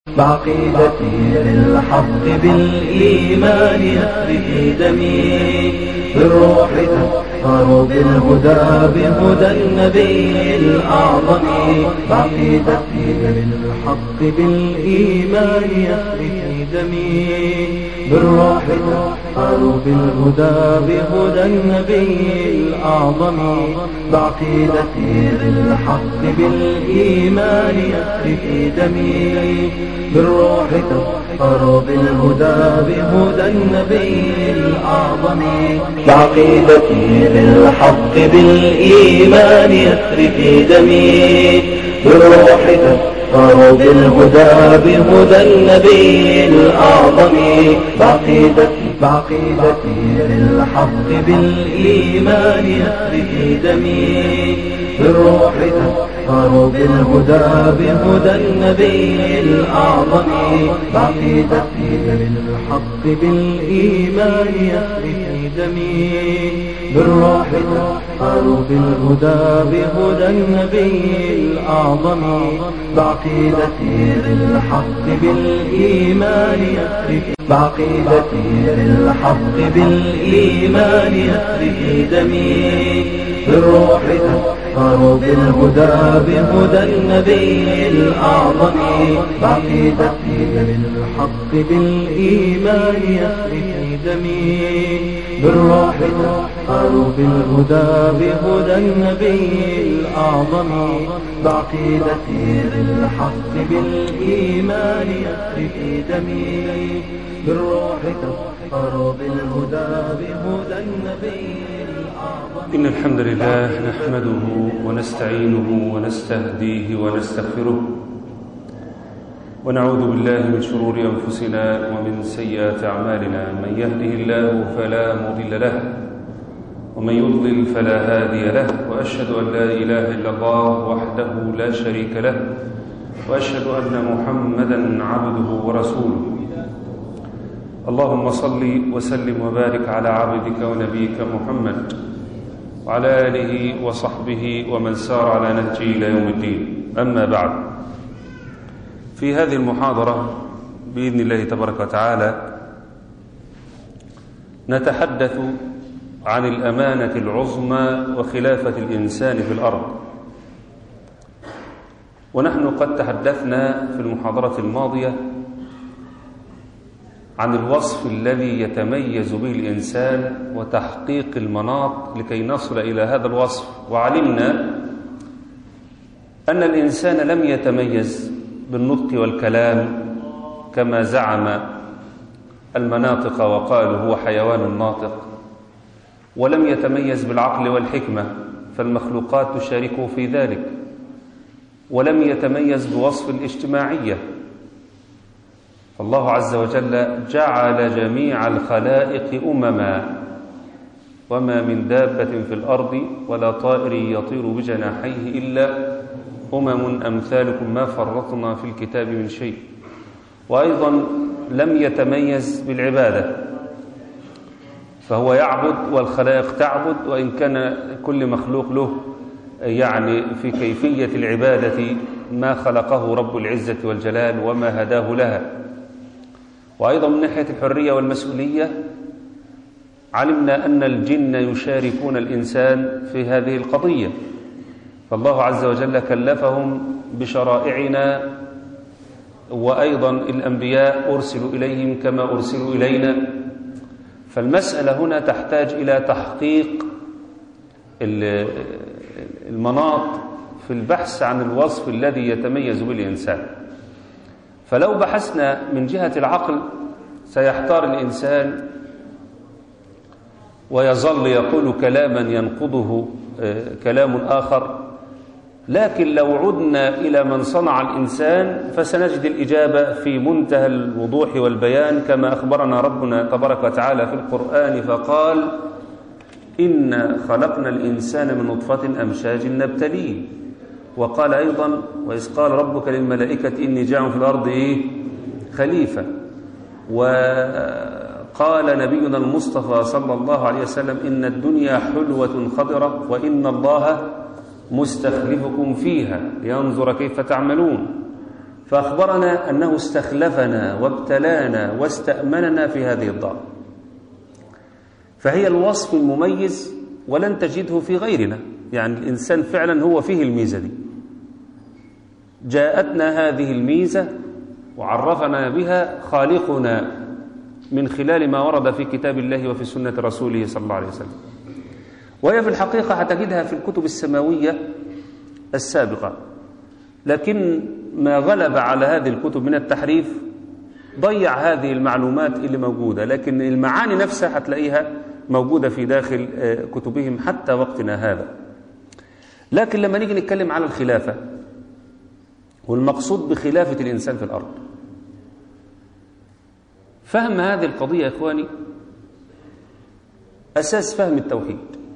بعقيدتي للحق بالإيمان يسري في دمي بالروح تسهر بالهدى بهدى النبي الأعظم بعقيدتي للحق بالإيمان يسري في دمي بالروح تسهر بالهدى بهدى النبي الأعظم بعقيدتي للحق بالإيمان يسري في دمي بالروح تسخر بالهدى بهدى النبي الأعظم بعقيدتي للحق بالإيمان يسري في دمي بالروح تسخر بالهدى بهدى النبي الأعظم بعقيدتي بعقيدتي للحق بالإيمان يسري في دمي بالروح تسخر بالهدى بهدى النبي الأعظم بعقيدتي للحق بالإيمان يسري في دمي بالروح تسخر بالهدى بهدى النبي الأعظم بعقيدتي للحق بالإيمان يسري في بعقيدتي للحق بالإيمان يسري في دمي بالروح تسخر بالهدى بهدى النبي الأعظم بعقيدتي للحق بالإيمان يسري في دمي بالروح تسخر بالهدى بهدى النبي الأعظم بعقيدتي للحق بالإيمان يسري في دمي بالروح تسخر بالهدى بهدى النبي الأعظم إن الحمد لله نحمده ونستعينه ونستهديه ونستغفره ونعوذ بالله من شرور أنفسنا ومن سيئات أعمالنا من يهده الله فلا مضل له ومن يضلل فلا هادي له وأشهد أن لا إله إلا الله وحده لا شريك له وأشهد أن محمدا عبده ورسوله اللهم صل وسلم وبارك على عبدك ونبيك محمد وعلى آله وصحبه ومن سار على نهجه إلى يوم الدين أما بعد في هذه المحاضرة بإذن الله تبارك وتعالى نتحدث عن الأمانة العظمى وخلافة الإنسان في الأرض ونحن قد تحدثنا في المحاضرة الماضية عن الوصف الذي يتميز به الإنسان وتحقيق المناط لكي نصل إلى هذا الوصف وعلمنا أن الإنسان لم يتميز بالنطق والكلام كما زعم المناطق وقالوا هو حيوان ناطق ولم يتميز بالعقل والحكمة فالمخلوقات تشاركه في ذلك ولم يتميز بوصف الاجتماعية فالله عز وجل جعل جميع الخلائق أمما وما من دابة في الأرض ولا طائر يطير بجناحيه إلا أمم أمثالكم ما فرطنا في الكتاب من شيء وأيضا لم يتميز بالعبادة فهو يعبد والخلائق تعبد وإن كان كل مخلوق له يعني في كيفية العبادة ما خلقه رب العزة والجلال وما هداه لها وأيضا من ناحية الحرية والمسؤولية علمنا أن الجن يشاركون الإنسان في هذه القضية فالله عز وجل كلفهم بشرائعنا وأيضا الأنبياء أرسلوا إليهم كما أرسلوا إلينا فالمسألة هنا تحتاج إلى تحقيق المناط في البحث عن الوصف الذي يتميز به الإنسان فلو بحثنا من جهة العقل سيحتار الإنسان ويظل يقول كلاما ينقضه كلام آخر لكن لو عدنا إلى من صنع الإنسان فسنجد الإجابة في منتهى الوضوح والبيان كما أخبرنا ربنا تبارك وتعالى في القرآن فقال إنا خلقنا الإنسان من نطفة أمشاج نبتليه وقال أيضا وإذ قال ربك للملائكة إني جاع في الأرض إيه؟ خليفة وقال نبينا المصطفى صلى الله عليه وسلم إن الدنيا حلوة خضرة وإن الله مستخلفكم فيها لينظر كيف تعملون فأخبرنا أنه استخلفنا وابتلانا واستأمننا في هذه الدار فهي الوصف المميز ولن تجده في غيرنا يعني الإنسان فعلا هو فيه الميزة دي جاءتنا هذه الميزة وعرفنا بها خالقنا من خلال ما ورد في كتاب الله وفي سنة رسوله صلى الله عليه وسلم وهي في الحقيقة هتجدها في الكتب السماوية السابقة لكن ما غلب على هذه الكتب من التحريف ضيع هذه المعلومات اللي موجودة لكن المعاني نفسها هتلاقيها موجودة في داخل كتبهم حتى وقتنا هذا لكن لما نيجي نتكلم على الخلافة والمقصود بخلافة الإنسان في الأرض فهم هذه القضية يا إخواني أساس فهم التوحيد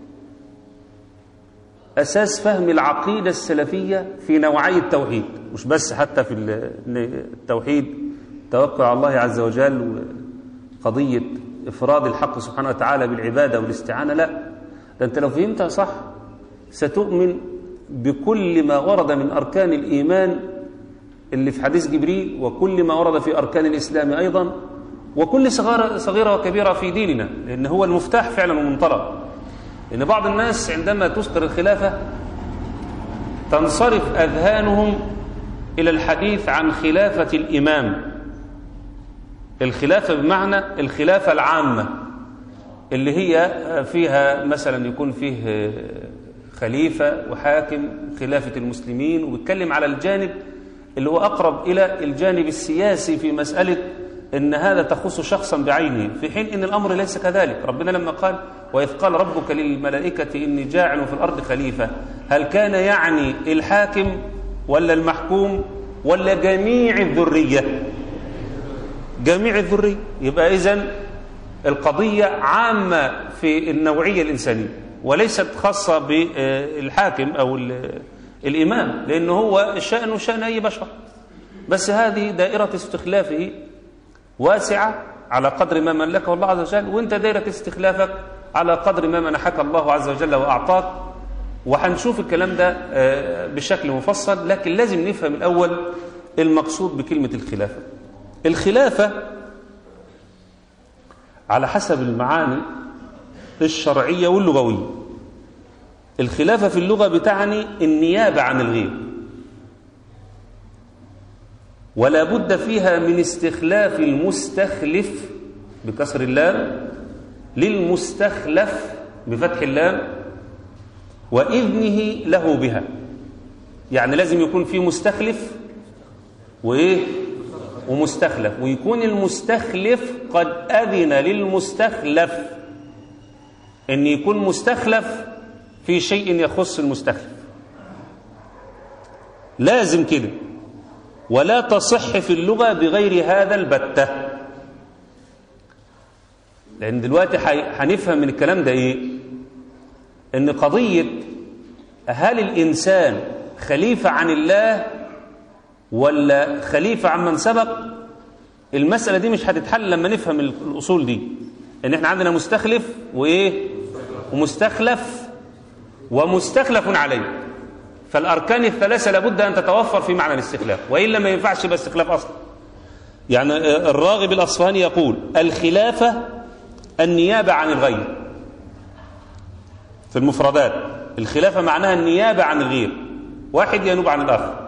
أساس فهم العقيدة السلفية في نوعي التوحيد مش بس حتى في التوحيد توقع على الله عز وجل وقضية إفراد الحق سبحانه وتعالى بالعبادة والاستعانة لا ده أنت لو فهمتها صح ستؤمن بكل ما ورد من أركان الإيمان اللي في حديث جبريل وكل ما ورد في أركان الإسلام أيضا وكل صغيرة, صغيرة وكبيرة في ديننا لأن هو المفتاح فعلا ومنطلق لأن بعض الناس عندما تذكر الخلافة تنصرف أذهانهم إلى الحديث عن خلافة الإمام الخلافة بمعنى الخلافة العامة اللي هي فيها مثلا يكون فيه خليفة وحاكم خلافة المسلمين وبيتكلم على الجانب اللي هو أقرب إلى الجانب السياسي في مسألة إن هذا تخص شخصا بعينه في حين إن الأمر ليس كذلك ربنا لما قال وإذ قال ربك للملائكة إني جاعل في الأرض خليفة هل كان يعني الحاكم ولا المحكوم ولا جميع الذرية جميع الذرية يبقى إذن القضية عامة في النوعية الإنسانية وليست خاصة بالحاكم أو الإمام لأنه هو شأنه شأن أي بشر بس هذه دائرة استخلافه واسعة على قدر ما ملكه الله عز وجل وانت دائرة استخلافك على قدر ما منحك الله عز وجل وأعطاك وهنشوف الكلام ده بشكل مفصل لكن لازم نفهم الأول المقصود بكلمة الخلافة الخلافة على حسب المعاني الشرعية واللغوية الخلافة في اللغة بتعني النيابة عن الغير ولا بد فيها من استخلاف المستخلف بكسر اللام للمستخلف بفتح اللام وإذنه له بها يعني لازم يكون في مستخلف وإيه ومستخلف ويكون المستخلف قد أذن للمستخلف أن يكون مستخلف في شيء يخص المستخلف لازم كده ولا تصح في اللغة بغير هذا البتة لأن دلوقتي هنفهم من الكلام ده إيه إن قضية هل الإنسان خليفة عن الله ولا خليفة عن من سبق المسألة دي مش هتتحل لما نفهم الأصول دي إن إحنا عندنا مستخلف وإيه ومستخلف ومستخلف عليه فالأركان الثلاثة لابد أن تتوفر في معنى الاستخلاف وإلا ما ينفعش يبقى استخلاف أصلا يعني الراغب الأصفهاني يقول الخلافة النيابة عن الغير في المفردات الخلافة معناها النيابة عن الغير واحد ينوب عن الآخر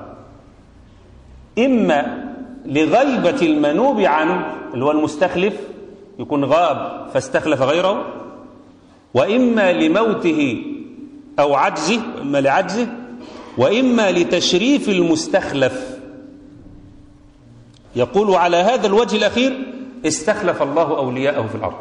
إما لغيبة المنوب عنه اللي هو المستخلف يكون غاب فاستخلف غيره وإما لموته أو عجزه إما لعجزه وإما لتشريف المستخلف يقول على هذا الوجه الأخير استخلف الله أولياءه في الأرض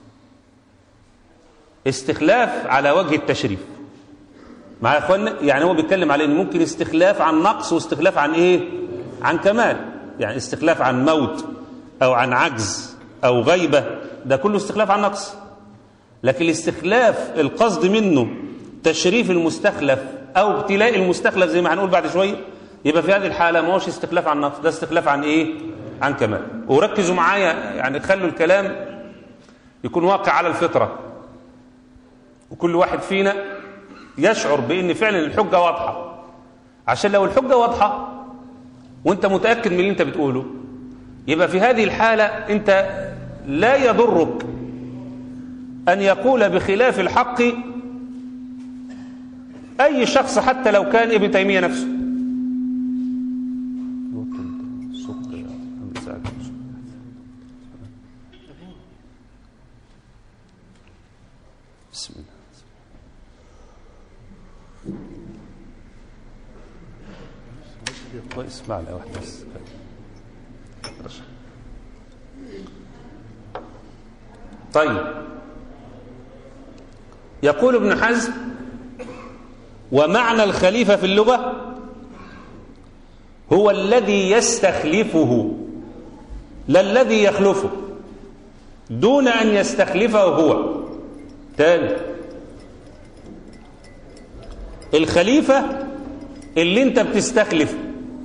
استخلاف على وجه التشريف مع اخوانا يعني هو بيتكلم على ان ممكن استخلاف عن نقص واستخلاف عن ايه عن كمال يعني استخلاف عن موت او عن عجز او غيبه ده كله استخلاف عن نقص لكن الاستخلاف القصد منه تشريف المستخلف او ابتلاء المستخلف زي ما هنقول بعد شويه يبقى في هذه الحاله ما هوش استخلاف عن نقص ده استخلاف عن ايه عن كمال وركزوا معايا يعني خلوا الكلام يكون واقع على الفطره وكل واحد فينا يشعر بان فعلا الحجه واضحه عشان لو الحجه واضحه وانت متأكد من اللي انت بتقوله يبقى في هذه الحالة انت لا يضرك أن يقول بخلاف الحق أي شخص حتى لو كان ابن تيمية نفسه بسم الله الله اسمع لها واحدة بس طيب يقول ابن حزم ومعنى الخليفة في اللغة هو الذي يستخلفه لا الذي يخلفه دون أن يستخلفه هو تاني الخليفة اللي انت بتستخلفه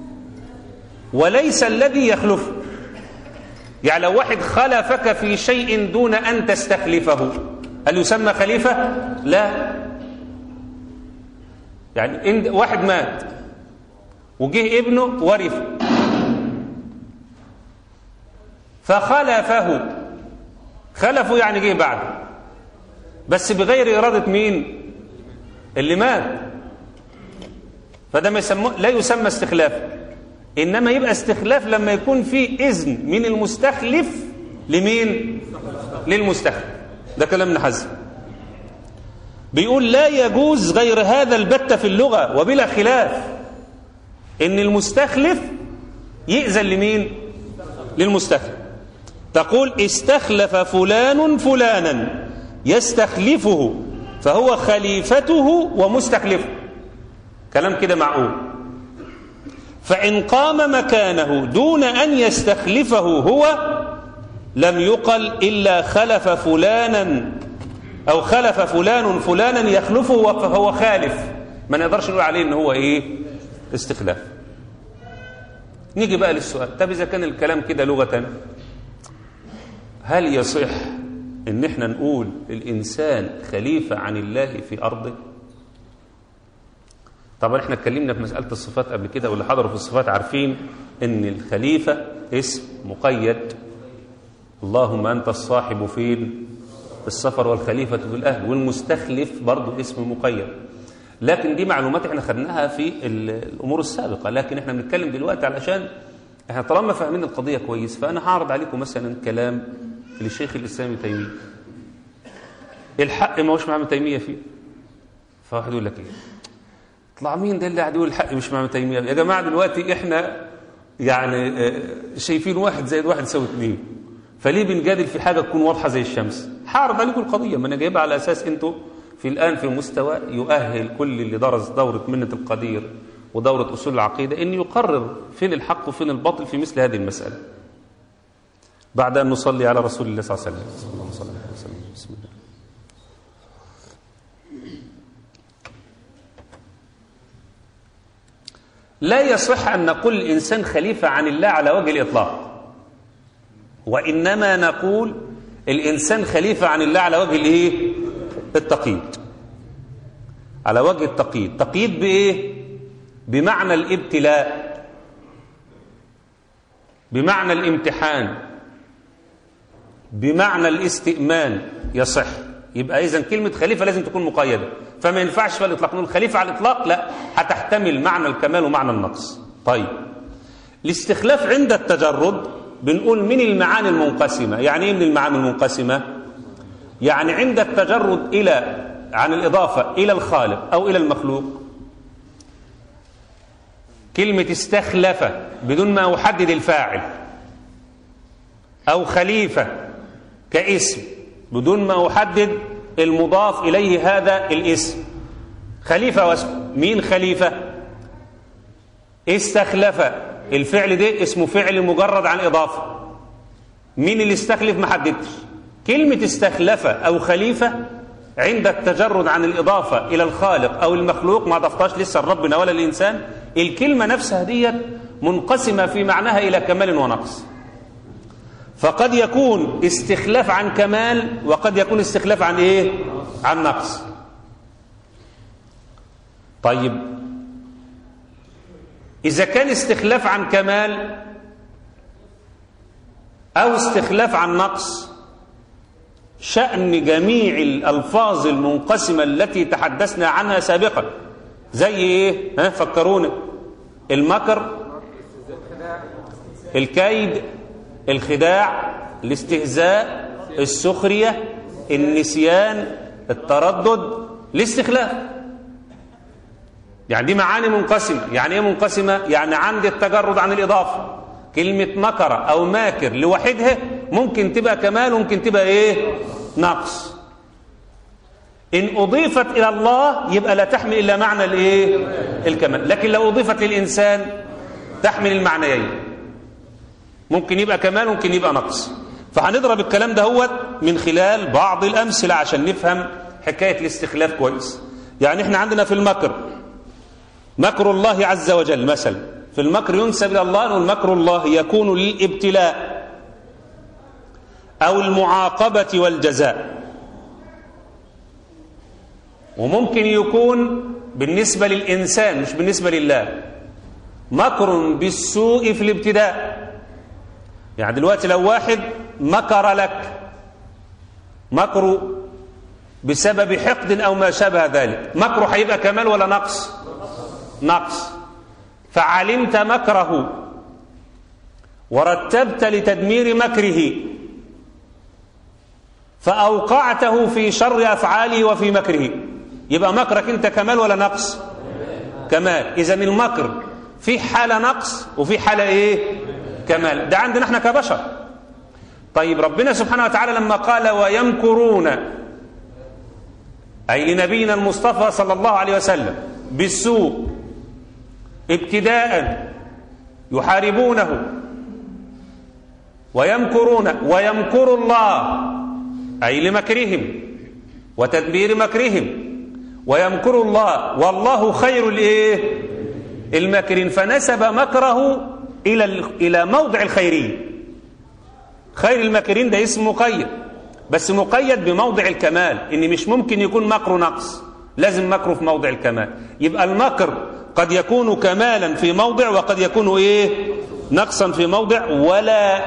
وليس الذي يخلفه يعني لو واحد خلفك في شيء دون أن تستخلفه هل يسمى خليفة؟ لا يعني إن واحد مات وجه ابنه ورث فخلفه خلفه يعني جه بعده بس بغير إرادة مين اللي مات فده ما يسمى لا يسمى استخلاف إنما يبقى استخلاف لما يكون في إذن من المستخلف لمين للمستخلف ده كلام ابن حزم بيقول لا يجوز غير هذا البت في اللغة وبلا خلاف إن المستخلف يأذن لمين للمستخلف تقول استخلف فلان فلانا يستخلفه فهو خليفته ومستخلفه كلام كده معقول فإن قام مكانه دون أن يستخلفه هو لم يقل إلا خلف فلانا أو خلف فلان فلانا يخلفه فهو خالف ما نقدرش نقول عليه إن هو إيه استخلاف نيجي بقى للسؤال طب إذا كان الكلام كده لغة هل يصح إن إحنا نقول الإنسان خليفة عن الله في أرضه طبعا احنا اتكلمنا في مسألة الصفات قبل كده واللي حضروا في الصفات عارفين ان الخليفة اسم مقيد اللهم أنت الصاحب في السفر والخليفة في الأهل والمستخلف برضو اسم مقيد لكن دي معلومات احنا خدناها في الأمور السابقة لكن احنا بنتكلم دلوقتي علشان احنا طالما فاهمين القضية كويس فأنا هعرض عليكم مثلا كلام للشيخ الإسلام تيمية الحق ما هوش مع تيمية فيه فواحد يقول لك ايه طلع مين ده اللي قاعد يقول الحق مش مع تيمية يا جماعة دلوقتي احنا يعني شايفين واحد زائد واحد يساوي اثنين فليه بنجادل في حاجة تكون واضحة زي الشمس هعرض عليكم القضية ما انا جايبها على أساس انتوا في الآن في مستوى يؤهل كل اللي درس دورة منة القدير ودورة أصول العقيدة أن يقرر فين الحق وفين الباطل في مثل هذه المسألة بعد أن نصلي على رسول الله صلى الله عليه وسلم صلى الله عليه وسلم بسم الله لا يصح أن نقول الإنسان خليفة عن الله على وجه الإطلاق وإنما نقول الإنسان خليفة عن الله على وجه الإيه؟ التقييد على وجه التقييد تقييد بإيه؟ بمعنى الابتلاء بمعنى الامتحان بمعنى الاستئمان يصح يبقى إذن كلمة خليفة لازم تكون مقيدة فما ينفعش في الإطلاق نقول خليفة على الإطلاق لا هتحتمل معنى الكمال ومعنى النقص طيب الاستخلاف عند التجرد بنقول من المعاني المنقسمة يعني ايه من المعاني المنقسمة يعني عند التجرد إلى عن الإضافة إلى الخالق أو إلى المخلوق كلمة استخلف بدون ما أحدد الفاعل أو خليفة كاسم بدون ما أحدد المضاف إليه هذا الاسم خليفة واسم مين خليفة استخلف الفعل ده اسمه فعل مجرد عن إضافة مين اللي استخلف ما حددتش كلمة استخلف أو خليفة عند التجرد عن الإضافة إلى الخالق أو المخلوق ما ضفتهاش لسه ربنا ولا الإنسان الكلمة نفسها ديت منقسمة في معناها إلى كمال ونقص فقد يكون استخلاف عن كمال وقد يكون استخلاف عن ايه عن نقص طيب إذا كان استخلاف عن كمال أو استخلاف عن نقص شأن جميع الألفاظ المنقسمة التي تحدثنا عنها سابقا زي إيه؟ ها فكرونا المكر الكيد الخداع الاستهزاء السخرية النسيان التردد الاستخلاف يعني دي معاني منقسمة يعني ايه منقسمة يعني عندي التجرد عن الإضافة كلمة مكر أو ماكر لوحدها ممكن تبقى كمال وممكن تبقى ايه نقص إن أضيفت إلى الله يبقى لا تحمل إلا معنى الايه الكمال لكن لو أضيفت للإنسان تحمل المعنيين ممكن يبقى كمال ممكن يبقى نقص فهنضرب الكلام ده هو من خلال بعض الأمثلة عشان نفهم حكاية الاستخلاف كويس يعني احنا عندنا في المكر مكر الله عز وجل مثلا في المكر ينسب إلى الله أنه المكر الله يكون للابتلاء أو المعاقبة والجزاء وممكن يكون بالنسبة للإنسان مش بالنسبة لله مكر بالسوء في الابتداء يعني دلوقتي لو واحد مكر لك مكر بسبب حقد أو ما شابه ذلك مكره هيبقى كمال ولا نقص نقص فعلمت مكره ورتبت لتدمير مكره فأوقعته في شر أفعاله وفي مكره يبقى مكرك أنت كمال ولا نقص كمال إذا المكر في حالة نقص وفي حالة إيه كمال ده عندنا احنا كبشر طيب ربنا سبحانه وتعالى لما قال ويمكرون أي لنبينا المصطفى صلى الله عليه وسلم بالسوء ابتداء يحاربونه ويمكرون ويمكر الله أي لمكرهم وتدبير مكرهم ويمكر الله والله خير الايه الماكرين فنسب مكره الى الى موضع الخيريه خير الماكرين ده اسم مقيد بس مقيد بموضع الكمال ان مش ممكن يكون مكره نقص لازم مكره في موضع الكمال يبقى المكر قد يكون كمالا في موضع وقد يكون ايه نقصا في موضع ولا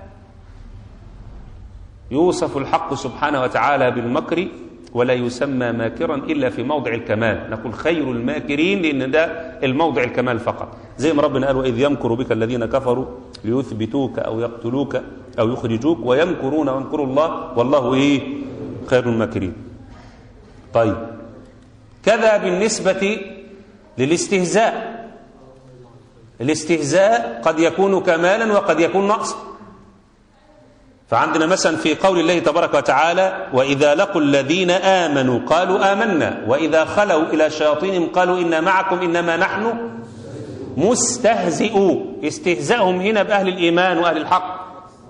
يوصف الحق سبحانه وتعالى بالمكر ولا يسمى ماكرا إلا في موضع الكمال نقول خير الماكرين لأن ده الموضع الكمال فقط زي ما ربنا قال وإذ يمكر بك الذين كفروا ليثبتوك أو يقتلوك أو يخرجوك ويمكرون ويمكر الله والله إيه خير الماكرين طيب كذا بالنسبة للاستهزاء الاستهزاء قد يكون كمالا وقد يكون نقصا فعندنا مثلا في قول الله تبارك وتعالى وإذا لقوا الذين آمنوا قالوا آمنا وإذا خلوا إلى شياطينهم قالوا إنا معكم إنما نحن مستهزئوا استهزاءهم هنا بأهل الإيمان وأهل الحق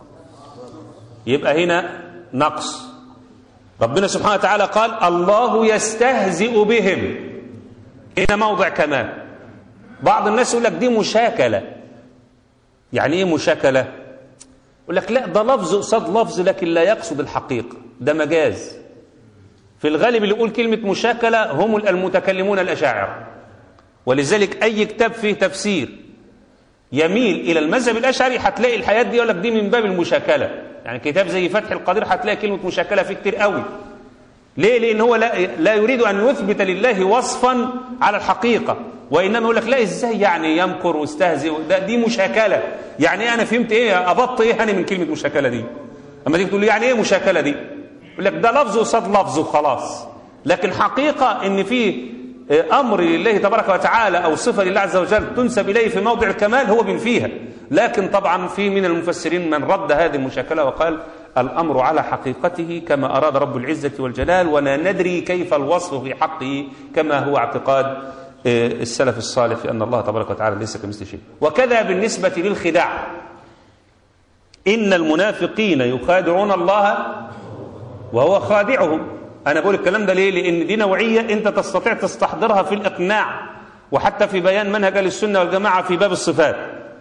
يبقى هنا نقص ربنا سبحانه وتعالى قال الله يستهزئ بهم هنا موضع كمال بعض الناس يقول لك دي مشاكلة يعني ايه مشاكلة يقول لك لا ده لفظ قصاد لفظ لكن لا يقصد الحقيقة ده مجاز في الغالب اللي يقول كلمة مشاكلة هم المتكلمون الأشاعرة ولذلك أي كتاب فيه تفسير يميل إلى المذهب الأشعري هتلاقي الحياة دي يقول لك دي من باب المشاكلة يعني كتاب زي فتح القدير هتلاقي كلمة مشاكلة فيه كتير قوي ليه لأن هو لا, لا يريد أن يثبت لله وصفا على الحقيقة وإنما يقول لك لا إزاي يعني يمكر واستهزئ ده دي مشاكلة يعني إيه أنا فهمت إيه أبط إيه أنا من كلمة مشاكلة دي أما تيجي تقول لي يعني إيه مشاكلة دي يقول لك ده لفظ قصاد لفظ وخلاص لكن حقيقة إن في أمر لله تبارك وتعالى أو صفة لله عز وجل تنسب إليه في موضع الكمال هو بينفيها لكن طبعا في من المفسرين من رد هذه المشاكلة وقال الأمر على حقيقته كما أراد رب العزة والجلال ولا ندري كيف الوصف في حقه كما هو اعتقاد السلف الصالح في أن الله تبارك وتعالى ليس كمثل شيء وكذا بالنسبة للخداع إن المنافقين يخادعون الله وهو خادعهم أنا بقول الكلام ده ليه لأن دي نوعية أنت تستطيع تستحضرها في الإقناع وحتى في بيان منهج السنة والجماعة في باب الصفات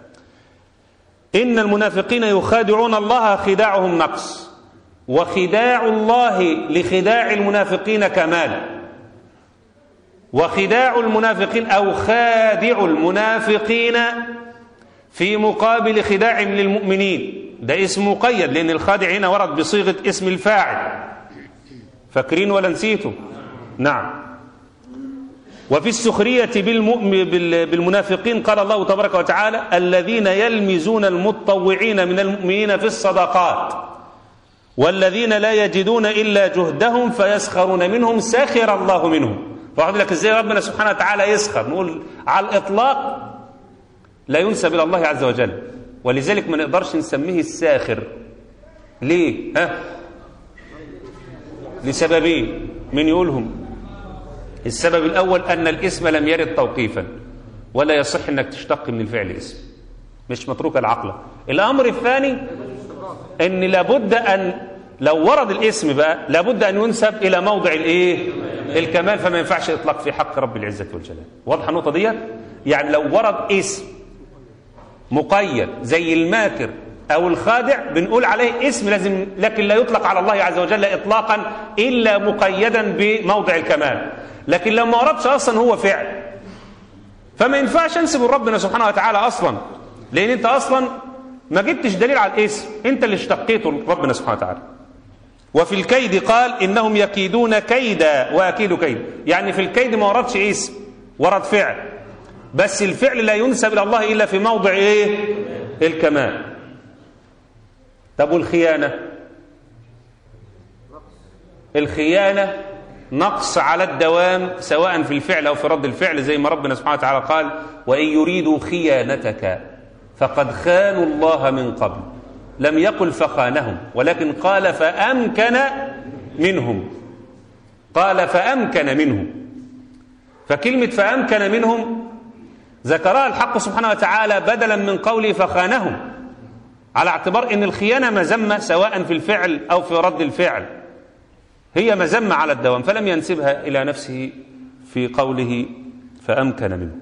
إن المنافقين يخادعون الله خداعهم نقص وخداع الله لخداع المنافقين كمال وخداع المنافقين أو خادع المنافقين في مقابل خداع للمؤمنين ده اسم مقيد لأن الخادع هنا ورد بصيغة اسم الفاعل فاكرين ولا نسيتم نعم وفي السخرية بالمنافقين قال الله تبارك وتعالى الذين يلمزون المتطوعين من المؤمنين في الصدقات والذين لا يجدون إلا جهدهم فيسخرون منهم سخر الله منهم فأقول لك إزاي ربنا سبحانه وتعالى يسخر نقول على الإطلاق لا ينسب إلى الله عز وجل ولذلك ما نقدرش نسميه الساخر ليه ها لسببين من يقولهم السبب الأول أن الاسم لم يرد توقيفا ولا يصح أنك تشتق من الفعل اسم مش متروك العقل الأمر الثاني أن لابد أن لو ورد الاسم بقى لابد أن ينسب إلى موضع الإيه الكمال فما ينفعش إطلاق في حق رب العزة والجلال واضحة النقطة دي يعني لو ورد اسم مقيد زي الماكر أو الخادع بنقول عليه اسم لازم لكن لا يطلق على الله عز وجل إطلاقا إلا مقيدا بموضع الكمال لكن لو ما وردش أصلا هو فعل فما ينفعش انسب ربنا سبحانه وتعالى أصلا لأن أنت أصلا ما جبتش دليل على الاسم أنت اللي اشتقيته ربنا سبحانه وتعالى وفي الكيد قال إنهم يكيدون كيدا وأكيد كيد يعني في الكيد ما وردش اسم ورد فعل بس الفعل لا ينسب إلى الله إلا في موضع إيه الكمال طب والخيانة الخيانة نقص على الدوام سواء في الفعل أو في رد الفعل زي ما ربنا سبحانه وتعالى قال وإن يريدوا خيانتك فقد خانوا الله من قبل لم يقل فخانهم ولكن قال فأمكن منهم قال فأمكن منهم فكلمة فأمكن منهم ذكرها الحق سبحانه وتعالى بدلا من قوله فخانهم على اعتبار ان الخيانة مذمة سواء في الفعل أو في رد الفعل هي مذمة على الدوام فلم ينسبها إلى نفسه في قوله فأمكن منه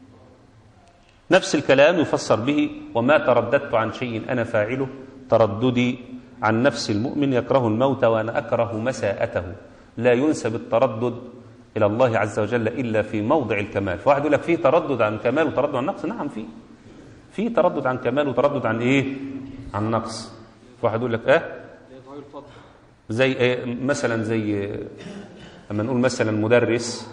نفس الكلام يفسر به وما ترددت عن شيء أنا فاعله ترددي عن نفس المؤمن يكره الموت وأنا أكره مساءته لا ينسب التردد إلى الله عز وجل إلا في موضع الكمال فواحد يقول لك فيه تردد عن كمال وتردد عن نقص نعم فيه في تردد عن كمال وتردد عن إيه عن نقص فواحد يقول لك اه زي إيه مثلا زي لما نقول مثلا مدرس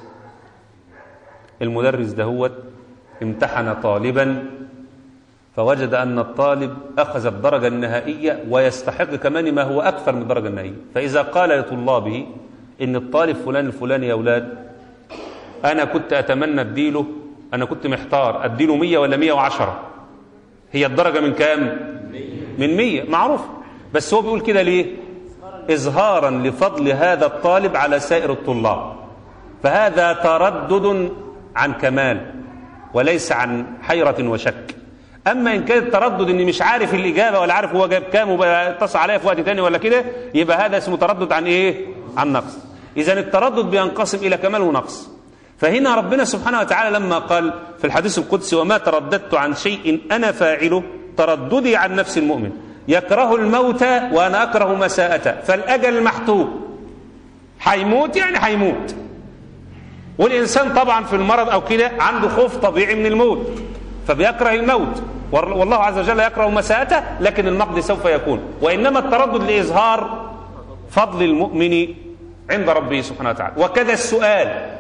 المدرس ده هو امتحن طالبا فوجد أن الطالب أخذ الدرجة النهائية ويستحق كمان ما هو أكثر من الدرجة النهائية فإذا قال لطلابه إن الطالب فلان الفلاني يا أولاد أنا كنت أتمنى أديله أنا كنت محتار أديله مية ولا مية وعشرة هي الدرجة من كام من مية معروف بس هو بيقول كده ليه إظهارا لفضل هذا الطالب على سائر الطلاب فهذا تردد عن كمال وليس عن حيرة وشك أما إن كان التردد إني مش عارف الإجابة ولا عارف هو جاب كام وبيتصل عليا في وقت تاني ولا كده يبقى هذا اسمه تردد عن إيه؟ عن نقص إذا التردد بينقسم إلى كمال ونقص فهنا ربنا سبحانه وتعالى لما قال في الحديث القدسي وما ترددت عن شيء أنا فاعله ترددي عن نفس المؤمن يكره الموت وأنا أكره مساءته فالأجل محتوم هيموت يعني هيموت والإنسان طبعا في المرض أو كده عنده خوف طبيعي من الموت فبيكره الموت والله عز وجل يكره مساءته لكن النقد سوف يكون وإنما التردد لإظهار فضل المؤمن عند ربه سبحانه وتعالى وكذا السؤال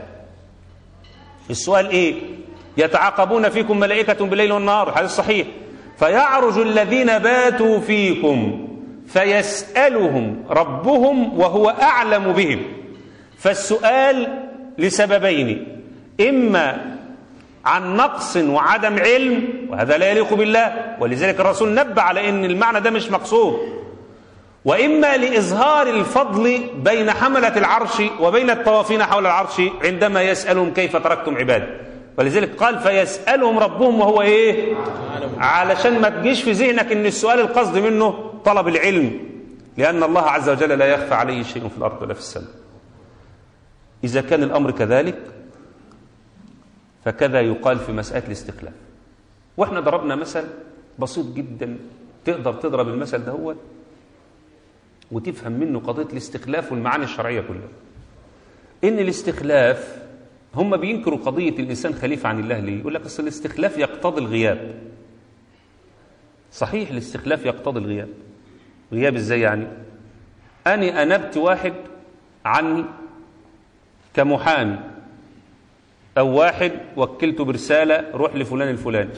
السؤال إيه يتعاقبون فيكم ملائكة بالليل والنهار حديث صحيح فيعرج الذين باتوا فيكم فيسألهم ربهم وهو أعلم بهم فالسؤال لسببين إما عن نقص وعدم علم وهذا لا يليق بالله ولذلك الرسول نبه على أن المعنى ده مش مقصود وإما لإظهار الفضل بين حملة العرش وبين الطوافين حول العرش عندما يسألهم كيف تركتم عبادي ولذلك قال فيسألهم ربهم وهو إيه علشان ما تجيش في ذهنك أن السؤال القصد منه طلب العلم لأن الله عز وجل لا يخفى عليه شيء في الأرض ولا في السماء إذا كان الأمر كذلك فكذا يقال في مسألة الاستخلاف وإحنا ضربنا مثل بسيط جدا تقدر تضرب المثل ده هو وتفهم منه قضية الاستخلاف والمعاني الشرعية كلها إن الاستخلاف هم بينكروا قضية الإنسان خليفة عن الله ليه يقول لك أصل الاستخلاف يقتضي الغياب صحيح الاستخلاف يقتضي الغياب غياب ازاي يعني أني أنبت واحد عني كمحامي أو واحد وكلته برسالة روح لفلان الفلاني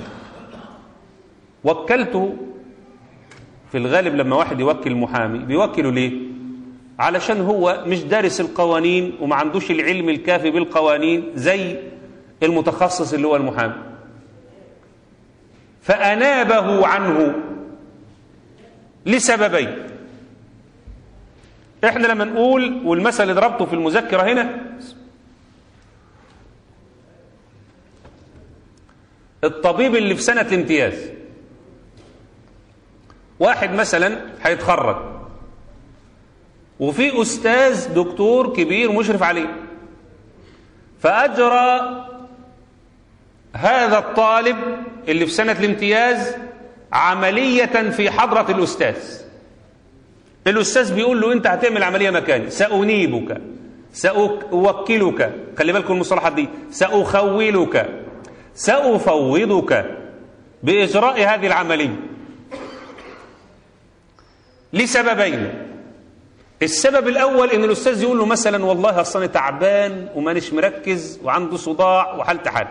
وكلته في الغالب لما واحد يوكل محامي بيوكله ليه علشان هو مش دارس القوانين وما عندوش العلم الكافي بالقوانين زي المتخصص اللي هو المحامي فأنابه عنه لسببين احنا لما نقول والمثل اللي ضربته في المذكرة هنا الطبيب اللي في سنة الامتياز واحد مثلا هيتخرج وفي أستاذ دكتور كبير مشرف عليه فأجرى هذا الطالب اللي في سنة الامتياز عملية في حضرة الأستاذ الأستاذ بيقول له أنت هتعمل عملية مكاني سأنيبك سأوكلك خلي بالكم المصطلحات دي سأخولك سأفوضك بإجراء هذه العملية لسببين السبب الأول إن الأستاذ يقول له مثلا والله أصل أنا تعبان ومانيش مركز وعنده صداع وحالته حال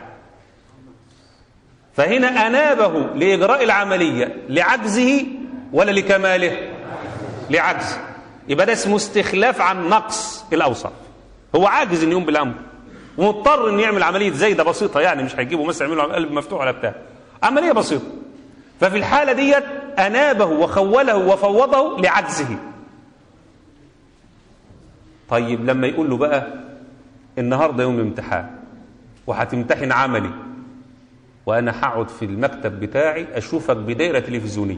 فهنا أنابه لإجراء العملية لعجزه ولا لكماله لعجز يبقى ده اسمه استخلاف عن نقص الأوصاف هو عاجز إن يقوم بالأمر ومضطر إنه يعمل عملية زايدة بسيطة يعني مش هيجيبه مثلا يعملوا قلب مفتوح ولا بتاع عملية بسيطة ففي الحالة ديت أنابه وخوله وفوضه لعجزه طيب لما يقول له بقى النهاردة يوم امتحان وهتمتحن عملي وأنا هقعد في المكتب بتاعي أشوفك بدايرة تلفزيونية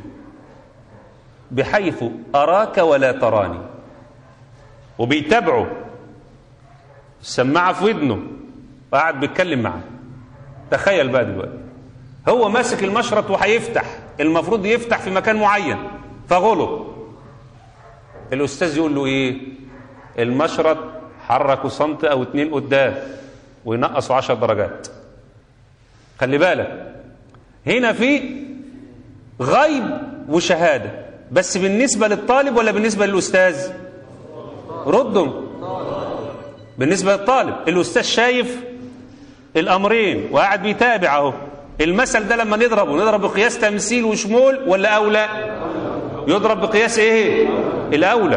بحيث أراك ولا تراني وبيتابعه السماعة في ودنه وقاعد بيتكلم معاه تخيل بقى دلوقتي هو ماسك المشرط وهيفتح المفروض يفتح في مكان معين فغلط الأستاذ يقول له إيه المشرط حركوا سنت أو اتنين قدام وينقصوا عشر درجات خلي بالك هنا في غيب وشهادة بس بالنسبة للطالب ولا بالنسبة للأستاذ ردهم بالنسبة للطالب الأستاذ شايف الأمرين وقاعد بيتابع اهو المثل ده لما نضربه نضرب بقياس تمثيل وشمول ولا أولى يضرب بقياس ايه الأولى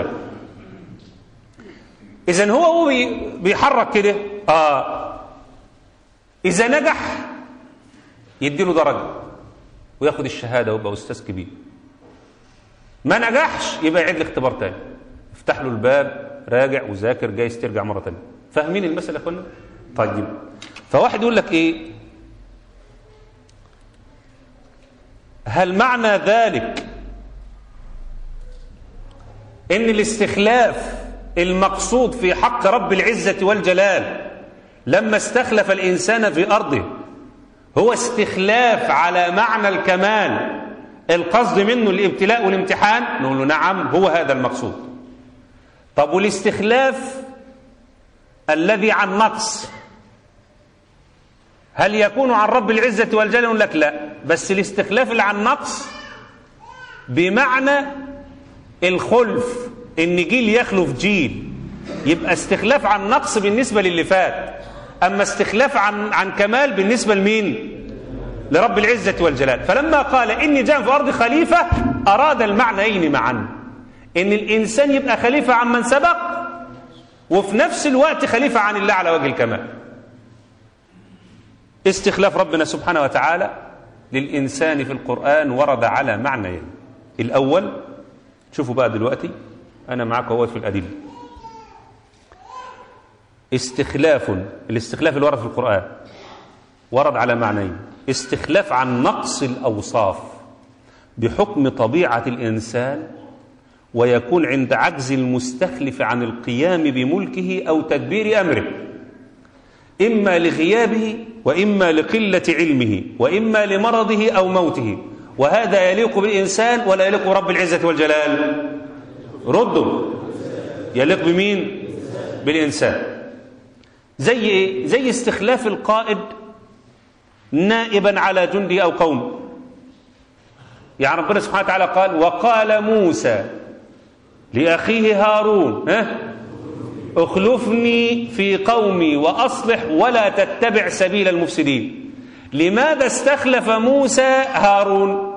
إذا هو هو بيحرك كده آه إذا نجح يديله درجة وياخد الشهادة ويبقى أستاذ كبير ما نجحش يبقى يعيد الاختبار تاني افتح له الباب راجع وذاكر جايز ترجع مرة تانية فاهمين المسألة يا اخوانا طيب فواحد يقول لك ايه هل معنى ذلك ان الاستخلاف المقصود في حق رب العزة والجلال لما استخلف الإنسان في أرضه هو استخلاف على معنى الكمال القصد منه الابتلاء والامتحان نقول له نعم هو هذا المقصود طب والاستخلاف الذي عن نقص هل يكون عن رب العزة والجلال يقول لك لا بس الاستخلاف اللي عن نقص بمعنى الخلف ان جيل يخلف جيل يبقى استخلاف عن نقص بالنسبة للي فات أما استخلاف عن, عن كمال بالنسبة لمين لرب العزة والجلال فلما قال إني جاء في أرض خليفة أراد المعنيين معا إن الإنسان يبقى خليفة عن من سبق وفي نفس الوقت خليفة عن الله على وجه الكمال استخلاف ربنا سبحانه وتعالى للإنسان في القرآن ورد على معنيين الأول شوفوا بقى دلوقتي أنا معاك هو في الأدلة استخلاف الاستخلاف اللي ورد في القرآن ورد على معنيين استخلاف عن نقص الأوصاف بحكم طبيعة الإنسان ويكون عند عجز المستخلف عن القيام بملكه أو تدبير أمره إما لغيابه وإما لقلة علمه وإما لمرضه أو موته وهذا يليق بالإنسان ولا يليق برب العزة والجلال ردوا يليق بمين بالإنسان زي ايه زي استخلاف القائد نائبا على جندي او قوم يعني ربنا سبحانه وتعالى قال وقال موسى لاخيه هارون ها اخلفني في قومي واصلح ولا تتبع سبيل المفسدين لماذا استخلف موسى هارون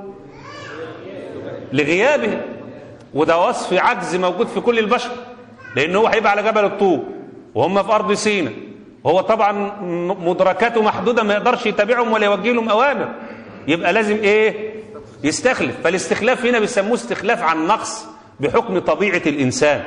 لغيابه وده وصف عجز موجود في كل البشر لانه هو هيبقى على جبل الطور وهم في ارض سيناء وهو طبعا مدركاته محدوده ما يقدرش يتابعهم ولا يوجه لهم اوامر يبقى لازم ايه يستخلف فالاستخلاف هنا بيسموه استخلاف عن نقص بحكم طبيعه الانسان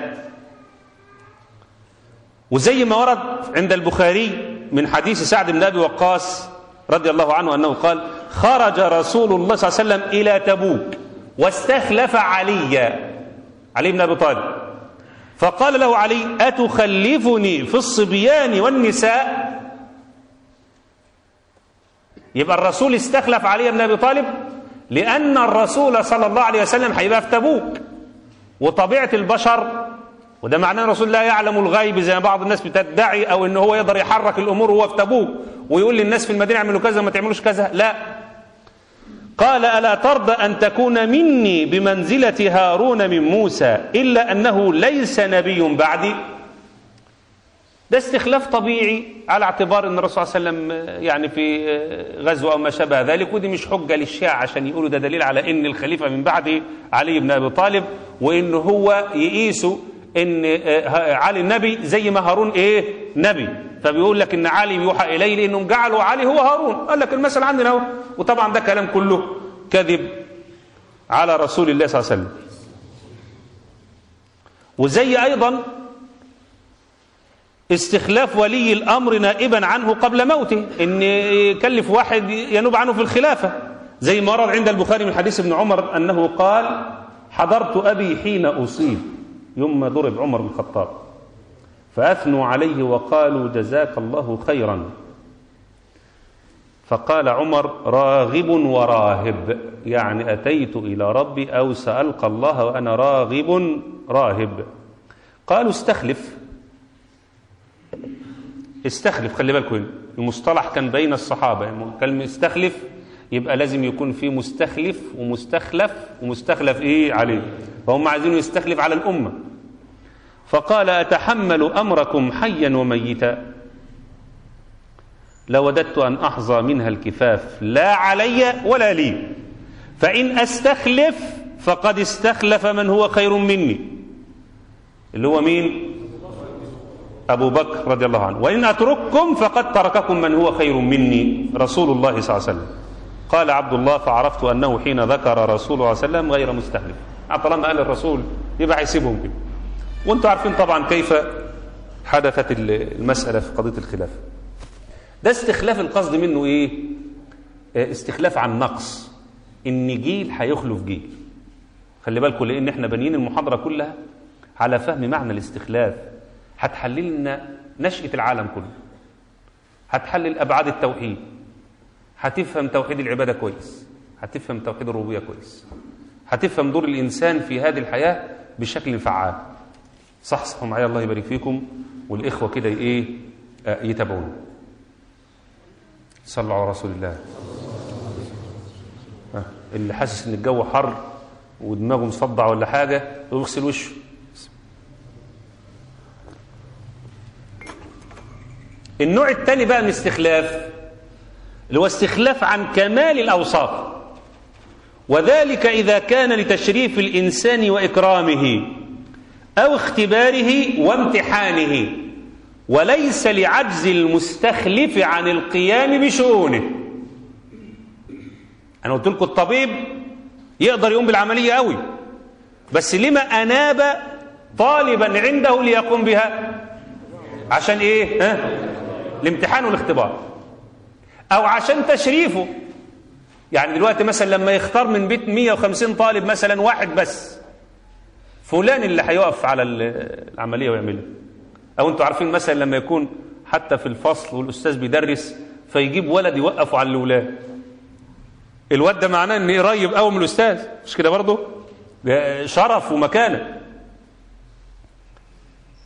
وزي ما ورد عند البخاري من حديث سعد بن ابي وقاص رضي الله عنه انه قال خرج رسول الله صلى الله عليه وسلم الى تبوك واستخلف عليا علي بن ابي طالب فقال له علي اتخلفني في الصبيان والنساء يبقى الرسول استخلف علي بن ابي طالب لان الرسول صلى الله عليه وسلم هيبقى في تبوك وطبيعه البشر وده معناه الرسول لا يعلم الغيب زي ما بعض الناس بتدعي او ان هو يقدر يحرك الامور وهو في تبوك ويقول للناس في المدينه اعملوا كذا وما تعملوش كذا لا قال الا ترضى ان تكون مني بمنزله هارون من موسى الا انه ليس نبي بعدي ده استخلاف طبيعي على اعتبار ان الرسول صلى الله عليه وسلم يعني في غزوه او ما شابه ذلك ودي مش حجه للشيعة عشان يقولوا ده دليل على ان الخليفه من بعده علي بن ابي طالب وان هو يقيسوا ان علي النبي زي ما هارون ايه نبي فبيقول لك ان علي يوحى اليه لانهم جعلوا علي هو هارون قال لك المثل عندنا اهو وطبعا ده كلام كله كذب على رسول الله صلى الله عليه وسلم وزي ايضا استخلاف ولي الامر نائبا عنه قبل موته ان يكلف واحد ينوب عنه في الخلافه زي ما ورد عند البخاري من حديث ابن عمر انه قال حضرت ابي حين اصيب يوم ما ضرب عمر بن الخطاب فاثنوا عليه وقالوا جزاك الله خيرا فقال عمر راغب وراهب يعني اتيت الى ربي او سالقى الله وانا راغب راهب قالوا استخلف استخلف خلي بالكم المصطلح كان بين الصحابه كلمه استخلف يبقى لازم يكون في مستخلف ومستخلف ومستخلف ايه عليه فهم عايزينه يستخلف على الامه فقال اتحمل امركم حيا وميتا لوددت ان احظى منها الكفاف لا علي ولا لي فان استخلف فقد استخلف من هو خير مني اللي هو مين أبو بكر رضي الله عنه وإن أترككم فقد ترككم من هو خير مني رسول الله صلى الله عليه وسلم قال عبد الله فعرفت أنه حين ذكر رسول الله صلى الله عليه وسلم غير مستخلف طالما قال الرسول يبقى هيسيبهم كده وانتم عارفين طبعا كيف حدثت المسألة في قضية الخلافة ده استخلاف القصد منه ايه استخلاف عن نقص ان جيل هيخلف جيل خلي بالكم لان احنا بانيين المحاضرة كلها على فهم معنى الاستخلاف هتحلل لنا نشأة العالم كله هتحلل أبعاد التوحيد هتفهم توحيد العبادة كويس هتفهم توحيد الربوبية كويس هتفهم دور الإنسان في هذه الحياة بشكل فعال صح صحوا معايا الله يبارك فيكم والإخوة كده إيه يتابعون صلوا على رسول الله اللي حاسس ان الجو حر ودماغه مصدع ولا حاجه يغسل وشه النوع الثاني بقى من الاستخلاف اللي هو استخلاف عن كمال الأوصاف وذلك إذا كان لتشريف الإنسان وإكرامه أو اختباره وامتحانه وليس لعجز المستخلف عن القيام بشؤونه أنا قلت لكم الطبيب يقدر يقوم بالعملية قوي بس لما أناب طالبا عنده ليقوم بها عشان إيه ها؟ الامتحان والاختبار او عشان تشريفه يعني دلوقتي مثلا لما يختار من بيت 150 طالب مثلا واحد بس فلان اللي هيقف على العمليه ويعملها او انتوا عارفين مثلا لما يكون حتى في الفصل والاستاذ بيدرس فيجيب ولد يوقفه على الاولاد الواد ده معناه ان قريب قوي من الاستاذ مش كده برضه شرف ومكانه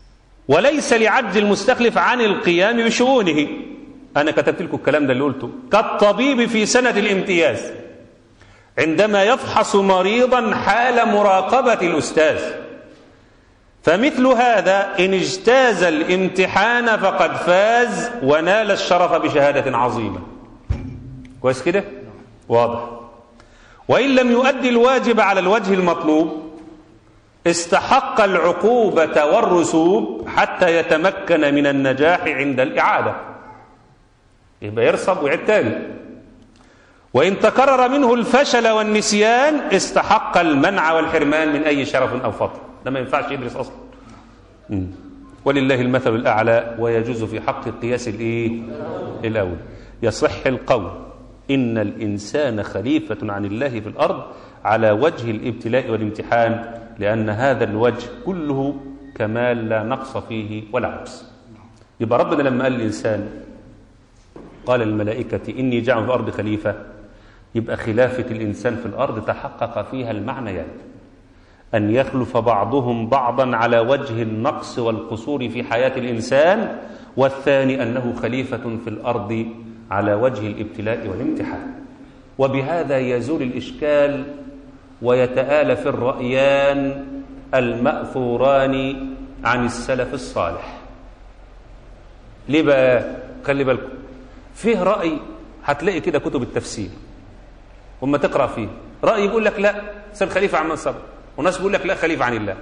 وليس لعجز المستخلف عن القيام بشؤونه أنا كتبت لكم الكلام ده اللي قلته كالطبيب في سنة الامتياز عندما يفحص مريضا حال مراقبة الأستاذ فمثل هذا إن اجتاز الامتحان فقد فاز ونال الشرف بشهادة عظيمة كويس كده واضح وإن لم يؤدي الواجب على الوجه المطلوب استحق العقوبة والرسوب حتى يتمكن من النجاح عند الإعادة يبقى يرصب ويعيد تاني وإن تكرر منه الفشل والنسيان استحق المنع والحرمان من أي شرف أو فضل ده ما ينفعش يدرس أصلا مم. ولله المثل الأعلى ويجوز في حق القياس الإيه؟ الأول يصح القول إن الإنسان خليفة عن الله في الأرض على وجه الابتلاء والامتحان لأن هذا الوجه كله كمال لا نقص فيه ولا عبس يبقى ربنا لما قال الإنسان قال الملائكة إني جاعل في الأرض خليفة يبقى خلافة الإنسان في الأرض تحقق فيها المعنيات أن يخلف بعضهم بعضا على وجه النقص والقصور في حياة الإنسان والثاني أنه خليفة في الأرض على وجه الابتلاء والامتحان وبهذا يزول الإشكال ويتآلف الرأيان المأثوران عن السلف الصالح ليه بقى خلي بالكم فيه رأي هتلاقي كده كتب التفسير وما تقرأ فيه رأي يقول لك لا سيد خليفة عن من سبق وناس بيقول لك لا خليفة عن الله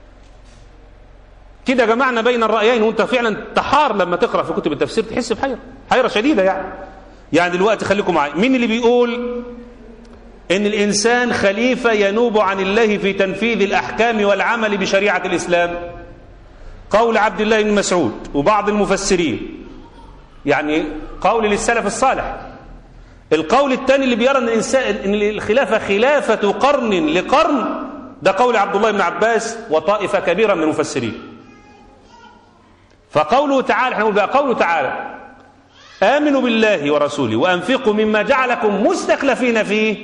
كده جمعنا بين الرأيين وانت فعلا تحار لما تقرأ في كتب التفسير تحس بحيرة حيرة شديدة يعني يعني دلوقتي خليكم معايا مين اللي بيقول ان الانسان خليفة ينوب عن الله في تنفيذ الاحكام والعمل بشريعة الاسلام قول عبد الله بن مسعود وبعض المفسرين يعني قول للسلف الصالح القول الثاني اللي بيرى ان الانسان ان الخلافه خلافه قرن لقرن ده قول عبد الله بن عباس وطائفه كبيره من المفسرين فقوله تعالى احنا نقول بقى قوله تعالى امنوا بالله ورسوله وانفقوا مما جعلكم مستخلفين فيه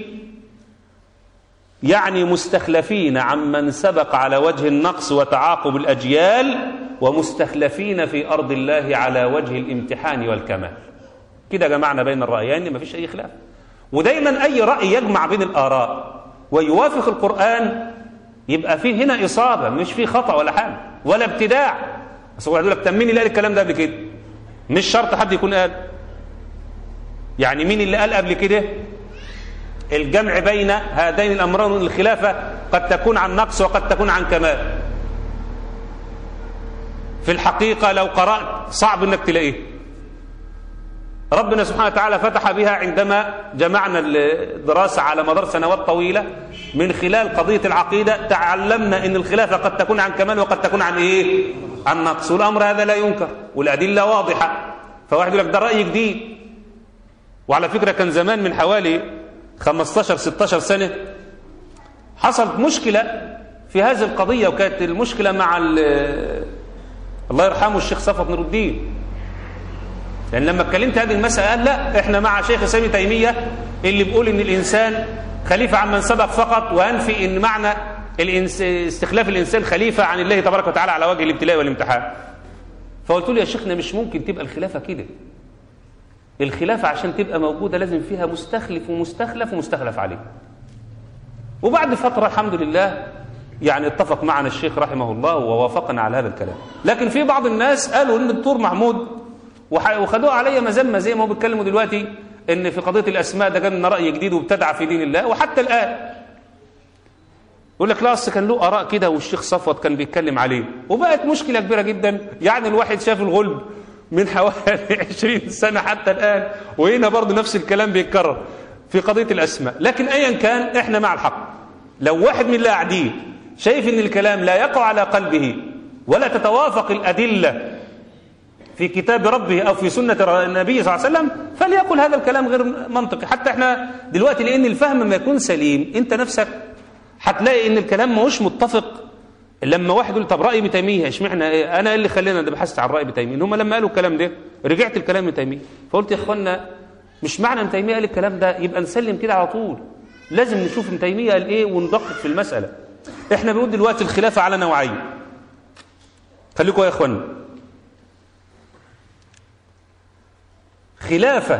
يعني مستخلفين عمن سبق على وجه النقص وتعاقب الاجيال ومستخلفين في ارض الله على وجه الامتحان والكمال كده جمعنا بين الرأيين ما فيش أي خلاف ودايما أي رأي يجمع بين الآراء ويوافق القرآن يبقى فيه هنا إصابة مش فيه خطأ ولا حاجة ولا ابتداع بس هو يقول لك طب مين اللي قال الكلام ده قبل كده مش شرط حد يكون قال يعني مين اللي قال قبل كده الجمع بين هذين الأمرين الخلافة قد تكون عن نقص وقد تكون عن كمال في الحقيقة لو قرأت صعب انك تلاقيه ربنا سبحانه وتعالى فتح بها عندما جمعنا الدراسة على مدار سنوات طويلة من خلال قضية العقيدة تعلمنا ان الخلافة قد تكون عن كمال وقد تكون عن ايه عن نقص والامر هذا لا ينكر والادلة واضحة فواحد يقول لك ده رأي جديد وعلى فكرة كان زمان من حوالي 15 16 سنة حصلت مشكلة في هذه القضية وكانت المشكلة مع الله يرحمه الشيخ صفوت نور الدين لأن لما اتكلمت هذه المسألة قال لا احنا مع شيخ سامي تيمية اللي بيقول ان الإنسان خليفة عن من سبق فقط وينفي ان معنى الإنس... استخلاف الإنسان خليفة عن الله تبارك وتعالى على وجه الابتلاء والامتحان فقلت له يا شيخنا مش ممكن تبقى الخلافة كده الخلافة عشان تبقى موجودة لازم فيها مستخلف ومستخلف ومستخلف عليه وبعد فترة الحمد لله يعني اتفق معنا الشيخ رحمه الله ووافقنا على هذا الكلام لكن في بعض الناس قالوا ان الدكتور محمود وخدوه عليا مذمه زي ما هو بيتكلموا دلوقتي ان في قضيه الاسماء ده جاب لنا راي جديد وابتدع في دين الله وحتى الان يقول لك لا اصل كان له اراء كده والشيخ صفوت كان بيتكلم عليه وبقت مشكله كبيره جدا يعني الواحد شاف الغلب من حوالي 20 سنه حتى الان وهنا برضه نفس الكلام بيتكرر في قضيه الاسماء لكن ايا كان احنا مع الحق لو واحد من اللي قاعدين شايف ان الكلام لا يقع على قلبه ولا تتوافق الادله في كتاب ربه أو في سنة النبي صلى الله عليه وسلم فليقل هذا الكلام غير منطقي حتى احنا دلوقتي لأن الفهم ما يكون سليم انت نفسك هتلاقي ان الكلام ماهوش متفق لما واحد يقول طب رأي ابن تيمية اشمعنى ايه انا اللي خلينا ده بحثت عن رأي ابن تيمية هم لما قالوا الكلام ده رجعت الكلام ابن تيمية فقلت يا اخوانا مش معنى ابن تيمية قال الكلام ده يبقى نسلم كده على طول لازم نشوف ابن تيمية قال ايه وندقق في المسألة احنا بنقول دلوقتي الخلافة على نوعين خليكم يا اخوان خلافة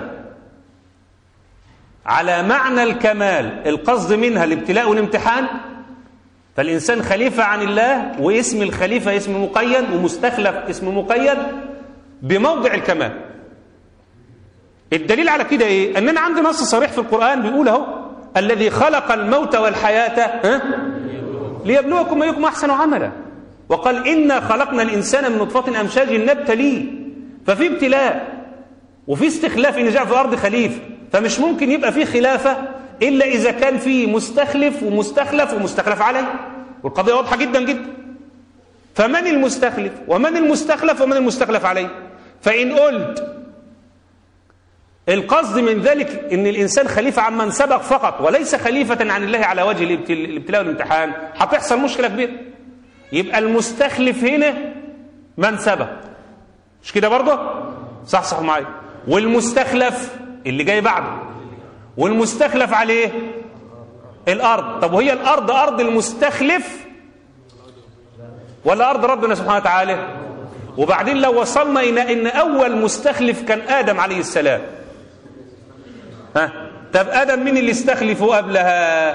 على معنى الكمال القصد منها الابتلاء والامتحان فالإنسان خليفة عن الله واسم الخليفة اسم مقيد ومستخلف اسم مقيد بموضع الكمال الدليل على كده ايه اننا عندنا نص صريح في القرآن بيقول اهو الذي خلق الموت والحياة ها؟ ليبلوكم ايكم احسن عملا وقال انا خلقنا الانسان من نطفة امشاج نبتليه ففي ابتلاء وفي استخلاف ان جاء في الارض خليفه فمش ممكن يبقى في خلافه الا اذا كان في مستخلف ومستخلف ومستخلف عليه والقضيه واضحه جدا جدا فمن المستخلف ومن المستخلف ومن المستخلف عليه فان قلت القصد من ذلك ان الانسان خليفه عمن سبق فقط وليس خليفه عن الله على وجه الابتلاء والامتحان هتحصل مشكله كبيره يبقى المستخلف هنا من سبق مش كده برضه صح صح معايا والمستخلف اللي جاي بعده والمستخلف عليه الارض طب وهي الارض ارض المستخلف ولا ارض ربنا سبحانه وتعالى وبعدين لو وصلنا الى ان اول مستخلف كان ادم عليه السلام ها طب ادم مين اللي استخلفه قبلها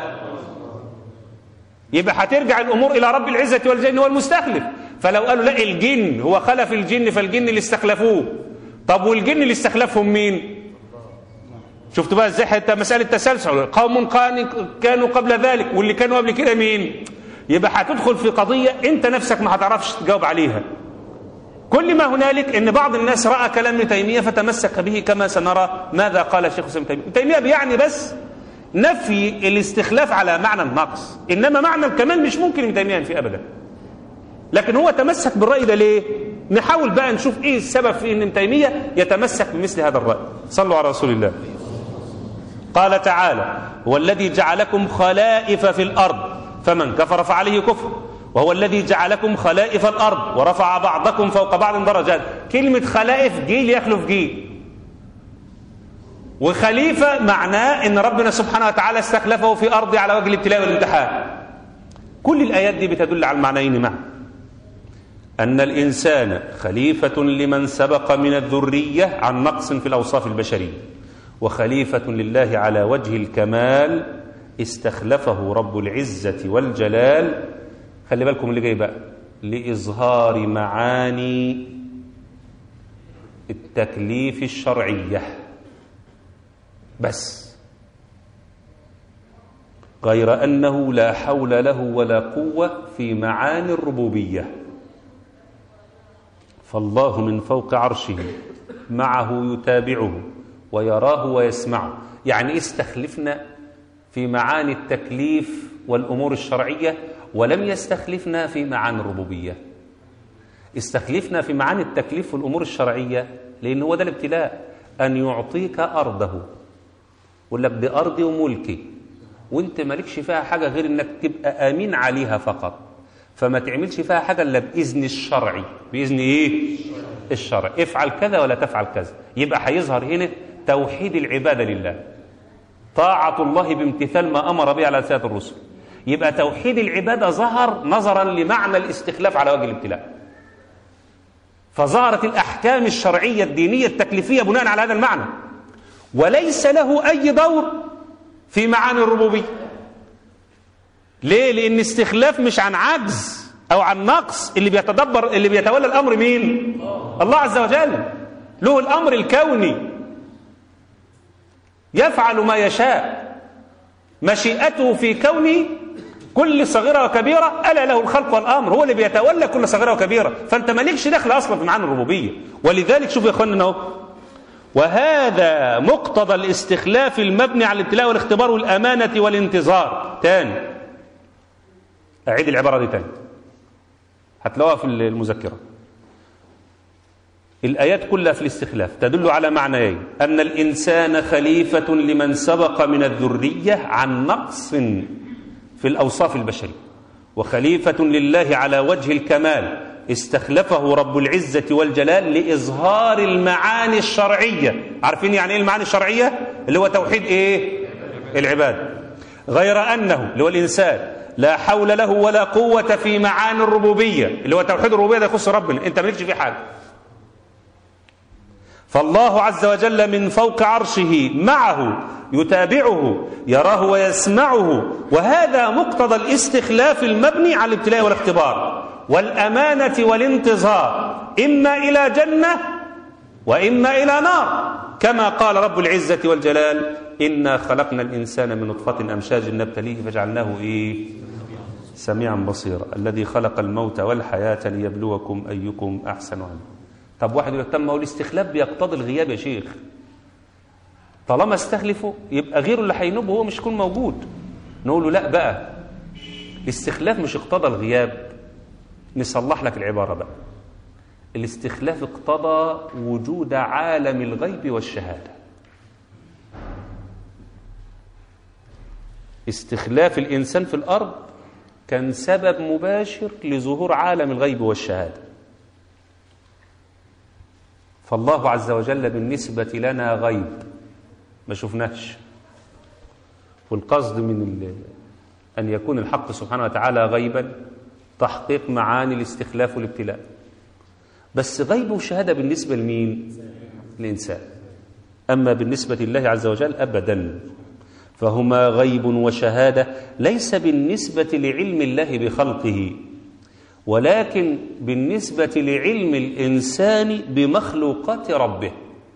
يبقى هترجع الامور الى رب العزه والجن هو المستخلف فلو قالوا لا الجن هو خلف الجن فالجن اللي استخلفوه طب والجن اللي استخلفهم مين شفتوا بقى ازاي حتى مساله تسلسل قوم كانوا قبل ذلك واللي كانوا قبل كده مين يبقى هتدخل في قضيه انت نفسك ما هتعرفش تجاوب عليها كل ما هنالك ان بعض الناس راى كلام ابن تيميه فتمسك به كما سنرى ماذا قال شيخ ابن تيميه ابن تيميه بيعني بس نفي الاستخلاف على معنى النقص انما معنى الكمال مش ممكن ابن تيميه ينفي ابدا لكن هو تمسك بالراي ده ليه نحاول بقى نشوف ايه السبب في ان ابن تيميه يتمسك بمثل هذا الراي صلوا على رسول الله قال تعالى هو الذي جعلكم خلائف في الارض فمن كفر فعليه كفر وهو الذي جعلكم خلائف الارض ورفع بعضكم فوق بعض درجات كلمه خلائف جيل يخلف جيل وخليفه معناه ان ربنا سبحانه وتعالى استخلفه في ارضه على وجه الابتلاء والامتحان كل الايات دي بتدل على المعنيين معا أن الإنسان خليفة لمن سبق من الذرية عن نقص في الأوصاف البشرية وخليفة لله على وجه الكمال استخلفه رب العزة والجلال خلي بالكم اللي جاي بقى لإظهار معاني التكليف الشرعية بس غير أنه لا حول له ولا قوة في معاني الربوبية فالله من فوق عرشه معه يتابعه ويراه ويسمعه يعني استخلفنا في معاني التكليف والأمور الشرعية ولم يستخلفنا في معاني الربوبية استخلفنا في معاني التكليف والأمور الشرعية لأن هو ده الابتلاء أن يعطيك أرضه يقول لك دي أرضي وملكي وانت مالكش فيها حاجة غير انك تبقى أمين عليها فقط فما تعملش فيها حاجة إلا بإذن الشرعي بإذن إيه؟ الشرع افعل كذا ولا تفعل كذا يبقى هيظهر هنا توحيد العبادة لله طاعة الله بامتثال ما أمر به على لسان الرسل يبقى توحيد العبادة ظهر نظرا لمعنى الاستخلاف على وجه الابتلاء فظهرت الأحكام الشرعية الدينية التكليفية بناء على هذا المعنى وليس له أي دور في معاني الربوبية ليه؟ لأن استخلاف مش عن عجز أو عن نقص اللي بيتدبر اللي بيتولى الأمر مين؟ الله عز وجل له الأمر الكوني يفعل ما يشاء مشيئته في كونه كل صغيرة وكبيرة ألا له الخلق والأمر هو اللي بيتولى كل صغيرة وكبيرة فأنت مالكش دخل أصلا في معاني الربوبية ولذلك شوف يا إخواننا أهو وهذا مقتضى الاستخلاف المبني على الابتلاء والاختبار والأمانة والانتظار تاني أعيد العبارة دي تاني هتلاقوها في المذكرة الآيات كلها في الاستخلاف تدل على معنيين أن الإنسان خليفة لمن سبق من الذرية عن نقص في الأوصاف البشرية وخليفة لله على وجه الكمال استخلفه رب العزة والجلال لإظهار المعاني الشرعية عارفين يعني إيه المعاني الشرعية اللي هو توحيد إيه العباد غير أنه اللي هو الإنسان لا حول له ولا قوة في معاني الربوبية اللي هو توحيد الربوبية ده يخص ربنا انت مالكش فيه حاجة فالله عز وجل من فوق عرشه معه يتابعه يراه ويسمعه وهذا مقتضى الاستخلاف المبني على الابتلاء والاختبار والأمانة والانتظار إما إلى جنة وإما إلى نار كما قال رب العزة والجلال إنا خلقنا الإنسان من نطفة أمشاج نبتليه فجعلناه إيه سميعا بصيرا الذي خلق الموت والحياة ليبلوكم أيكم أحسن عملا طب واحد يقول تم هو الاستخلاف بيقتضي الغياب يا شيخ طالما استخلفه يبقى غيره اللي هينوب هو مش يكون موجود نقول له لا بقى الاستخلاف مش اقتضى الغياب نصلح لك العبارة بقى الاستخلاف اقتضى وجود عالم الغيب والشهادة استخلاف الإنسان في الأرض كان سبب مباشر لظهور عالم الغيب والشهادة فالله عز وجل بالنسبة لنا غيب ما شفناش والقصد من ال... أن يكون الحق سبحانه وتعالى غيبا تحقيق معاني الاستخلاف والابتلاء بس غيب وشهادة بالنسبة لمين الإنسان أما بالنسبة لله عز وجل أبدا فهما غيب وشهادة ليس بالنسبة لعلم الله بخلقه ولكن بالنسبة لعلم الإنسان بمخلوقات ربه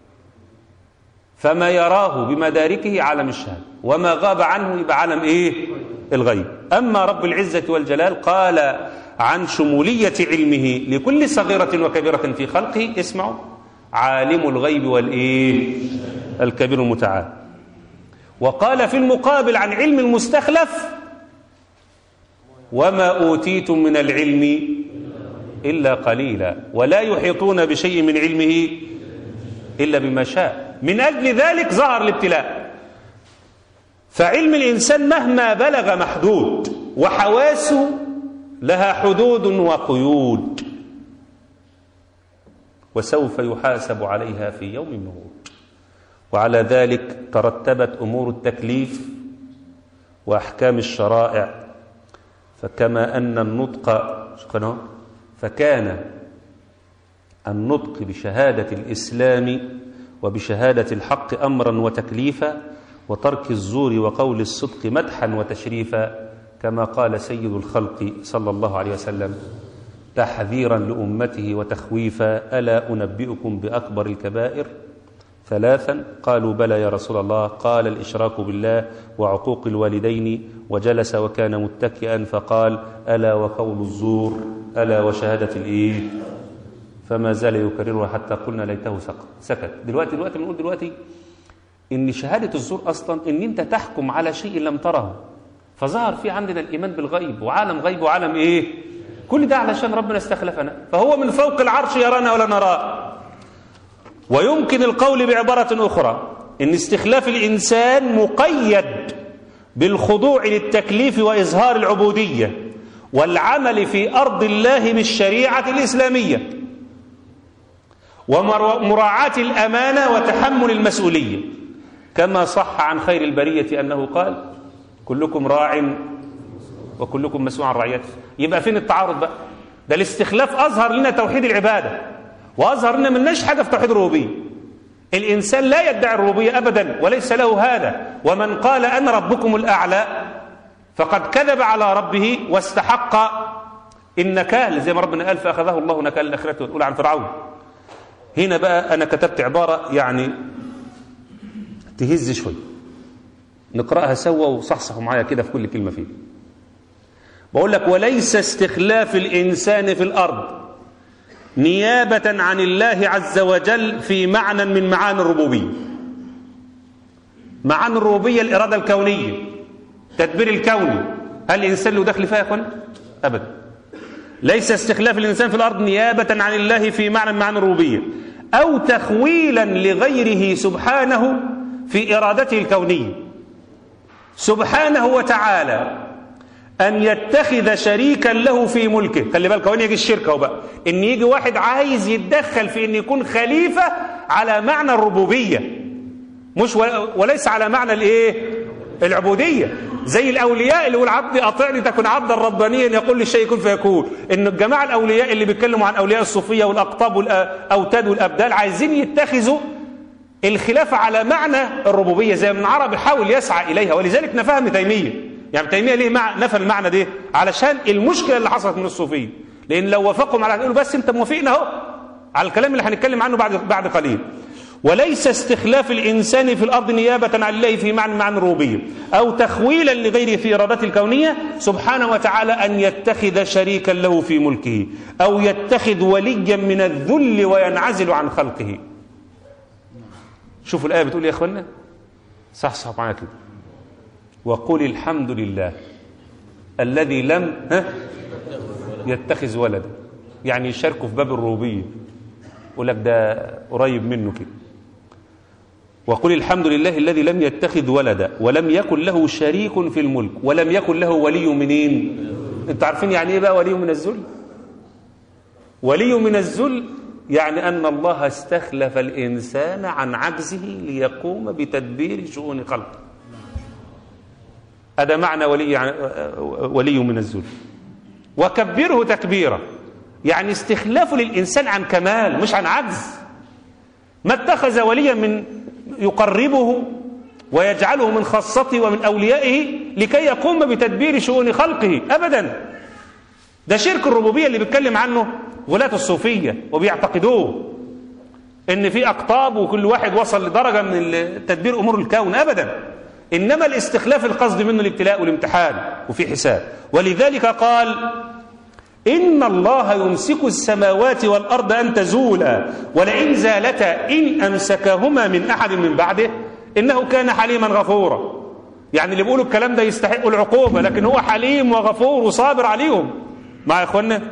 فما يراه بمداركه عالم الشهادة وما غاب عنه يبقى عالم إيه الغيب أما رب العزة والجلال قال عن شمولية علمه لكل صغيرة وكبيرة في خلقه اسمعوا عالم الغيب والإيه الكبير المتعال وقال في المقابل عن علم المستخلف وما أوتيتم من العلم إلا قليلا ولا يحيطون بشيء من علمه إلا بما شاء من أجل ذلك ظهر الابتلاء فعلم الإنسان مهما بلغ محدود وحواسه لها حدود وقيود وسوف يحاسب عليها في يوم موعود وعلى ذلك ترتبت أمور التكليف وأحكام الشرائع فكما أن النطق فكان النطق بشهادة الإسلام وبشهادة الحق أمرا وتكليفا وترك الزور وقول الصدق مدحا وتشريفا كما قال سيد الخلق صلى الله عليه وسلم تحذيرا لأمته وتخويفا ألا أنبئكم بأكبر الكبائر ثلاثا قالوا بلى يا رسول الله قال الإشراك بالله وعقوق الوالدين وجلس وكان متكئا فقال ألا وقول الزور ألا وشهادة الإيه فما زال يكررها حتى قلنا ليته سكت دلوقتي دلوقتي بنقول دلوقتي إن شهادة الزور أصلا إن أنت تحكم على شيء لم تره فظهر في عندنا الإيمان بالغيب وعالم غيب وعالم إيه كل ده علشان ربنا استخلفنا فهو من فوق العرش يرانا ولا نراه ويمكن القول بعبارة أخرى إن استخلاف الإنسان مقيد بالخضوع للتكليف وإظهار العبودية والعمل في أرض الله بالشريعة الإسلامية ومراعاة الأمانة وتحمل المسؤولية كما صح عن خير البرية أنه قال كلكم راع وكلكم مسؤول عن رعيته يبقى فين التعارض بقى ده الاستخلاف أظهر لنا توحيد العبادة وأظهر لنا مناش حاجة في توحيد الربوبية الإنسان لا يدعي الربوبية أبدا وليس له هذا ومن قال أنا ربكم الأعلى فقد كذب على ربه واستحق النكال زي ما ربنا قال فأخذه الله نكال الآخرة والأولى عن فرعون هنا بقى أنا كتبت عبارة يعني تهز شوي نقرأها سوا وصحصحوا معايا كده في كل كلمة فيه بقول لك وليس استخلاف الإنسان في الأرض نيابة عن الله عز وجل في معنى من معاني الربوبية معاني الربوبية الإرادة الكونية تدبير الكوني هل الإنسان له دخل فيها يا أخوان؟ أبدا ليس استخلاف الإنسان في الأرض نيابة عن الله في معنى من معاني الربوبية أو تخويلا لغيره سبحانه في إرادته الكونية سبحانه وتعالى أن يتخذ شريكا له في ملكه خلي بالك وين يجي الشركة بقى إن يجي واحد عايز يتدخل في إن يكون خليفة على معنى الربوبية مش وليس على معنى الإيه العبودية زي الاولياء اللي يقول عبدي اطعني تكن عبدا ربانيا يقول للشيء كن فيكون ان الجماعه الاولياء اللي بيتكلموا عن اولياء الصوفيه والاقطاب والاوتاد والابدال عايزين يتخذوا الخلافه على معنى الربوبيه زي ابن عربي حاول يسعى اليها ولذلك نفاها ابن تيميه يعني ابن تيميه ليه مع نفى المعنى ده علشان المشكله اللي حصلت من الصوفيه لان لو وافقهم على يقولوا بس انت موافقنا اهو على الكلام اللي هنتكلم عنه بعد بعد قليل وليس استخلاف الإنسان في الأرض نيابة عن الله في معنى معنى الربوبية أو تخويلا لغيره في إرادته الكونية سبحانه وتعالى أن يتخذ شريكا له في ملكه أو يتخذ وليا من الذل وينعزل عن خلقه شوفوا الآية بتقول يا أخوانا صح صح معايا كده وقل الحمد لله الذي لم ها يتخذ ولدا يعني يشاركوا في باب الربوبيه يقول لك ده قريب منه كده وقل الحمد لله الذي لم يتخذ ولدا ولم يكن له شريك في الملك ولم يكن له ولي منين انتوا عارفين يعني ايه بقى ولي من الذل ولي من الذل يعني ان الله استخلف الانسان عن عجزه ليقوم بتدبير شؤون خلقه هذا معنى ولي يعني ولي من الذل وكبره تكبيرا يعني استخلافه للإنسان عن كمال مش عن عجز ما اتخذ وليا من يقربه ويجعله من خاصته ومن أوليائه لكي يقوم بتدبير شؤون خلقه أبدا ده شرك الربوبية اللي بيتكلم عنه ولاة الصوفية وبيعتقدوه ان في أقطاب وكل واحد وصل لدرجة من تدبير أمور الكون أبدا إنما الاستخلاف القصد منه الابتلاء والامتحان وفي حساب ولذلك قال إن الله يمسك السماوات والأرض أن تزولا ولئن زالتا إن أمسكهما من أحد من بعده إنه كان حليما غفورا يعني اللي بيقولوا الكلام ده يستحقوا العقوبة لكن هو حليم وغفور وصابر عليهم مع إخواننا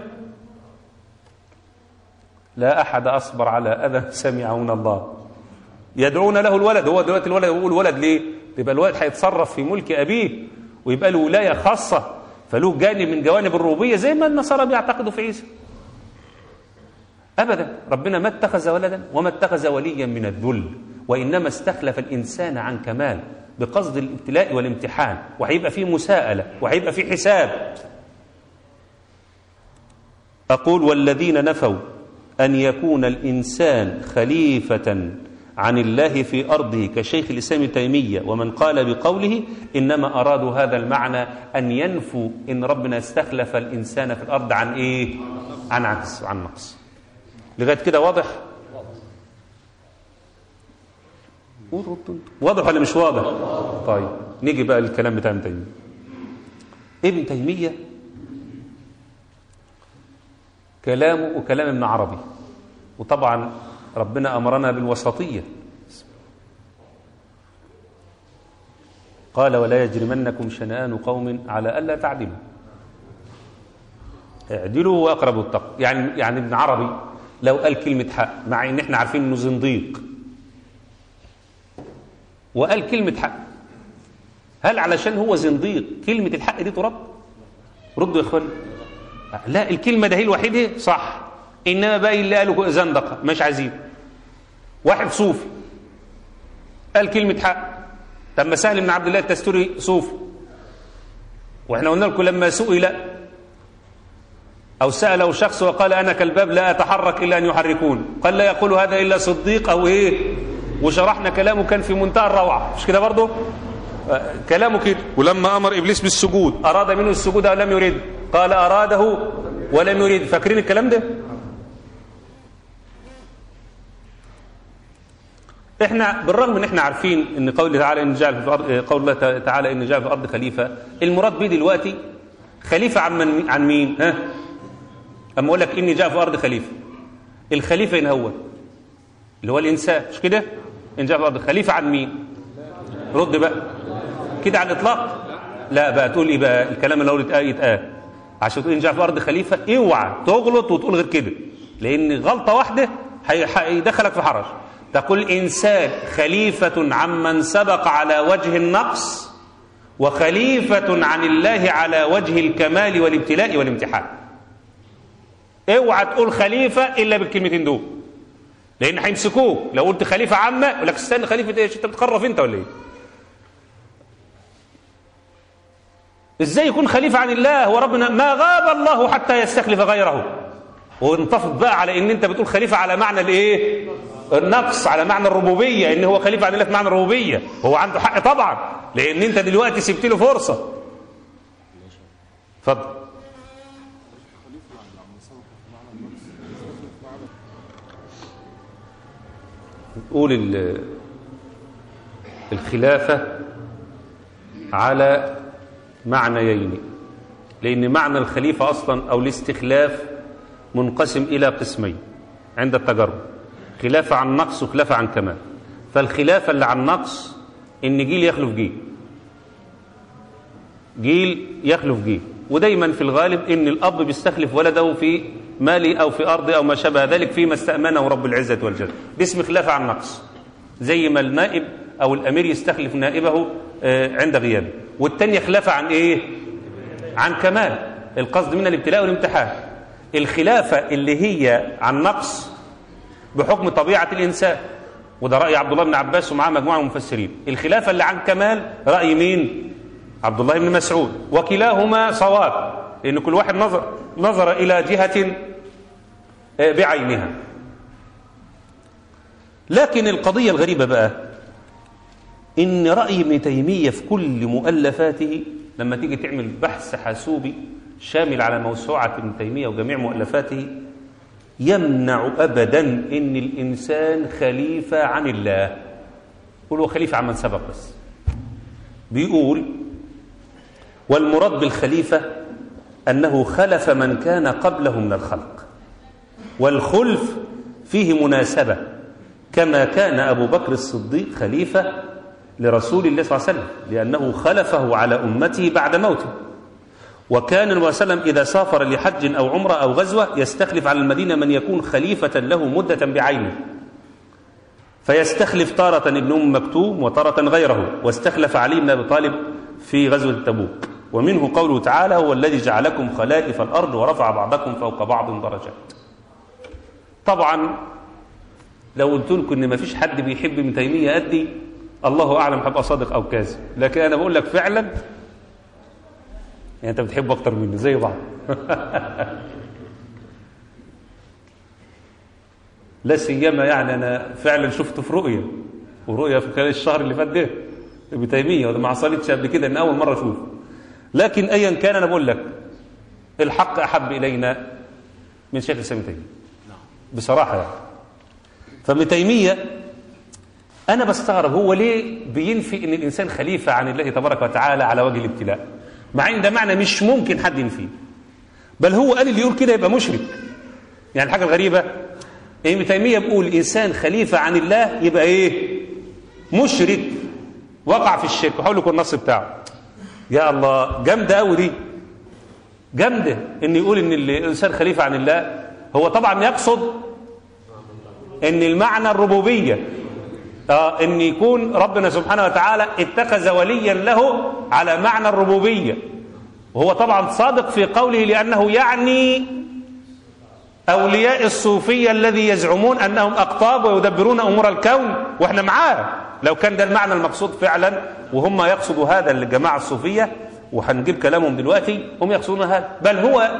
لا أحد أصبر على أذى سمعون الله يدعون له الولد هو دلوقتي الولد يقول ولد ليه يبقى الولد هيتصرف في ملك أبيه ويبقى له ولاية خاصة فله جانب من جوانب الربوبيه زي ما النصارى بيعتقدوا في عيسى ابدا ربنا ما اتخذ ولدا وما اتخذ وليا من الذل وانما استخلف الانسان عن كمال بقصد الابتلاء والامتحان وهيبقى فيه مساءله وهيبقى فيه حساب اقول والذين نفوا ان يكون الانسان خليفه عن الله في أرضه كشيخ الإسلام تيمية ومن قال بقوله إنما أرادوا هذا المعنى أن ينفوا إن ربنا استخلف الإنسان في الأرض عن إيه عن عكس عن نقص لغاية كده واضح واضح ولا مش واضح طيب نيجي بقى للكلام بتاع ابن تيمية ابن تيمية كلامه وكلام ابن عربي وطبعا ربنا أمرنا بالوسطية قال ولا يجرمنكم شنآن قوم على ألا تعدلوا اعدلوا وأقربوا التقوى يعني يعني ابن عربي لو قال كلمة حق مع إن إحنا عارفين إنه زنديق وقال كلمة حق هل علشان هو زنديق كلمة الحق دي ترد؟ ردوا يا إخوان لا الكلمة ده هي الوحيدة صح إنما باقي اللي قالوا زندقة مش عايزين واحد صوفي قال كلمة حق طب ما سهل بن عبد الله التستوري صوفي واحنا قلنا لكم لما سئل أو سأله شخص وقال أنا كالباب لا أتحرك إلا أن يحركون قال لا يقول هذا إلا صديق أو إيه وشرحنا كلامه كان في منتهى الروعة مش كده برضه كلامه كده ولما أمر إبليس بالسجود أراد منه السجود أو لم يريد قال أراده ولم يريد فاكرين الكلام ده احنا بالرغم ان احنا عارفين ان قول تعالى ان جعل في الارض قول الله تعالى ان جعل في الارض خليفه المراد به دلوقتي خليفه عن من عن مين ها اما اقول لك اني جاء في الارض خليفه الخليفه هنا هو اللي هو الانسان مش كده ان جاء في الارض خليفه عن مين رد بقى كده على الاطلاق لا بقى تقول ايه بقى الكلام اللي هو يتقال عشان تقول ان جاء في الارض خليفه اوعى تغلط وتقول غير كده لان غلطه واحده هيدخلك في حرج تقول إنسان خليفة عمن سبق على وجه النقص وخليفة عن الله على وجه الكمال والابتلاء والامتحان اوعى تقول خليفة إلا بالكلمتين دول لأن هيمسكوه لو قلت خليفة عامة يقول لك استنى خليفة ايش انت بتخرف انت ولا ايه ازاي يكون خليفة عن الله هو ربنا ما غاب الله حتى يستخلف غيره وانتفض بقى على ان انت بتقول خليفة على معنى الايه النقص على معنى الربوبية ان هو خليفة عن الله في معنى الربوبية هو عنده حق طبعا لان انت دلوقتي سبت له فرصة اتفضل نقول ال- الخلافة على معنيين لأن معنى الخليفة أصلا أو الاستخلاف منقسم إلى قسمين عند التجرب خلافة عن نقص وخلافة عن كمال فالخلافة اللي عن نقص إن جيل يخلف جيل جيل يخلف جيل ودايما في الغالب إن الأب بيستخلف ولده في ماله أو في أرضه أو ما شابه ذلك فيما استأمنه رب العزة والجلال باسم خلافة عن نقص زي ما النائب أو الأمير يستخلف نائبه آه، عند غيابه والتانية خلافة عن إيه؟ عن كمال القصد من الابتلاء والامتحان الخلافة اللي هي عن نقص بحكم طبيعة الإنسان وده رأي عبد الله بن عباس ومعاه مجموعة من المفسرين الخلافة اللي عن كمال رأي مين؟ عبد الله بن مسعود وكلاهما صواب لأن كل واحد نظر, نظر إلى جهة آه، بعينها لكن القضية الغريبة بقى إن رأي ابن تيمية في كل مؤلفاته لما تيجي تعمل بحث حاسوبي شامل على موسوعة ابن تيمية وجميع مؤلفاته يمنع أبدا إن الإنسان خليفة عن الله يقول هو خليفة عن من سبق بس بيقول والمراد بالخليفة أنه خلف من كان قبله من الخلق والخلف فيه مناسبة كما كان أبو بكر الصديق خليفة لرسول الله صلى الله عليه وسلم لأنه خلفه على أمته بعد موته وكان النبي صلى الله عليه وسلم إذا سافر لحج أو عمرة أو غزوة يستخلف على المدينة من يكون خليفة له مدة بعينه فيستخلف تارة ابن أم مكتوم وتارة غيره واستخلف علي بن أبي طالب في غزوة تبوك ومنه قوله تعالى هو الذي جعلكم خلائف الأرض ورفع بعضكم فوق بعض درجات طبعا لو قلت لكم ان ما فيش حد بيحب ابن تيميه قدي الله اعلم هبقى صادق او كاذب لكن انا بقول لك فعلا يعني انت بتحبه اكتر مني زي بعض لا سيما يعني انا فعلا شفته في رؤيه ورؤيه في خلال الشهر اللي فات ده ابن تيميه وده ما حصلتش قبل كده ان اول مره اشوفه لكن ايا كان انا بقول لك الحق احب الينا من شيخ الاسلام ابن تيميه بصراحه يعني فابن تيميه انا بستغرب هو ليه بينفي ان الانسان خليفه عن الله تبارك وتعالى على وجه الابتلاء مع ان ده معنى مش ممكن حد ينفيه بل هو قال اللي يقول كده يبقى مشرك يعني الحاجه الغريبه ابن تيميه بيقول انسان خليفه عن الله يبقى ايه مشرك وقع في الشرك وحاول لكم النص بتاعه يا الله جامده قوي دي جامده ان يقول ان الانسان خليفه عن الله هو طبعا يقصد ان المعنى الربوبيه آه ان يكون ربنا سبحانه وتعالى اتخذ وليا له على معنى الربوبيه وهو طبعا صادق في قوله لانه يعني اولياء الصوفيه الذي يزعمون انهم اقطاب ويدبرون امور الكون واحنا معاه لو كان ده المعنى المقصود فعلا وهم يقصدوا هذا الجماعه الصوفيه وهنجيب كلامهم دلوقتي هم يقصدون هذا بل هو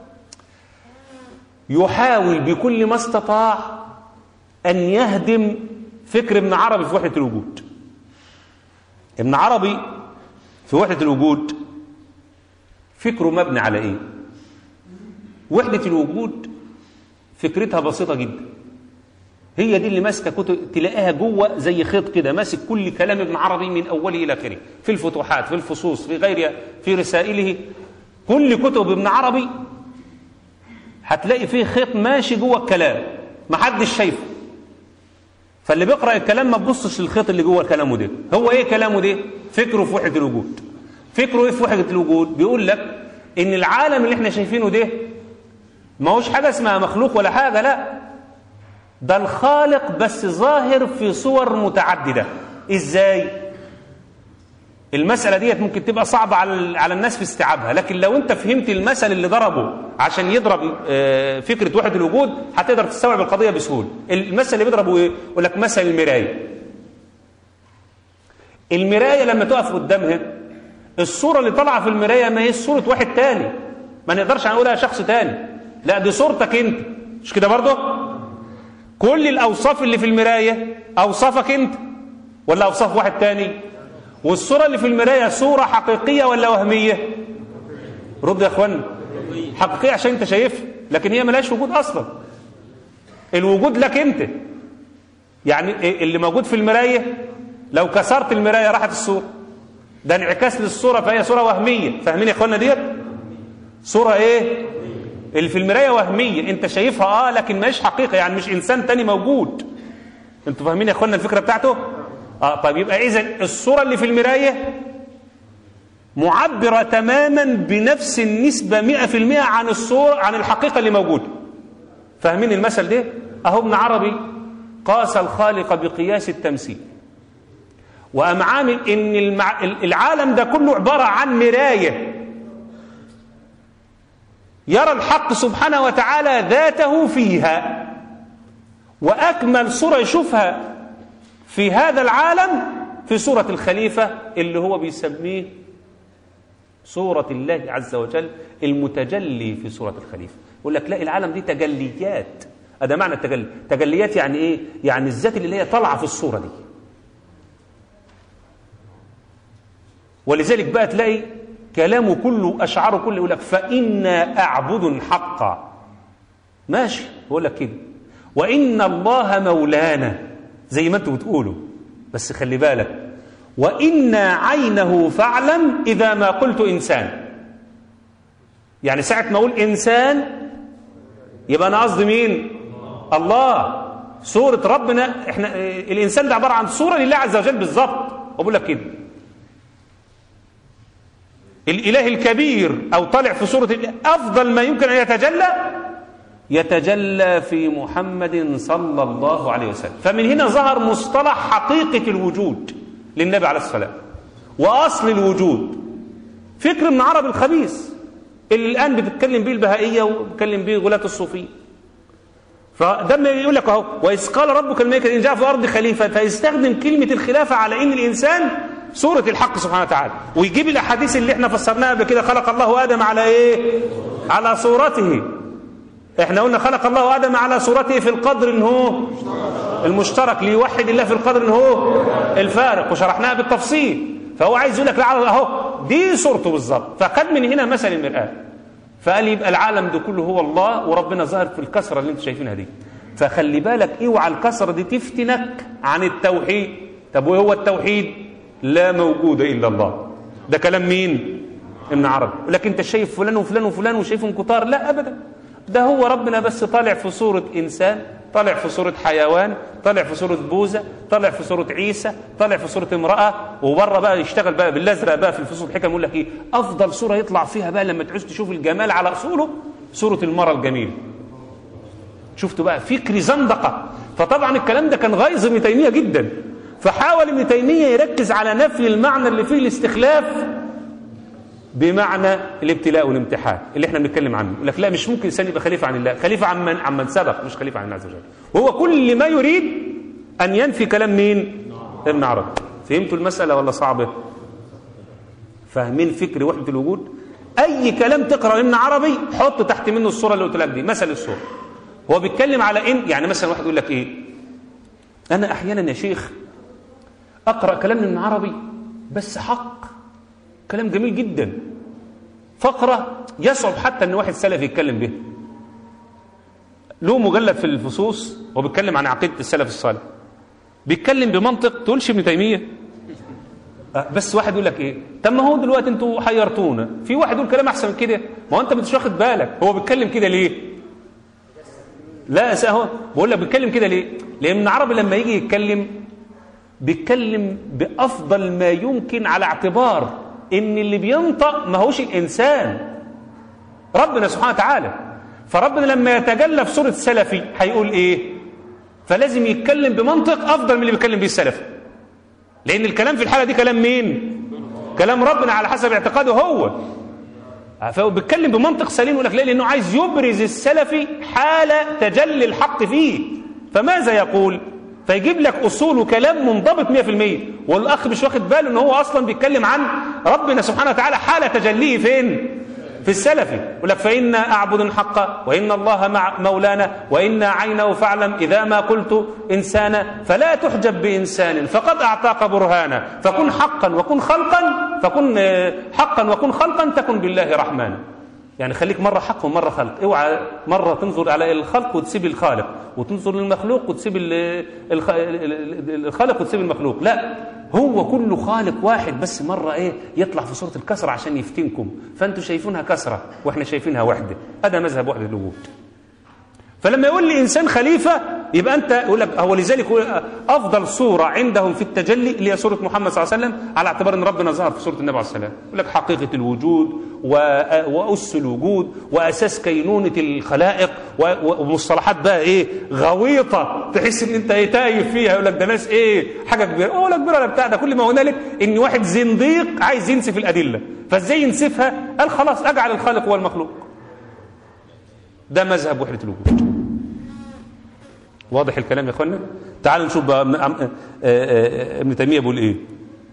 يحاول بكل ما استطاع أن يهدم فكر ابن عربي في وحدة الوجود ابن عربي في وحدة الوجود فكره مبني على إيه وحدة الوجود فكرتها بسيطة جدا هي دي اللي ماسكة كتب تلاقيها جوه زي خيط كده ماسك كل كلام ابن عربي من أوله إلى آخره في الفتوحات في الفصوص في غيرها في رسائله كل كتب ابن عربي هتلاقي فيه خيط ماشي جوه الكلام محدش شايفه فاللي بيقرأ الكلام ما تبصش للخيط اللي جوه كلامه ده هو ايه كلامه ده فكره في وحدة الوجود فكره ايه في وحدة الوجود بيقول لك ان العالم اللي احنا شايفينه ده ما هوش حاجة اسمها مخلوق ولا حاجة لا ده الخالق بس ظاهر في صور متعددة ازاي المسألة ديت ممكن تبقى صعبة على على الناس في استيعابها لكن لو انت فهمت المثل اللي ضربه عشان يضرب فكرة وحدة الوجود هتقدر تستوعب القضية بسهولة المثل اللي بيضربه ايه يقول لك مثل المراية المراية لما تقف قدامها الصورة اللي طالعة في المراية ما هي صورة واحد تاني ما نقدرش نقولها شخص تاني لا دي صورتك انت مش كده برضه كل الأوصاف اللي في المراية أوصافك انت ولا أوصاف واحد تاني والصورة اللي في المراية صورة حقيقية ولا وهمية رد يا اخوانا حقيقية عشان انت شايفها لكن هي ملهاش وجود اصلا الوجود لك انت يعني اللي موجود في المراية لو كسرت المراية راحت الصورة ده انعكاس للصورة فهي صورة وهمية فاهمين يا اخوانا ديت صورة ايه اللي في المراية وهمية انت شايفها اه لكن مش حقيقة يعني مش انسان تاني موجود انتوا فاهمين يا اخوانا الفكرة بتاعته اه طيب يبقى اذا الصورة اللي في المراية معبرة تماما بنفس النسبة مئة في المئة عن الصورة عن الحقيقة اللي موجودة فاهمين المثل ده اهو ابن عربي قاس الخالق بقياس التمثيل وقام عامل ان المع... العالم ده كله عبارة عن مراية يرى الحق سبحانه وتعالى ذاته فيها وأكمل صورة يشوفها في هذا العالم في صورة الخليفة اللي هو بيسميه صورة الله عز وجل المتجلي في صورة الخليفة يقول لك لا العالم دي تجليات هذا معنى التجلي تجليات يعني ايه يعني الذات اللي هي طالعه في الصورة دي ولذلك بقى تلاقي كلامه كله أشعاره كله يقول لك فإنا أعبد حقا ماشي يقول لك كده وإن الله مولانا زي ما انتوا بتقولوا بس خلي بالك وإنا عينه فاعلم إذا ما قلت إنسان يعني ساعة ما أقول إنسان يبقى أنا قصدي مين الله صورة ربنا احنا الإنسان ده عبارة عن صورة لله عز وجل بالظبط وبقول لك كده الإله الكبير أو طالع في صورة أفضل ما يمكن أن يتجلى يتجلى في محمد صلى الله عليه وسلم فمن هنا ظهر مصطلح حقيقة الوجود للنبي عليه الصلاة وأصل الوجود فكر ابن عربي الخبيث اللي الآن بتتكلم به البهائية وبتتكلم به غلاة الصوفية فده يقول لك اهو وإذ قال ربك الملائكة إن جاء في الأرض خليفة فيستخدم كلمة الخلافة على إن الإنسان سورة الحق سبحانه وتعالى ويجيب الأحاديث اللي احنا فسرناها قبل كده خلق الله آدم على إيه على صورته احنا قلنا خلق الله آدم على صورته في القدر ان هو المشترك ليوحد الله في القدر ان هو الفارق وشرحناها بالتفصيل فهو عايز يقول لك العالم اهو دي صورته بالظبط فخد من هنا مثل المرآة فقال يبقى العالم ده كله هو الله وربنا ظاهر في الكسرة اللي انتم شايفينها دي فخلي بالك اوعى الكسرة دي تفتنك عن التوحيد طب وايه هو التوحيد لا موجود الا الله ده كلام مين ابن عربي لكن انت شايف فلان وفلان وفلان وشايفهم كتار لا ابدا ده هو ربنا بس طالع في صورة إنسان طالع في صورة حيوان طالع في صورة بوزة طالع في صورة عيسى طالع في صورة امرأة وبره بقى يشتغل بقى بالازرق بقى في الفصول الحكم يقول لك ايه افضل صورة يطلع فيها بقى لما تعوز تشوف الجمال على اصوله صورة المرأة الجميلة شفتوا بقى فكر زندقة فطبعا الكلام ده كان غيظ ابن تيمية جدا فحاول ابن تيمية يركز على نفي المعنى اللي فيه الاستخلاف بمعنى الابتلاء والامتحان اللي احنا بنتكلم عنه يقول لك لا مش ممكن انسان يبقى خليفه عن الله خليفه عن من عن من سبق مش خليفه عن الله عز وجل وهو كل ما يريد ان ينفي كلام مين ابن عربي فهمتوا المساله ولا صعبه فاهمين فكر وحده الوجود اي كلام تقرا ابن عربي حط تحت منه الصوره اللي قلت لك دي مثل الصوره هو بيتكلم على ان يعني مثلا واحد يقول لك ايه انا احيانا يا شيخ اقرا كلام ابن عربي بس حق كلام جميل جدا فقرة يصعب حتى ان واحد سلفي يتكلم به له مجلد في الفصوص وبيتكلم عن عقيدة السلف الصالح بيتكلم بمنطق تقولش ابن تيمية بس واحد يقول لك ايه طب ما هو دلوقتي انتوا حيرتونا في واحد يقول كلام احسن من كده ما هو انت مش واخد بالك هو بيتكلم كده ليه لا هو بقول لك بيتكلم كده ليه لان ابن عربي لما يجي يتكلم بيتكلم بافضل ما يمكن على اعتبار ان اللي بينطق ما هوش الانسان ربنا سبحانه وتعالى فربنا لما يتجلى في سوره سلفي هيقول ايه فلازم يتكلم بمنطق افضل من اللي بيتكلم بيه السلفي لان الكلام في الحاله دي كلام مين كلام ربنا على حسب اعتقاده هو فهو بيتكلم بمنطق سليم يقول لك ليه لانه عايز يبرز السلفي حال تجلي الحق فيه فماذا يقول فيجيب لك اصول وكلام منضبط 100% والاخ مش واخد باله ان هو اصلا بيتكلم عن ربنا سبحانه وتعالى حال تجليه فين في السلفي يقول لك فإنا أعبد حقا وإن الله مع مولانا وإنا عينه فاعلم إذا ما قلت إنسانا فلا تحجب بإنسان فقد أعطاك برهانا فكن حقا وكن خلقا فكن حقا وكن خلقا تكن بالله رحمانا يعني خليك مرة حق ومرة خلق اوعى مرة تنظر على الخلق وتسيب الخالق وتنظر للمخلوق وتسيب الخالق وتسيب المخلوق لا هو كله خالق واحد بس مرة ايه يطلع في صورة الكسرة عشان يفتنكم فانتوا شايفينها كسرة واحنا شايفينها وحدة هذا مذهب وحدة الوجود فلما يقول لي إنسان خليفة يبقى أنت يقول لك هو لذلك أفضل صورة عندهم في التجلي اللي هي صورة محمد صلى الله عليه وسلم على اعتبار أن ربنا ظهر في صورة النبي عليه السلام يقول لك حقيقة الوجود وأس الوجود وأساس كينونة الخلائق ومصطلحات بقى إيه غويطة تحس إن أنت إيه تايه فيها يقول لك ده ناس إيه حاجة كبيرة ولا كبيرة ولا بتاع ده كل ما هنالك إن واحد زنديق عايز ينسف الأدلة فإزاي ينسفها قال خلاص أجعل الخالق هو المخلوق ده مذهب وحدة الوجود واضح الكلام يا اخوانا تعالوا نشوف بقى ابن تيميه بيقول ايه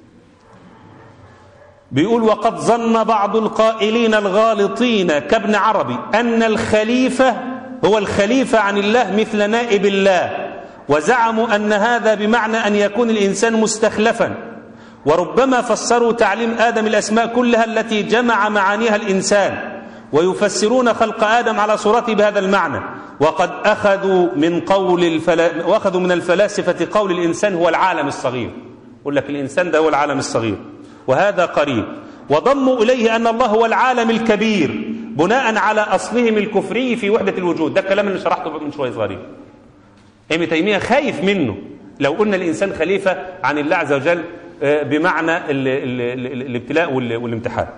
بيقول وقد ظن بعض القائلين الغالطين كابن عربي ان الخليفه هو الخليفه عن الله مثل نائب الله وزعموا ان هذا بمعنى ان يكون الانسان مستخلفا وربما فسروا تعليم ادم الاسماء كلها التي جمع معانيها الانسان ويفسرون خلق آدم على صورته بهذا المعنى وقد أخذوا من قول الفلا... وأخذوا من الفلاسفة قول الإنسان هو العالم الصغير يقول لك الإنسان ده هو العالم الصغير وهذا قريب وضموا إليه أن الله هو العالم الكبير بناء على أصلهم الكفري في وحدة الوجود ده الكلام اللي شرحته من شوية صغيرين ابن تيمية خايف منه لو قلنا الإنسان خليفة عن الله عز وجل بمعنى ال... ال... ال... الابتلاء والامتحان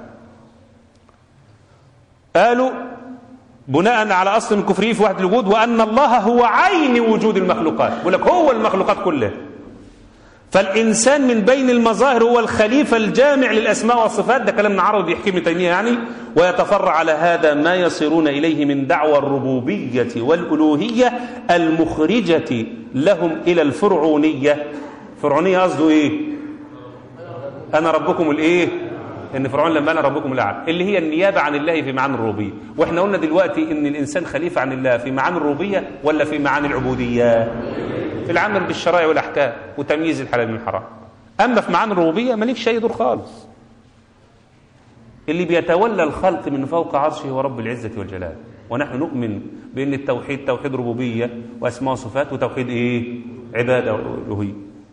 قالوا بناء على اصل الكفري في وحده الوجود وان الله هو عين وجود المخلوقات بيقول لك هو المخلوقات كلها فالانسان من بين المظاهر هو الخليفه الجامع للاسماء والصفات ده كلام عربي بيحكي ابن تيميه يعني ويتفرع على هذا ما يصيرون اليه من دعوى الربوبيه والالوهيه المخرجه لهم الى الفرعونيه فرعونيه قصده ايه انا ربكم الايه ان فرعون لما انا ربكم الاعلى اللي هي النيابه عن الله في معاني الربوبيه واحنا قلنا دلوقتي ان الانسان خليفه عن الله في معاني الربوبيه ولا في معاني العبوديه في العمل بالشرائع والاحكام وتمييز الحلال من الحرام اما في معاني الربوبيه مالكش اي دور خالص اللي بيتولى الخلق من فوق عرشه هو رب العزه والجلال ونحن نؤمن بان التوحيد توحيد ربوبيه واسماء وصفات وتوحيد ايه عباده والوهيه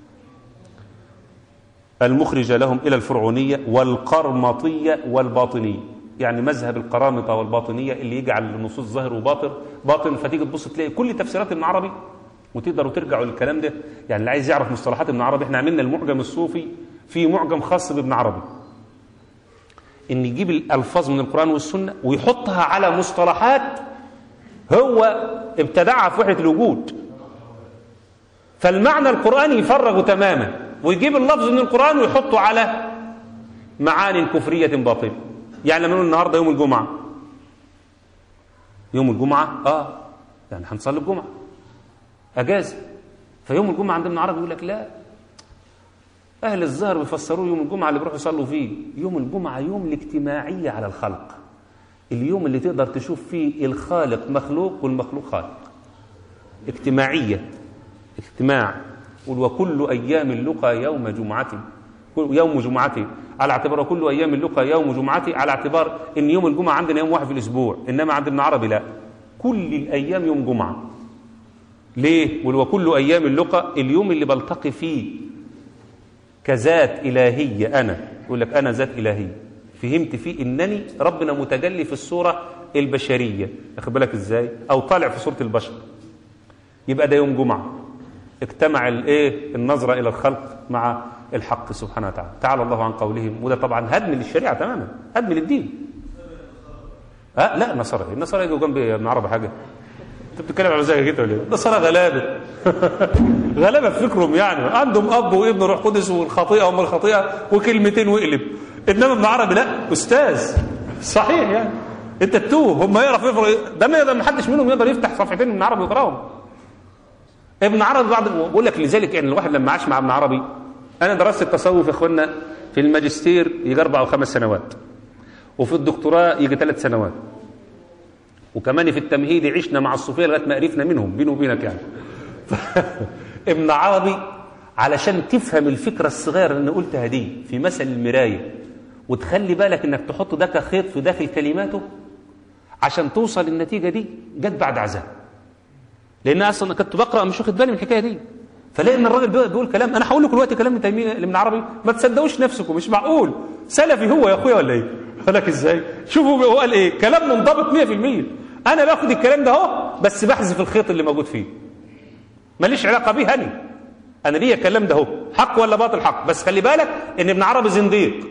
المخرجة لهم إلى الفرعونية والقرمطية والباطنية يعني مذهب القرامطة والباطنية اللي يجعل النصوص ظاهر وباطن باطن فتيجي تبص تلاقي كل تفسيرات ابن عربي وتقدروا ترجعوا للكلام ده يعني اللي عايز يعرف مصطلحات ابن عربي احنا عملنا المعجم الصوفي في معجم خاص بابن عربي ان يجيب الالفاظ من القرآن والسنة ويحطها على مصطلحات هو ابتدعها في وحدة الوجود فالمعنى القرآني يفرغه تماما ويجيب اللفظ من القرآن ويحطه على معاني كفرية باطلة يعني لما نقول النهاردة يوم الجمعة يوم الجمعة اه يعني هنصلي الجمعة أجازة فيوم الجمعة عند ابن عربي يقول لك لا أهل الظهر بيفسروه يوم الجمعة اللي بيروحوا يصلوا فيه يوم الجمعة يوم الاجتماعية على الخلق اليوم اللي تقدر تشوف فيه الخالق مخلوق والمخلوق خالق اجتماعية اجتماع قل وكل أيام اللقى يوم جمعة يوم جمعتي على اعتبار كل أيام اللقى يوم جمعتي على اعتبار إن يوم الجمعة عندنا يوم واحد في الأسبوع إنما عند ابن عربي لا كل الأيام يوم جمعة ليه؟ قل وكل أيام اللقى اليوم اللي بلتقي فيه كذات إلهية أنا يقول لك أنا ذات إلهية فهمت فيه إنني ربنا متجلي في الصورة البشرية أخد بالك إزاي؟ أو طالع في صورة البشر يبقى ده يوم جمعة اجتمع الايه النظرة إلى الخلق مع الحق سبحانه وتعالى تعالى الله عن قولهم وده طبعا هدم للشريعة تماما هدم للدين ها لا النصارى النصارى يجوا جنب ابن عربي حاجة انت بتتكلم على زي كده ولا النصارى غلابة غلابة في فكرهم يعني عندهم اب وابن روح قدس والخطيئة وام الخطيئة وكلمتين وقلب انما ابن عربي لا استاذ صحيح يعني انت تتوه هم يعرف يفرق ده ما حدش منهم يقدر يفتح صفحتين من عربي ويقراهم ابن عربي بعض بقول لك لذلك يعني الواحد لما عاش مع ابن عربي انا درست التصوف يا اخوانا في الماجستير يجي اربع او خمس سنوات وفي الدكتوراه يجي ثلاث سنوات وكمان في التمهيدي عشنا مع الصوفيه لغايه ما قرفنا منهم بيني وبينك يعني ابن عربي علشان تفهم الفكره الصغيره اللي انا قلتها دي في مثل المرايه وتخلي بالك انك تحط ده كخيط في داخل كلماته عشان توصل للنتيجه دي جت بعد عذاب لان اصلا كنت بقرا مش واخد بالي من الحكايه دي فلاقي ان الراجل بيقول كلام انا هقول لكم دلوقتي كلام ابن تيميه ابن عربي ما تصدقوش نفسكم مش معقول سلفي هو يا اخويا ولا ايه؟ لك ازاي؟ شوفوا هو قال ايه؟ كلام منضبط 100% انا باخد الكلام ده اهو بس بحذف الخيط اللي موجود فيه ماليش علاقه بيه انا انا ليا الكلام ده اهو حق ولا باطل حق بس خلي بالك ان ابن عربي زنديق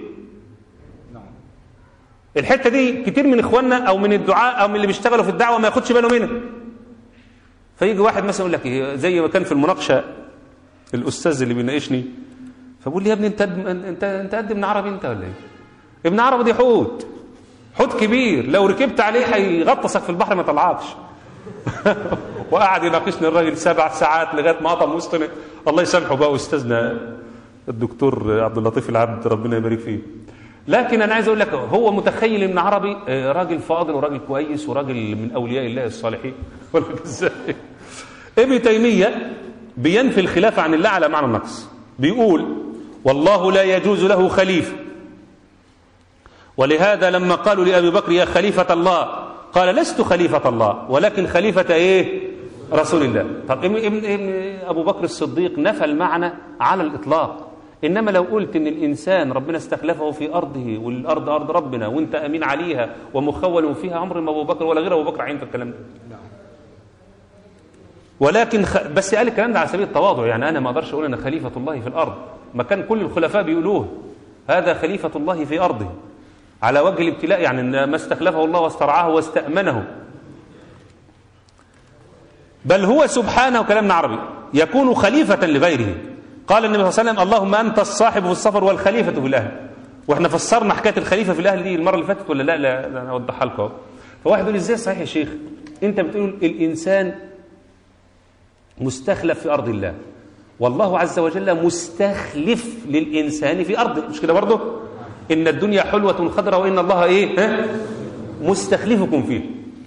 الحته دي كتير من اخواننا او من الدعاء او من اللي بيشتغلوا في الدعوه ما ياخدش باله منها فيجي واحد مثلا يقول لك إيه زي ما كان في المناقشه الاستاذ اللي بيناقشني فبقول لي يا ابني انت انت انت قد ابن عربي انت ولا ايه؟ ابن عربي دي حوت حوت كبير لو ركبت عليه هيغطسك في البحر ما طلعكش وقعد يناقشني الراجل سبع ساعات لغايه ما قطم وسطنا الله يسامحه بقى استاذنا الدكتور عبد اللطيف العبد ربنا يبارك فيه لكن انا عايز اقول لك هو متخيل ابن عربي راجل فاضل وراجل كويس وراجل من اولياء الله الصالحين ولا ازاي ابن تيميه بينفي الخلافه عن الله على معنى النقص بيقول والله لا يجوز له خليفه ولهذا لما قالوا لابي بكر يا خليفه الله قال لست خليفه الله ولكن خليفه ايه رسول الله طب ابن, ابن, ابن ابو بكر الصديق نفى المعنى على الاطلاق انما لو قلت ان الانسان ربنا استخلفه في ارضه والارض ارض ربنا وانت امين عليها ومخول فيها عمر ما ابو بكر ولا غير ابو بكر عين في الكلام ده ولكن خ... بس قال الكلام ده على سبيل التواضع يعني انا ما اقدرش اقول انا خليفه الله في الارض ما كان كل الخلفاء بيقولوه هذا خليفه الله في ارضه على وجه الابتلاء يعني ما استخلفه الله واسترعاه واستامنه بل هو سبحانه كلام عربي يكون خليفه لغيره قال النبي صلى الله عليه وسلم اللهم انت الصاحب في السفر والخليفه في الاهل واحنا فسرنا حكايه الخليفه في الاهل دي المره اللي فاتت ولا لا لا, لا انا اوضحها لكم فواحد يقول ازاي صحيح يا شيخ انت بتقول الانسان مستخلف في ارض الله والله عز وجل مستخلف للانسان في ارضه مش كده برضه ان الدنيا حلوه خضراء وان الله ايه ها؟ مستخلفكم فيه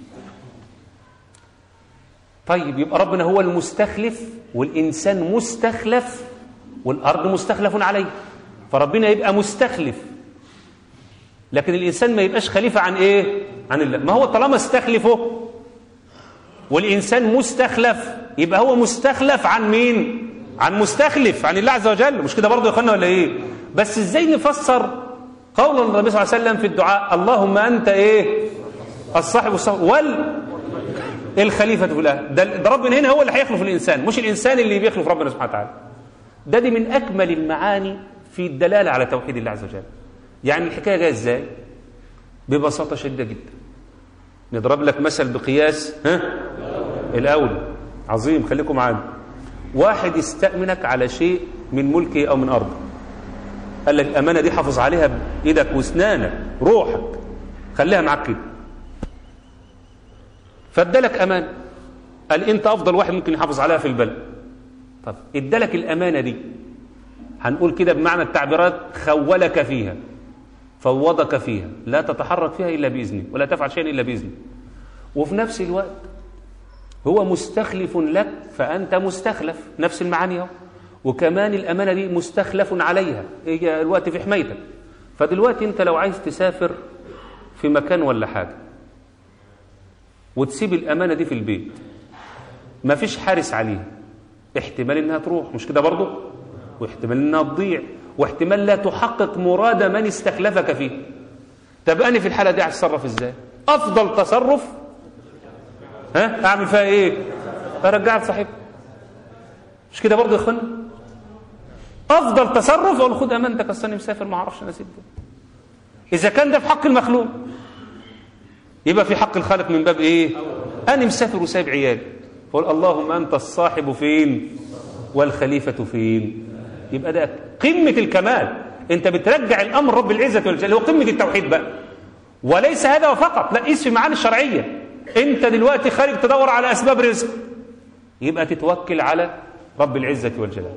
طيب يبقى ربنا هو المستخلف والانسان مستخلف والارض مستخلف عليه فربنا يبقى مستخلف لكن الانسان ما يبقاش خليفه عن ايه عن الله ما هو طالما استخلفه والانسان مستخلف يبقى هو مستخلف عن مين عن مستخلف عن الله عز وجل مش كده برضه يا اخوانا ولا ايه بس ازاي نفسر قول النبي صلى الله عليه وسلم في الدعاء اللهم انت ايه الصاحب والصاحب وال الخليفه في الاهل ده, ده ربنا هنا هو اللي هيخلف الانسان مش الانسان اللي بيخلف ربنا سبحانه وتعالى ده دي من اكمل المعاني في الدلاله على توحيد الله عز وجل يعني الحكايه جايه ازاي ببساطه شديده جدا نضرب لك مثل بقياس ها الاول عظيم خليكم معانا واحد يستأمنك على شيء من ملكه او من ارضه قال لك الامانه دي حافظ عليها بايدك واسنانك روحك خليها معاك كده فادالك امان قال انت افضل واحد ممكن يحافظ عليها في البلد طب ادالك الامانه دي هنقول كده بمعنى التعبيرات خولك فيها فوضك فيها لا تتحرك فيها الا باذنه ولا تفعل شيئا الا باذنه وفي نفس الوقت هو مستخلف لك فانت مستخلف نفس المعاني اهو وكمان الامانه دي مستخلف عليها هي الوقت في حمايتك فدلوقتي انت لو عايز تسافر في مكان ولا حاجه وتسيب الامانه دي في البيت ما فيش حارس عليها احتمال انها تروح مش كده برضه واحتمال انها تضيع واحتمال لا تحقق مراد من استخلفك فيه طب انا في الحاله دي هتصرف ازاي افضل تصرف ها اعمل فيها ايه ارجعها لصاحبها مش كده برضه يا اخوانا افضل تصرف اقول خد امانتك اصل انا مسافر ما اعرفش انا اسيب اذا كان ده في حق المخلوق يبقى في حق الخالق من باب ايه انا مسافر وسايب عيالي فقول اللهم انت الصاحب فين والخليفه فين يبقى ده قمه الكمال انت بترجع الامر رب العزه والجلال هو قمه التوحيد بقى وليس هذا فقط لا قيس في المعاني الشرعيه انت دلوقتي خارج تدور على اسباب رزق يبقى تتوكل على رب العزة والجلال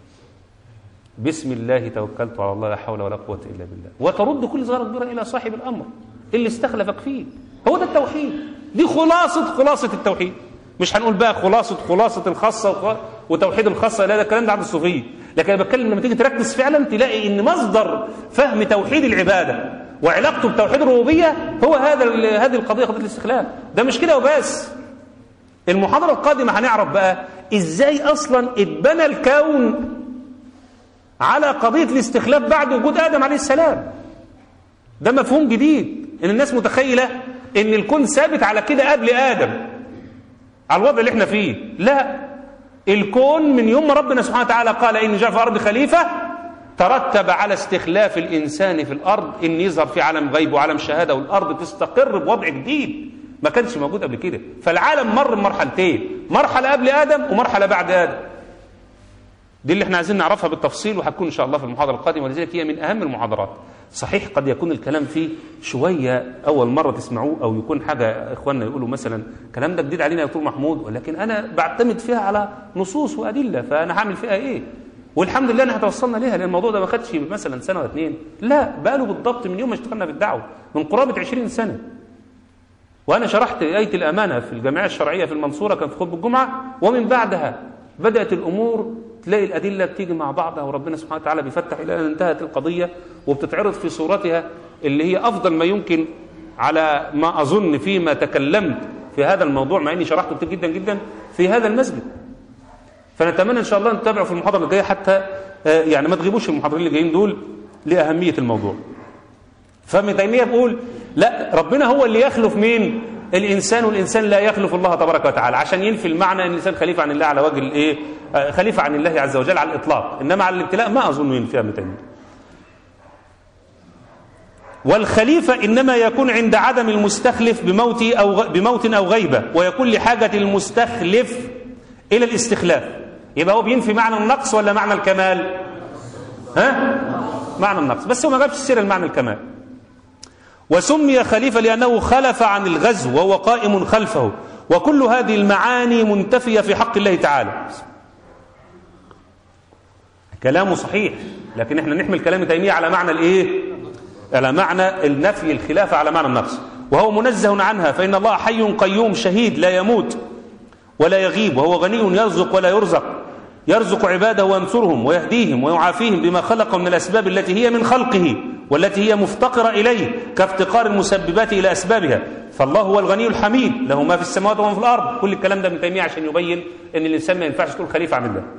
بسم الله توكلت على الله لا حول ولا قوة إلا بالله وترد كل صغيرة كبيرة إلى صاحب الأمر اللي استخلفك فيه هو ده التوحيد دي خلاصة خلاصة التوحيد مش هنقول بقى خلاصة خلاصة الخاصة وخ- وتوحيد الخاصة لا ده الكلام ده عند الصوفية لكن انا بتكلم لما تيجي تركز فعلا تلاقي ان مصدر فهم توحيد العبادة وعلاقته بتوحيد الربوبية هو هذا ال- هذه القضية قضية الاستخلاف ده مش كده وبس المحاضرة القادمة هنعرف بقى ازاي اصلا اتبنى الكون على قضية الاستخلاف بعد وجود آدم عليه السلام ده مفهوم جديد ان الناس متخيلة ان الكون ثابت على كده قبل آدم على الوضع اللي احنا فيه لا الكون من يوم ما ربنا سبحانه وتعالى قال إن جاء في الأرض خليفة ترتب على استخلاف الإنسان في الأرض إن يظهر في عالم غيب وعالم شهادة والأرض تستقر بوضع جديد ما كانش موجود قبل كده فالعالم مر بمرحلتين مرحلة قبل آدم ومرحلة بعد آدم دي اللي احنا عايزين نعرفها بالتفصيل وهتكون ان شاء الله في المحاضره القادمه ولذلك هي من اهم المحاضرات صحيح قد يكون الكلام فيه شويه اول مره تسمعوه او يكون حاجه اخواننا يقولوا مثلا الكلام ده جديد علينا يا دكتور محمود ولكن انا بعتمد فيها على نصوص وادله فانا هعمل فيها ايه والحمد لله احنا توصلنا ليها لان الموضوع ده ما خدش مثلا سنه ولا اتنين لا بقاله بالضبط من يوم ما اشتغلنا في الدعوه من قرابه 20 سنه وانا شرحت ايه الامانه في الجامعه الشرعيه في المنصوره كان في خطبه الجمعه ومن بعدها بدات الامور تلاقي الادله بتيجي مع بعضها وربنا سبحانه وتعالى بيفتح الى ان انتهت القضيه وبتتعرض في صورتها اللي هي افضل ما يمكن على ما اظن فيما تكلمت في هذا الموضوع مع اني شرحته كتير جدا جدا في هذا المسجد فنتمنى ان شاء الله نتابعه في المحاضره الجايه حتى آه، يعني ما تغيبوش المحاضرين اللي جايين دول لاهميه الموضوع فابن تيميه بيقول لا ربنا هو اللي يخلف مين الانسان والانسان لا يخلف الله تبارك وتعالى عشان ينفي المعنى ان الانسان خليفه عن الله على وجه الايه آه، خليفه عن الله عز وجل على الاطلاق انما على الابتلاء ما اظن ينفيها ابن تيميه والخليفة إنما يكون عند عدم المستخلف بموت أو غ... بموت أو غيبة ويكون لحاجة المستخلف إلى الاستخلاف يبقى هو بينفي معنى النقص ولا معنى الكمال ها معنى النقص بس هو ما جابش سير المعنى الكمال وسمي خليفة لأنه خلف عن الغزو وهو قائم خلفه وكل هذه المعاني منتفية في حق الله تعالى كلامه صحيح لكن احنا نحمل كلام تيمية على معنى الايه على معنى النفي الخلافة على معنى النقص وهو منزه عنها فإن الله حي قيوم شهيد لا يموت ولا يغيب وهو غني يرزق ولا يرزق يرزق عباده وينصرهم ويهديهم ويعافيهم بما خلق من الأسباب التي هي من خلقه والتي هي مفتقرة إليه كافتقار المسببات إلى أسبابها فالله هو الغني الحميد له ما في السماوات وما في الأرض كل الكلام ده ابن تيمية عشان يبين أن الإنسان ما ينفعش تقول خليفة عن الله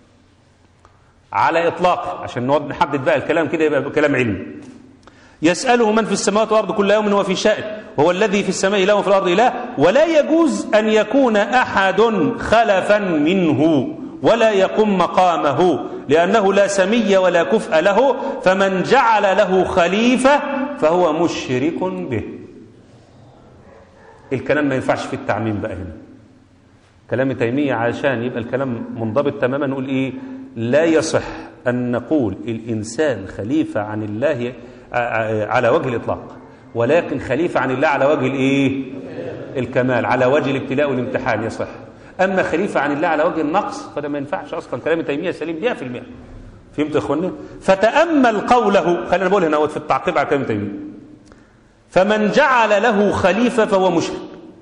على إطلاق عشان نقعد نحدد بقى الكلام كده يبقى كلام علمي يسأله من في السماوات والأرض كل يوم هو في شأن وهو الذي في السماء إله وفي الأرض إله ولا يجوز أن يكون أحد خلفا منه ولا يقوم مقامه لأنه لا سمي ولا كفء له فمن جعل له خليفة فهو مشرك به الكلام ما ينفعش في التعميم بقى هنا كلام تيمية عشان يبقى الكلام منضبط تماما نقول إيه لا يصح أن نقول الإنسان خليفة عن الله على وجه الإطلاق ولكن خليفة عن الله على وجه الإيه الكمال على وجه الابتلاء والامتحان يصح أما خليفة عن الله على وجه النقص فده ما ينفعش أصلا كلام تيمية سليم 100% فهمت يا إخوانا فتأمل قوله خلينا نقول هنا في التعقيب على كلام تيمية فمن جعل له خليفة فهو مشرك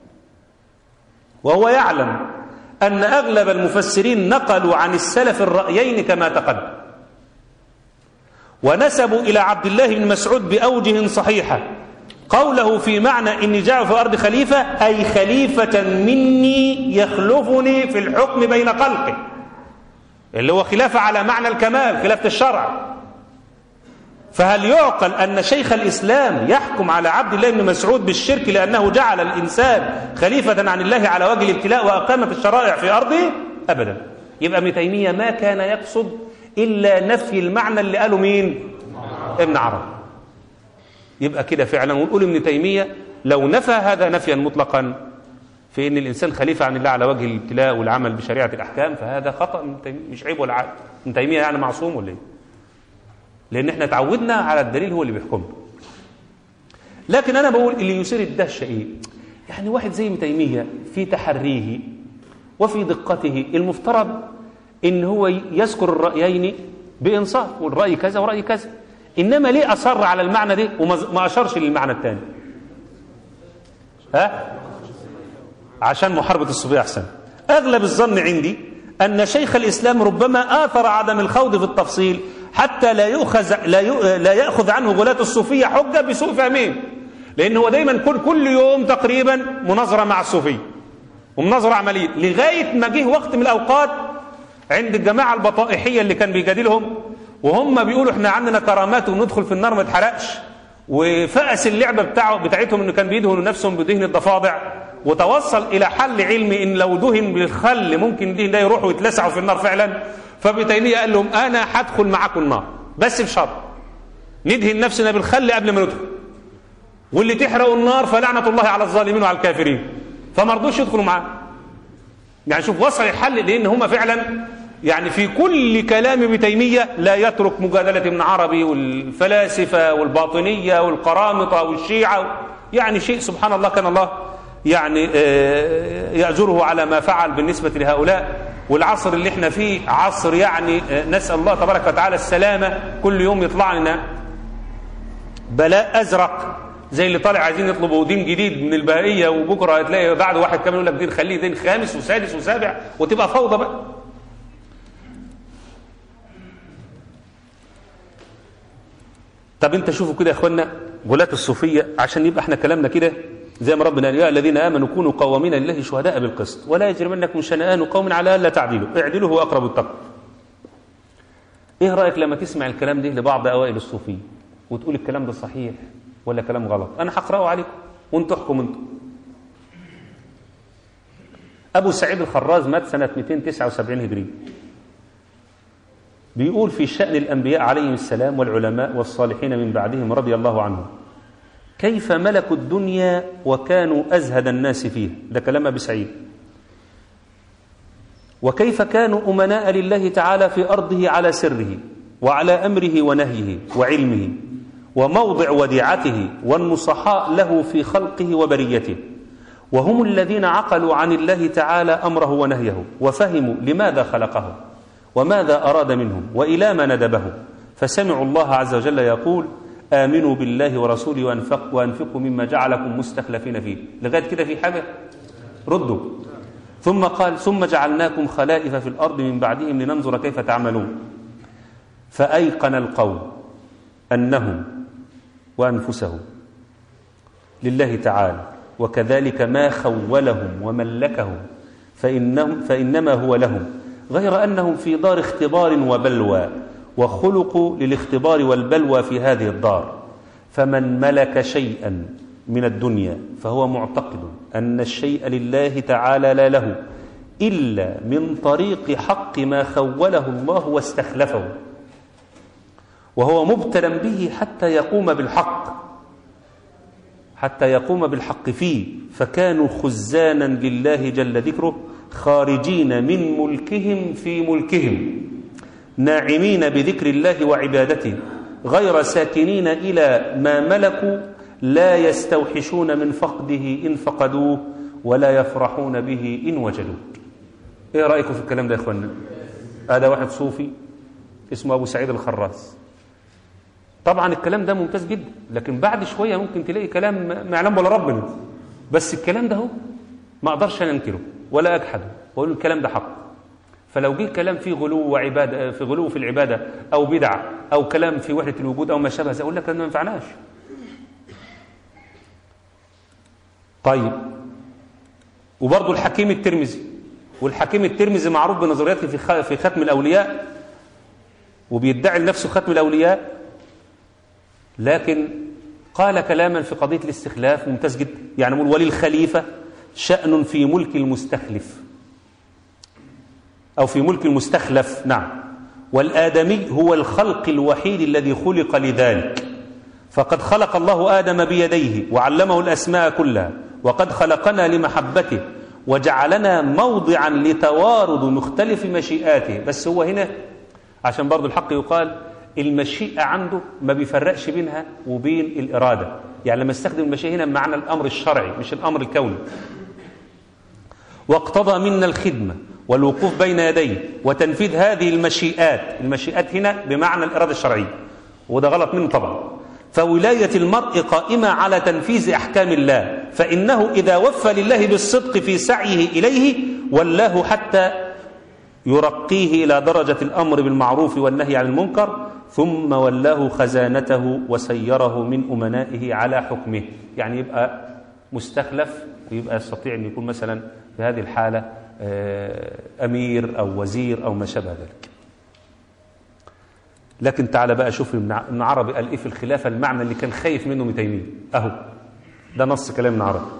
وهو يعلم أن أغلب المفسرين نقلوا عن السلف الرأيين كما تقدم ونسبوا إلى عبد الله بن مسعود بأوجه صحيحة قوله في معنى إني جاء في الأرض خليفة أي خليفة مني يخلفني في الحكم بين خلقه اللي هو خلافة على معنى الكمال خلافة الشرع فهل يعقل أن شيخ الإسلام يحكم على عبد الله بن مسعود بالشرك لأنه جعل الإنسان خليفة عن الله على وجه الابتلاء وأقامت الشرائع في أرضه أبدا يبقى ابن تيمية ما كان يقصد إلا نفي المعنى اللي قاله مين ابن عربي يبقى كده فعلا ونقول ابن تيمية لو نفى هذا نفيا مطلقا في ان الانسان خليفه عن الله على وجه الابتلاء والعمل بشريعه الاحكام فهذا خطا من تيمية مش عيب ولا عيب ابن تيميه يعني معصوم ولا ايه لان احنا تعودنا على الدليل هو اللي بيحكمنا لكن انا بقول اللي يثير الدهشه ايه يعني واحد زي ابن تيميه في تحريه وفي دقته المفترض ان هو يذكر الرأيين بإنصاف والرأي كذا ورأي كذا إنما ليه أصر على المعنى ده وما أشرش للمعنى الثاني ها عشان محاربة الصوفية أحسن أغلب الظن عندي أن شيخ الإسلام ربما آثر عدم الخوض في التفصيل حتى لا يؤخذ لا لا يأخذ عنه غلاة الصوفية حجة بسوء فهمهم لأن هو دايما كل كل يوم تقريبا مناظرة مع الصوفية ومناظرة عملية لغاية ما جه وقت من الأوقات عند الجماعة البطائحية اللي كان بيجادلهم وهم بيقولوا احنا عندنا كرامات وندخل في النار ما اتحرقش وفأس اللعبة بتاعه بتاعتهم انه كان بيدهنوا نفسهم بدهن الضفادع وتوصل الى حل علمي ان لو دهن بالخل ممكن الدهن ده يروح ويتلسعوا في النار فعلا فبتيمية قال لهم انا هدخل معاكم النار بس بشرط ندهن نفسنا بالخل قبل ما ندخل واللي تحرقوا النار فلعنة الله على الظالمين وعلى الكافرين فما رضوش يدخلوا معاه يعني شوف وصل الحل لان هم فعلا يعني في كل كلام ابن تيمية لا يترك مجادلة ابن عربي والفلاسفة والباطنية والقرامطة والشيعة يعني شيء سبحان الله كان الله يعني يأجره على ما فعل بالنسبة لهؤلاء والعصر اللي احنا فيه عصر يعني نسأل الله تبارك وتعالى السلامة كل يوم يطلع لنا بلاء أزرق زي اللي طالع عايزين يطلبوا دين جديد من البهائية وبكرة هتلاقي بعد واحد كمان يقول لك دين خليه دين خامس وسادس وسابع وتبقى فوضى بقى طب انت شوفوا كده يا اخوانا غلاة الصوفية عشان يبقى احنا كلامنا كده زي ما ربنا قال يا الذين امنوا كونوا قوامين لله شهداء بالقسط ولا يجرمنكم شنآن قوم على الا تعدلوا اعدلوا هو اقرب التقوى ايه رايك لما تسمع الكلام ده لبعض اوائل الصوفيه وتقول الكلام ده صحيح ولا كلام غلط انا هقراه عليكم وانتوا احكموا انتوا ابو سعيد الخراز مات سنه 279 هجري بيقول في شأن الأنبياء عليهم السلام والعلماء والصالحين من بعدهم رضي الله عنهم كيف ملكوا الدنيا وكانوا أزهد الناس فيها ده كلام أبي سعيد وكيف كانوا أمناء لله تعالى في أرضه على سره وعلى أمره ونهيه وعلمه وموضع وديعته والنصحاء له في خلقه وبريته وهم الذين عقلوا عن الله تعالى أمره ونهيه وفهموا لماذا خلقه وماذا أراد منهم وإلى ما ندبه فسمعوا الله عز وجل يقول آمنوا بالله ورسوله وأنفق وأنفقوا مما جعلكم مستخلفين فيه لغاية كده في حاجة ردوا ثم قال ثم جعلناكم خلائف في الأرض من بعدهم لننظر كيف تعملون فأيقن القوم أنهم وأنفسهم لله تعالى وكذلك ما خولهم وملكهم فإنهم فإنما هو لهم غير أنهم في دار اختبار وبلوى وخلقوا للاختبار والبلوى في هذه الدار فمن ملك شيئا من الدنيا فهو معتقد أن الشيء لله تعالى لا له إلا من طريق حق ما خوله الله واستخلفه وهو مبتلى به حتى يقوم بالحق حتى يقوم بالحق فيه فكانوا خزانا لله جل ذكره خارجين من ملكهم في ملكهم ناعمين بذكر الله وعبادته غير ساكنين إلى ما ملكوا لا يستوحشون من فقده إن فقدوه ولا يفرحون به إن وجدوه إيه رأيكم في الكلام ده يا إخوانا هذا واحد صوفي اسمه أبو سعيد الخراس طبعا الكلام ده ممتاز جدا لكن بعد شوية ممكن تلاقي كلام ما يعلم ولا ربنا بس الكلام ده هو ما أقدرش أنا أنكره ولا أجحده وأقول الكلام ده حق فلو جه كلام فيه غلو وعبادة في غلو في العبادة أو بدعة أو كلام في وحدة الوجود أو ما شابه ذلك أقول لك ما ينفعناش طيب وبرضه الحكيم الترمذي والحكيم الترمذي معروف بنظرياته في في ختم الأولياء وبيدعي لنفسه ختم الأولياء لكن قال كلاما في قضية الاستخلاف ممتاز جدا يعني يقول ولي الخليفة شأن في ملك المستخلف أو في ملك المستخلف نعم والآدمي هو الخلق الوحيد الذي خلق لذلك فقد خلق الله آدم بيديه وعلمه الأسماء كلها وقد خلقنا لمحبته وجعلنا موضعا لتوارد مختلف مشيئاته بس هو هنا عشان برضو الحق يقال المشيئة عنده ما بيفرقش بينها وبين الإرادة يعني لما استخدم المشيئة هنا بمعنى الأمر الشرعي مش الأمر الكوني واقتضى منا الخدمة والوقوف بين يديه وتنفيذ هذه المشيئات المشيئات هنا بمعنى الإرادة الشرعية وده غلط منه طبعا فولاية المرء قائمة على تنفيذ أحكام الله فإنه إذا وفى لله بالصدق في سعيه إليه ولاه حتى يرقيه إلى درجة الأمر بالمعروف والنهي عن المنكر ثم ولاه خزانته وسيره من أمنائه على حكمه يعني يبقى مستخلف ويبقى يستطيع أن يكون مثلا في هذه الحالة أمير أو وزير أو ما شابه ذلك لكن تعال بقى شوف ابن عربي قال ايه في الخلافه المعنى اللي كان خايف منه ابن تيميه اهو ده نص كلام ابن عربي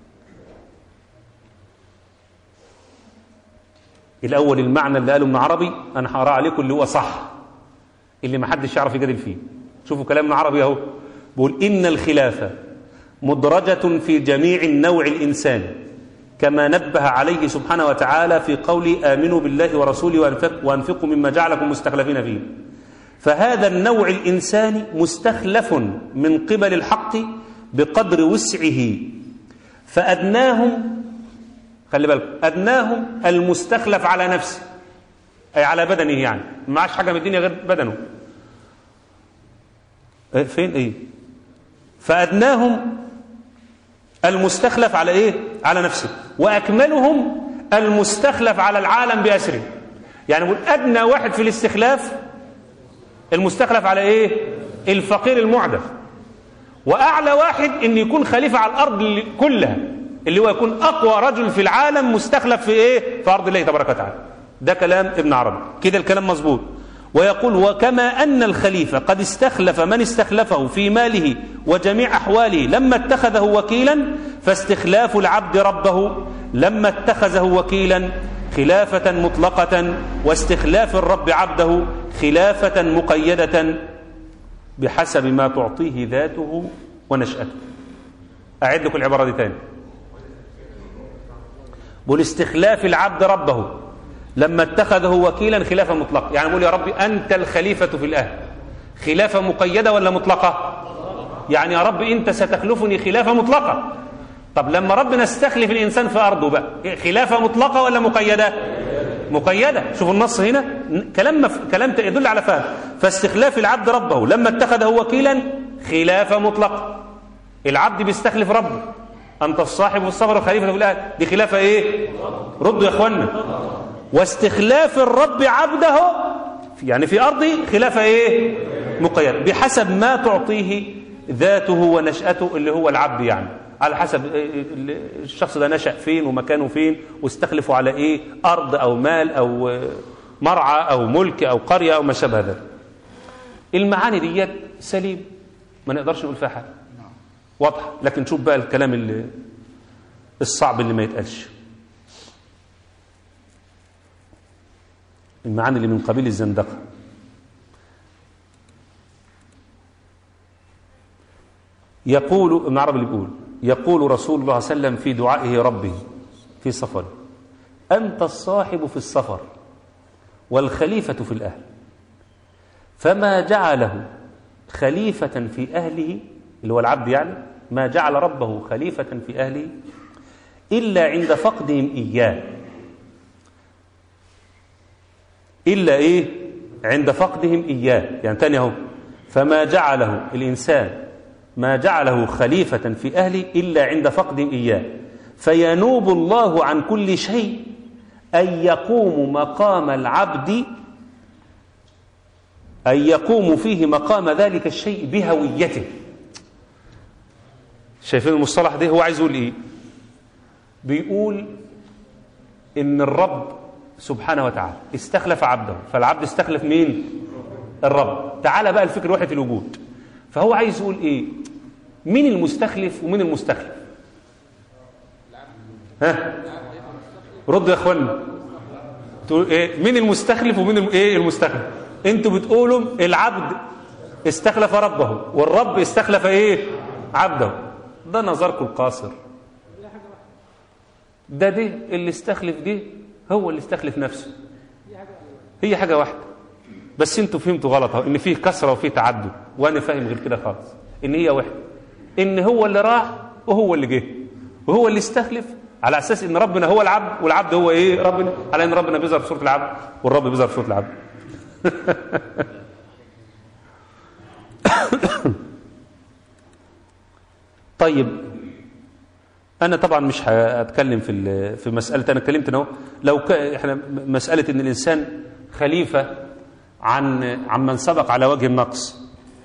الاول المعنى اللي قاله ابن عربي انا هقراه عليكم اللي هو صح اللي ما حدش يعرف يجادل فيه شوفوا كلام ابن عربي اهو بيقول ان الخلافه مدرجه في جميع النوع الانساني كما نبه عليه سبحانه وتعالى في قوله امنوا بالله ورسوله وانفقوا مما جعلكم مستخلفين فيه فهذا النوع الإنساني مستخلف من قبل الحق بقدر وسعه فأدناهم خلي بالكم أدناهم المستخلف على نفسه أي على بدنه يعني ما عاش حاجة من الدنيا غير بدنه إيه فين إيه فأدناهم المستخلف على إيه على نفسه وأكملهم المستخلف على العالم بأسره يعني بقول أدنى واحد في الاستخلاف المستخلف على ايه الفقير المعدم واعلى واحد ان يكون خليفه على الارض كلها اللي هو يكون اقوى رجل في العالم مستخلف في ايه في ارض الله تبارك وتعالى ده كلام ابن عربي كده الكلام مظبوط ويقول وكما ان الخليفه قد استخلف من استخلفه في ماله وجميع احواله لما اتخذه وكيلا فاستخلاف العبد ربه لما اتخذه وكيلا خلافة مطلقة واستخلاف الرب عبده خلافة مقيدة بحسب ما تعطيه ذاته ونشأته أعد لكم العبارة دي تاني بقول استخلاف العبد ربه لما اتخذه وكيلا خلافة مطلقة يعني بقول يا ربي أنت الخليفة في الأهل خلافة مقيدة ولا مطلقة يعني يا رب أنت ستخلفني خلافة مطلقة طب لما ربنا استخلف الإنسان في أرضه بقى خلافة مطلقة ولا مقيدة مقيدة شوفوا النص هنا كلام مف... كلام يدل على فهم فاستخلاف العبد ربه لما اتخذه وكيلا خلافة مطلقة العبد بيستخلف ربه أنت الصاحب والصبر والخليفة في الأهل دي خلافة إيه ردوا يا إخوانا واستخلاف الرب عبده يعني في أرضه خلافة إيه مقيدة بحسب ما تعطيه ذاته ونشأته اللي هو العبد يعني على حسب الشخص ده نشأ فين ومكانه فين واستخلفوا على ايه ارض او مال او مرعى او ملك او قرية او ما شابه ذلك المعاني ديت سليم ما نقدرش نقول فيها حاجه واضح لكن شوف بقى الكلام اللي الصعب اللي ما يتقالش المعاني اللي من قبيل الزندقه يقول ابن عربي اللي بيقول يقول رسول الله صلى الله عليه وسلم في دعائه ربه في سفره أنت الصاحب في السفر والخليفة في الأهل فما جعله خليفة في أهله اللي هو العبد يعني ما جعل ربه خليفة في أهله إلا عند فقدهم إياه إلا إيه عند فقدهم إياه يعني تاني اهو فما جعله الإنسان ما جعله خليفة في أهله إلا عند فقد إياه فينوب الله عن كل شيء أن يقوم مقام العبد أن يقوم فيه مقام ذلك الشيء بهويته شايفين المصطلح ده هو عايز يقول إيه بيقول إن الرب سبحانه وتعالى استخلف عبده فالعبد استخلف مين الرب تعالى بقى الفكر وحدة الوجود فهو عايز يقول ايه مين المستخلف ومين المستخلف ها ردوا يا اخوانا تقول ايه مين المستخلف ومين الم... ايه المستخلف انتوا بتقولوا العبد استخلف ربه والرب استخلف ايه عبده ده نظركم القاصر ده ده اللي استخلف ده هو اللي استخلف نفسه هي حاجه واحده بس انتوا فهمتوا غلط اهو ان فيه كسره وفيه تعدد وانا فاهم غير كده خالص ان هي واحده ان هو اللي راح وهو اللي جه وهو اللي استخلف على اساس ان ربنا هو العبد والعبد هو ايه ربنا على ان ربنا بيظهر في صوره العبد والرب بيظهر في صوره العبد طيب انا طبعا مش هتكلم في ال- في مساله انا اتكلمت اهو لو ك... احنا مساله ان الانسان خليفه عن عن من سبق على وجه النقص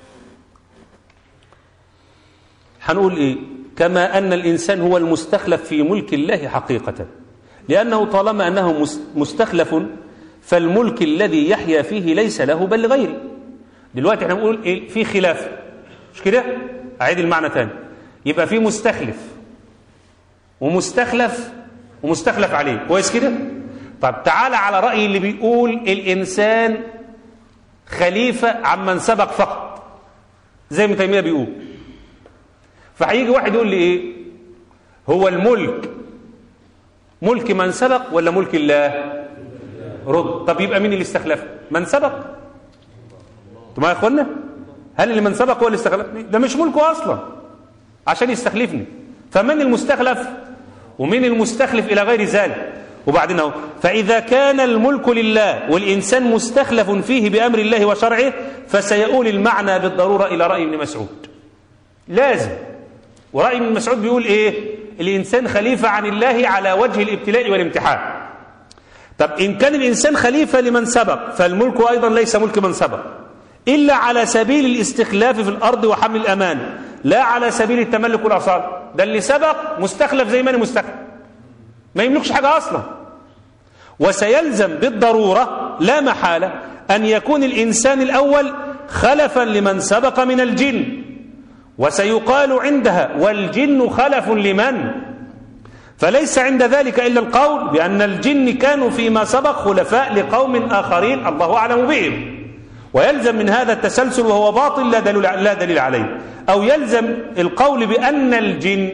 هنقول ايه كما ان الانسان هو المستخلف في ملك الله حقيقه لانه طالما انه مس- مستخلف فالملك الذي يحيا فيه ليس له بل لغيره دلوقتي احنا بنقول ايه في خلاف مش كده اعيد المعنى تاني يبقى في مستخلف ومستخلف ومستخلف عليه كويس كده طب تعالى على رأي اللي بيقول الإنسان خليفة عمن سبق فقط زي ما تيمية بيقول فهيجي واحد يقول لي ايه هو الملك ملك من سبق ولا ملك الله رد طب يبقى مين اللي استخلف من سبق انتوا معايا يا اخوانا هل اللي من سبق هو اللي استخلفني ده مش ملكه اصلا عشان يستخلفني فمن المستخلف ومن المستخلف الى غير ذلك وبعدين اهو فاذا كان الملك لله والانسان مستخلف فيه بامر الله وشرعه فسيؤول المعنى بالضروره الى راي ابن مسعود لازم ورأي ابن مسعود بيقول ايه الإنسان خليفة عن الله على وجه الابتلاء والامتحان طب إن كان الإنسان خليفة لمن سبق فالملك أيضا ليس ملك من سبق إلا على سبيل الاستخلاف في الأرض وحمل الأمان لا على سبيل التملك والأصال ده اللي سبق مستخلف زي ما أنا مستخلف ما يملكش حاجة أصلا وسيلزم بالضرورة لا محالة أن يكون الإنسان الأول خلفا لمن سبق من الجن وسيقال عندها والجن خلف لمن فليس عند ذلك إلا القول بأن الجن كانوا فيما سبق خلفاء لقوم آخرين الله أعلم بهم ويلزم من هذا التسلسل وهو باطل لا دليل, لا دليل عليه أو يلزم القول بأن الجن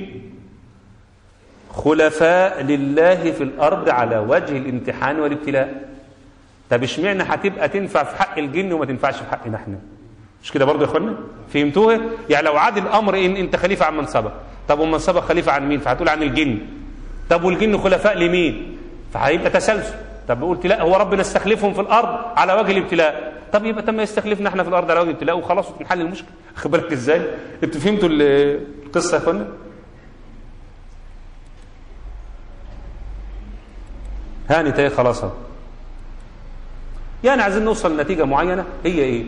خلفاء لله في الأرض على وجه الامتحان والابتلاء طب اشمعنى هتبقى تنفع في حق الجن وما تنفعش في حقنا احنا مش كده برضه يا اخوانا فهمتوها يعني لو عاد الامر ان انت خليفه عن من سبق طب ومن سبق خليفه عن مين فهتقول عن الجن طب والجن خلفاء لمين فهيبقى تسلسل طب قلت لا هو ربنا استخلفهم في الارض على وجه الابتلاء طب يبقى تم يستخلفنا احنا في الارض على وجه الابتلاء وخلاص وتنحل المشكله خد بالك ازاي انتوا فهمتوا القصه يا اخوانا هانت ايه خلاص اهو يعني عايزين نوصل لنتيجه معينه هي ايه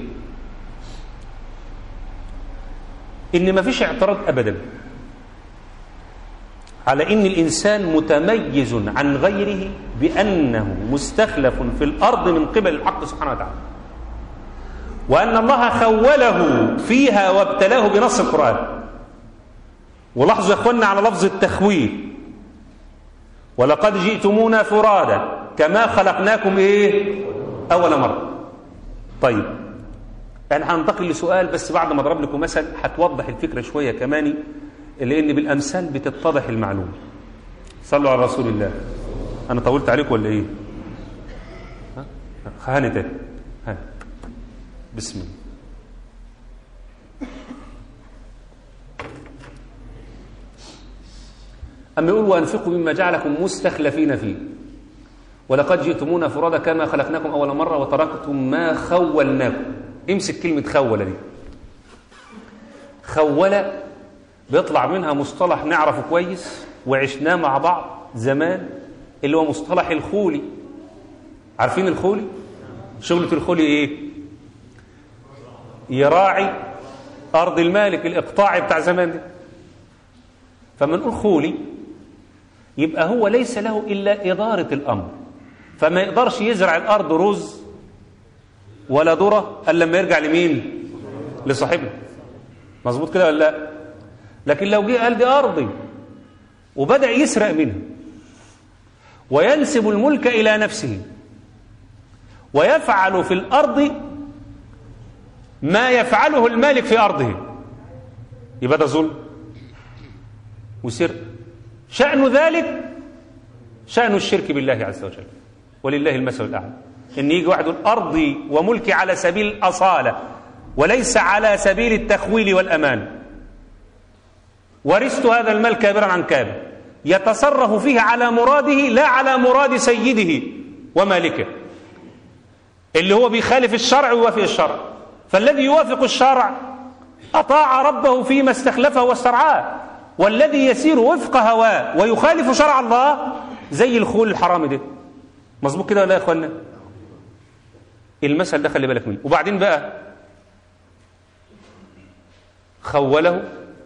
ان ما فيش اعتراض ابدا على ان الانسان متميز عن غيره بانه مستخلف في الارض من قبل الحق سبحانه وتعالى وان الله خوله فيها وابتلاه بنص القران ولاحظوا يا اخوانا على لفظ التخويل ولقد جئتمونا فرادا كما خلقناكم ايه اول مره طيب احنا هننتقل لسؤال بس بعد ما اضرب لكم مثل هتوضح الفكره شويه كمان لان بالامثال بتتضح المعلومه صلوا على رسول الله انا طولت عليكم ولا ايه ها هانت ايه هانت بسم الله أما يقول وأنفقوا مما جعلكم مستخلفين فيه ولقد جئتمونا فرادا كما خلقناكم أول مرة وتركتم ما خولناكم امسك كلمة خولة دي خولة بيطلع منها مصطلح نعرفه كويس وعشناه مع بعض زمان اللي هو مصطلح الخولي عارفين الخولي شغلة الخولي ايه يراعي أرض المالك الإقطاعي بتاع زمان ده فما نقول خولي يبقى هو ليس له إلا إدارة الأمر فما يقدرش يزرع الأرض رز ولا ذرة إلا لما يرجع لمين لصاحبه مظبوط كده ولا لا لكن لو جه قال دي أرضي وبدأ يسرق منها وينسب الملك إلى نفسه ويفعل في الأرض ما يفعله المالك في أرضه يبقى ده ظلم وسرق شأن ذلك شأن الشرك بالله عز وجل ولله المثل الأعلى إن يجي واحد يقول أرضي وملكي على سبيل الأصالة وليس على سبيل التخويل والأمان ورثت هذا المال كابرا عن كابر يتصرف فيه على مراده لا على مراد سيده ومالكه اللي هو بيخالف الشرع ويوافق الشرع فالذي يوافق الشرع أطاع ربه فيما استخلفه واسترعاه والذي يسير وفق هواه ويخالف شرع الله زي الخول الحرامي ده مظبوط كده ولا يا اخوانا المثل ده خلي بالك منه وبعدين بقى خوله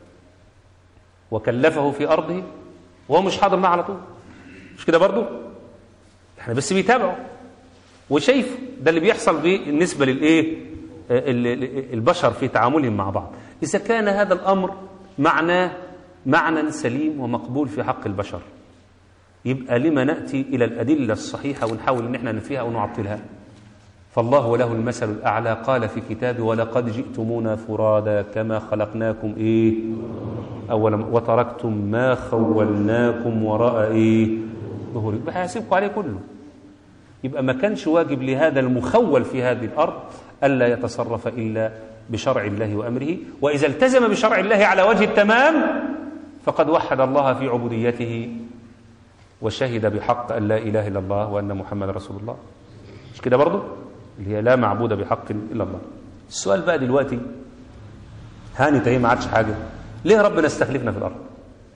وكلفه في أرضه وهو مش حاضر معه على طول مش كده برضو احنا بس بيتابعه وشايف ده اللي بيحصل بالنسبة للإيه البشر في تعاملهم مع بعض إذا كان هذا الأمر معناه معنى سليم ومقبول في حق البشر يبقى لما نأتي إلى الأدلة الصحيحة ونحاول إن احنا ننفيها أو نعطلها فالله له المثل الأعلى قال في كتابه ولقد جئتمونا فرادا كما خلقناكم إيه أولا وتركتم ما خولناكم وراء إيه ظهور يبقى هيسيبكم عليه كله يبقى ما كانش واجب لهذا المخول في هذه الأرض ألا يتصرف إلا بشرع الله وأمره وإذا التزم بشرع الله على وجه التمام فقد وحد الله في عبوديته وشهد بحق أن لا إله إلا الله وأن محمد رسول الله مش كده برضه اللي هي لا معبود بحق إلا الله السؤال بقى دلوقتي هانت اهي ما عادش حاجة ليه ربنا استخلفنا في الأرض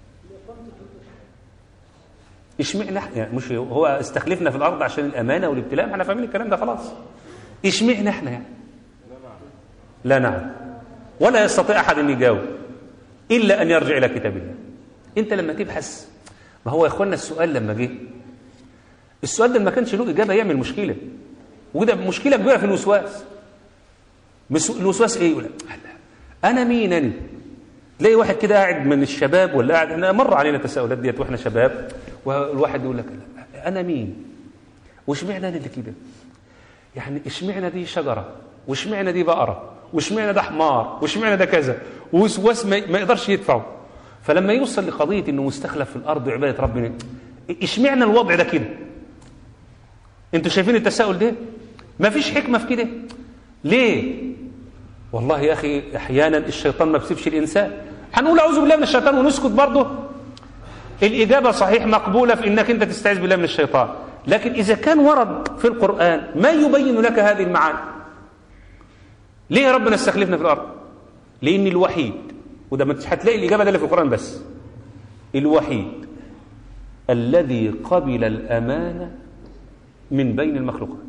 اشمعنا احنا يعني مش هو استخلفنا في الأرض عشان الأمانة والابتلاء احنا فاهمين الكلام ده خلاص اشمعنا احنا يعني لا نعم ولا يستطيع أحد أن يجاوب إلا أن يرجع إلى كتاب الله أنت لما تبحث ما هو يا إخوانا السؤال لما جه السؤال ده ما كانش له إجابة يعمل مشكلة وده مشكلة كبيرة في الوسواس الوسواس إيه يقول أنا مين أنا تلاقي واحد كده قاعد من الشباب ولا قاعد أنا مر علينا التساؤلات ديت وإحنا شباب والواحد يقول لك أنا مين واشمعنى أنا اللي كده يعني اشمعنى دي شجرة واشمعنى دي بقرة واشمعنى ده حمار واشمعنى ده كذا ووسواس ما يقدرش يدفعه فلما يوصل لقضية انه مستخلف في الارض وعبادة ربنا اشمعنى الوضع ده كده انتوا شايفين التساؤل ده ما فيش حكمة في كده ليه والله يا اخي احيانا الشيطان ما بيسيبش الانسان هنقول اعوذ بالله من الشيطان ونسكت برضه الاجابة صحيح مقبولة في انك انت تستعيذ بالله من الشيطان لكن اذا كان ورد في القرآن ما يبين لك هذه المعاني ليه ربنا استخلفنا في الارض لان الوحيد وده مش هتلاقي الاجابه ده اللي في القران بس الوحيد الذي قبل الامانه من بين المخلوقات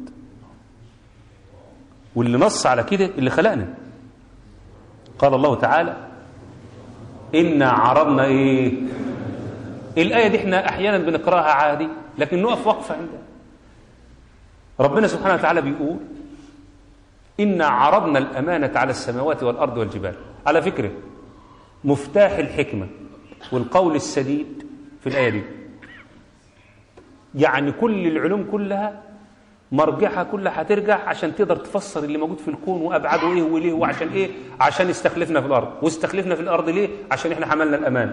واللي نص على كده اللي خلقنا قال الله تعالى إنا عرضنا إيه الآية دي احنا أحيانا بنقرأها عادي لكن نقف وقفة عندها ربنا سبحانه وتعالى بيقول إنا عرضنا الأمانة على السماوات والأرض والجبال على فكرة مفتاح الحكمة والقول السديد في الآية دي يعني كل العلوم كلها مرجعها كلها هترجع عشان تقدر تفسر اللي موجود في الكون وأبعاده إيه وليه وعشان إيه عشان استخلفنا في الأرض واستخلفنا في الأرض ليه عشان إحنا حملنا الأمان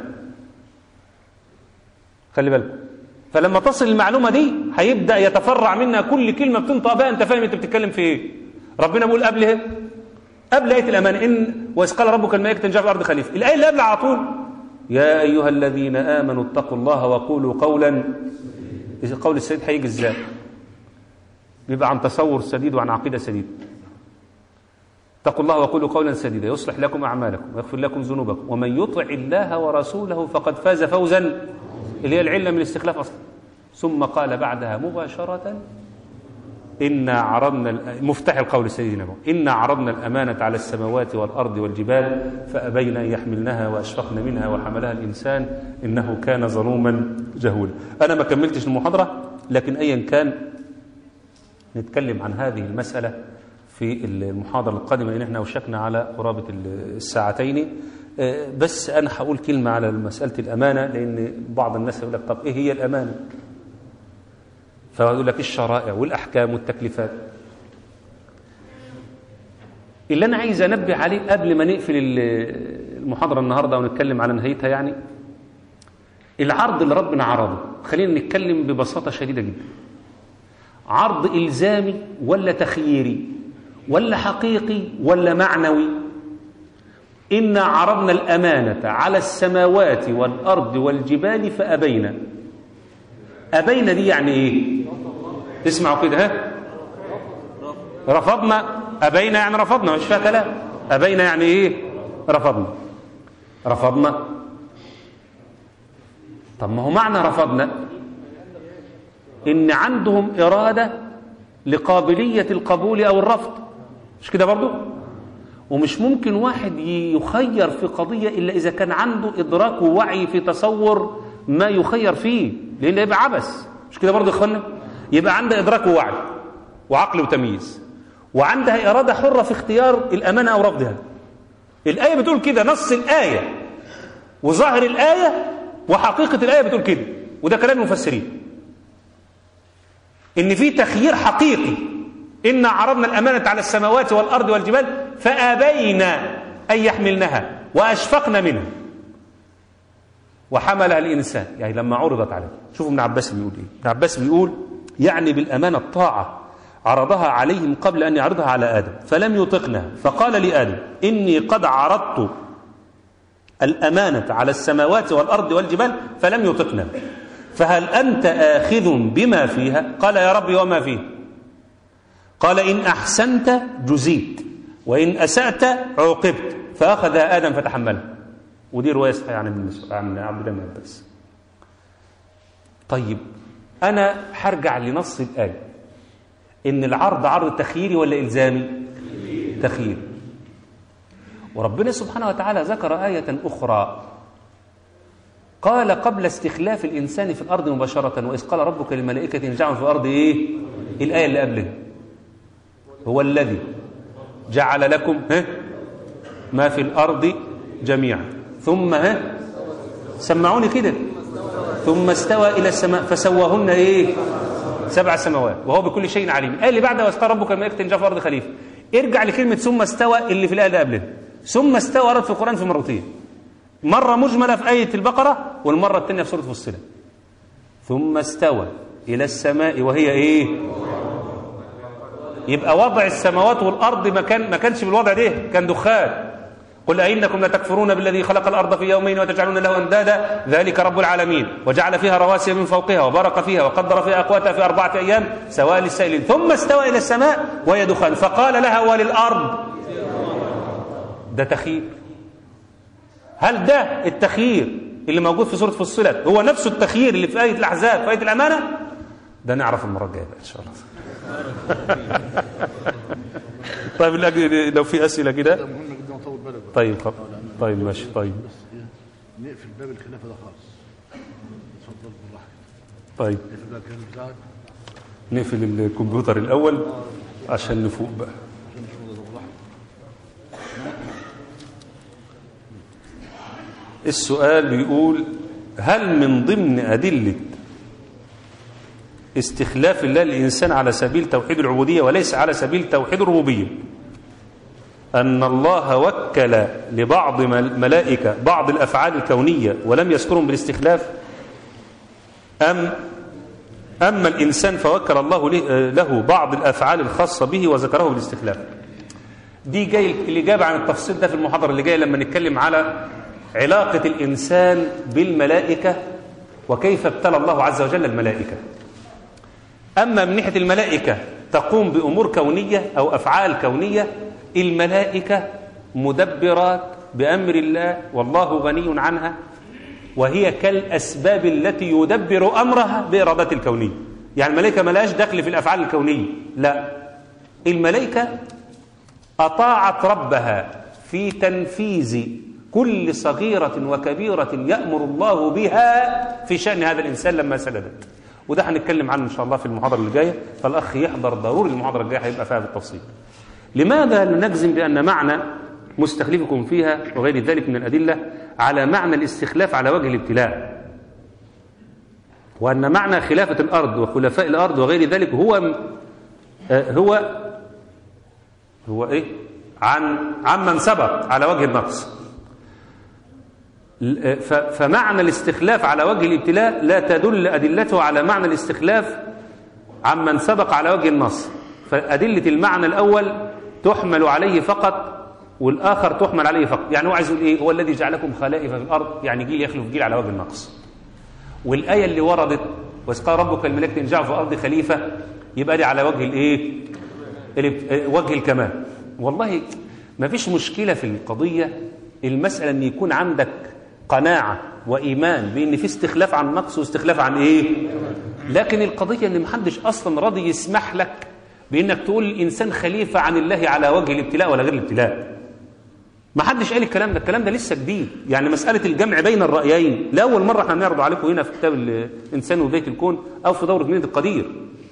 خلي بالك فلما تصل المعلومة دي هيبدأ يتفرع منها كل كلمة بتنطق بقى أنت فاهم أنت بتتكلم في إيه ربنا بيقول قبل إيه قبل آية الأمان إن وإذ قال ربك الملائكة جاء في الأرض خليفة الآية اللي قبل على طول يا أيها الذين آمنوا اتقوا الله وقولوا قولا إذا قول السديد هيجي إزاي بيبقى عن تصور سديد وعن عقيدة سديد اتقوا الله وقولوا قولا سديدا يصلح لكم أعمالكم ويغفر لكم ذنوبكم ومن يطع الله ورسوله فقد فاز فوزا اللي هي العلة من الاستخلاف أصلا ثم قال بعدها مباشرة إنا عرضنا مفتاح القول سيدنا إنا عرضنا الأمانة على السماوات والأرض والجبال فأبين أن يحملنها وأشفقن منها وحملها الإنسان إنه كان ظلوما جهولا أنا ما كملتش المحاضرة لكن أيا كان نتكلم عن هذه المسألة في المحاضرة القادمة لأن احنا وشكنا على قرابة الساعتين بس أنا هقول كلمة على مسألة الأمانة لأن بعض الناس يقول لك طب إيه هي الأمانة فيقول لك الشرائع والأحكام والتكليفات اللي أنا عايز أنبه عليه قبل ما نقفل المحاضرة النهاردة ونتكلم على نهايتها يعني العرض اللي ربنا عرضه خلينا نتكلم ببساطة شديدة جدا عرض إلزامي ولا تخييري ولا حقيقي ولا معنوي إنا عرضنا الأمانة على السماوات والأرض والجبال فأبينا أبينا دي يعني إيه اسمعوا كده ها رفضنا أبينا يعني رفضنا مش فيها كلام أبينا يعني إيه رفضنا رفضنا طب ما هو معنى رفضنا إن عندهم إرادة لقابلية القبول أو الرفض مش كده برضو ومش ممكن واحد يخير في قضية إلا إذا كان عنده إدراك ووعي في تصور ما يخير فيه لأن يبقى عبث مش كده برضو يا إخوانا يبقى عنده إدراك ووعي وعقل وتمييز وعندها إرادة حرة في اختيار الأمانة أو رفضها الآية بتقول كده نص الآية وظاهر الآية وحقيقة الآية بتقول كده وده كلام المفسرين إن في تخيير حقيقي إن عرضنا الأمانة على السماوات والأرض والجبال فأبينا أن يحملنها وأشفقنا منها وحملها الإنسان يعني لما عرضت عليه شوفوا ابن عباس بيقول إيه ابن عباس بيقول يعني بالأمانة الطاعة عرضها عليهم قبل أن يعرضها على آدم فلم يطقنها فقال لآدم إني قد عرضت الأمانة على السماوات والأرض والجبال فلم يطقنها فهل أنت آخذ بما فيها قال يا ربي وما فيه قال إن أحسنت جزيت وإن أسأت عوقبت فأخذها آدم فتحملها ودي رواية صحيحة عن ابن عن عبد الله بن عباس طيب أنا هرجع لنص الآية إن العرض عرض تخييري ولا إلزامي تخييري وربنا سبحانه وتعالى ذكر آية أخرى قال قبل استخلاف الإنسان في الأرض مباشرة وإذ قال ربك للملائكة نجعل في الأرض إيه الآية اللي قبلها هو الذي جعل لكم ها ما في الأرض جميعا ثم ها سمعوني كده ثم استوى إلى السماء فسواهن إيه سبع سماوات وهو بكل شيء عليم قال اللي بعدها واستوى ربك الملائكة نجعل في الأرض خليفة ارجع لكلمة ثم استوى اللي في الآية اللي قبلها ثم استوى ورد في القرآن في مرتين مرة مجملة في آية البقرة والمرة الثانية في سورة فصلة ثم استوى إلى السماء وهي إيه يبقى وضع السماوات والأرض ما كان ما كانش بالوضع ده كان دخان قل أئنكم لتكفرون بالذي خلق الأرض في يومين وتجعلون له أندادا ذلك رب العالمين وجعل فيها رواسي من فوقها وبارك فيها وقدر فيها أقواتها في أربعة أيام سواء للسائلين ثم استوى إلى السماء وهي دخان فقال لها وللأرض ده تخيير هل ده التخيير اللي موجود في سورة فصلت هو نفسه التخيير اللي في آية الأحزاب في آية الأمانة ده نعرف المرة الجاية بقى إن شاء الله طيب لو في أسئلة كده مهم جدا نطول بالك بقى. طيب خب. طيب ماشي طيب بس إيه، نقفل باب الخلافه ده خالص اتفضل بالراحه طيب نقفل باب الخلافه بتاعك نقفل الكمبيوتر الأول عشان نفوق بقى عشان نشوف ده بالراحه السؤال بيقول هل من ضمن أدلة استخلاف الله الإنسان على سبيل توحيد العبودية وليس على سبيل توحيد الربوبية أن الله وكل لبعض الملائكة بعض الأفعال الكونية ولم يذكرهم بالاستخلاف أم أما الإنسان فوكل الله له- له بعض الأفعال الخاصة به وذكره بالاستخلاف دي جاي الإجابة عن التفصيل ده في المحاضرة اللي جاية لما نتكلم على علاقة الإنسان بالملائكة وكيف ابتلى الله عز وجل الملائكة أما من ناحية الملائكة تقوم بأمور كونية أو أفعال كونية الملائكة مدبرات بأمر الله والله غني عنها وهي كالأسباب التي يدبر أمرها بإرادته الكونية يعني الملائكة ملاش دخل في الأفعال الكونية لا الملائكة أطاعت ربها في تنفيذ كل صغيرة وكبيرة يأمر الله بها في شأن هذا الإنسان لما سلبت وده هنتكلم عنه إن شاء الله في المحاضرة اللي جاية فالأخ يحضر ضروري المحاضرة الجاية هيبقى فيها بالتفصيل لماذا لا نجزم بأن معنى مستخلفكم فيها وغير ذلك من الأدلة على معنى الاستخلاف على وجه الابتلاء وأن معنى خلافة الأرض وخلفاء الأرض وغير ذلك هو آه، هو هو ايه عن عمن سبق على وجه النقص ل- ف- فمعنى الاستخلاف على وجه الابتلاء لا تدل أدلته على معنى الاستخلاف عمن سبق على وجه النص فأدلة المعنى الأول تحمل عليه فقط والآخر تحمل عليه فقط يعني هو عايز يقول إيه هو الذي جعلكم خلائف في الأرض يعني جيل يخلف جيل على وجه النقص والآية اللي وردت وإذ قال ربك الملك إن جعل في الأرض خليفة يبقى دي على وجه الإيه الابت- وجه الكمال والله ما فيش مشكلة في القضية المسألة أن يكون عندك قناعة وإيمان بأن في استخلاف عن نقص واستخلاف عن إيه لكن القضية أن محدش أصلا راضي يسمح لك بأنك تقول الإنسان خليفة عن الله على وجه الابتلاء ولا غير الابتلاء ما حدش قال الكلام ده الكلام ده لسه جديد يعني مسألة الجمع بين الرأيين لأول مرة احنا بنعرض عليكم هنا في كتاب الإنسان وبداية الكون أو في دورة منية القدير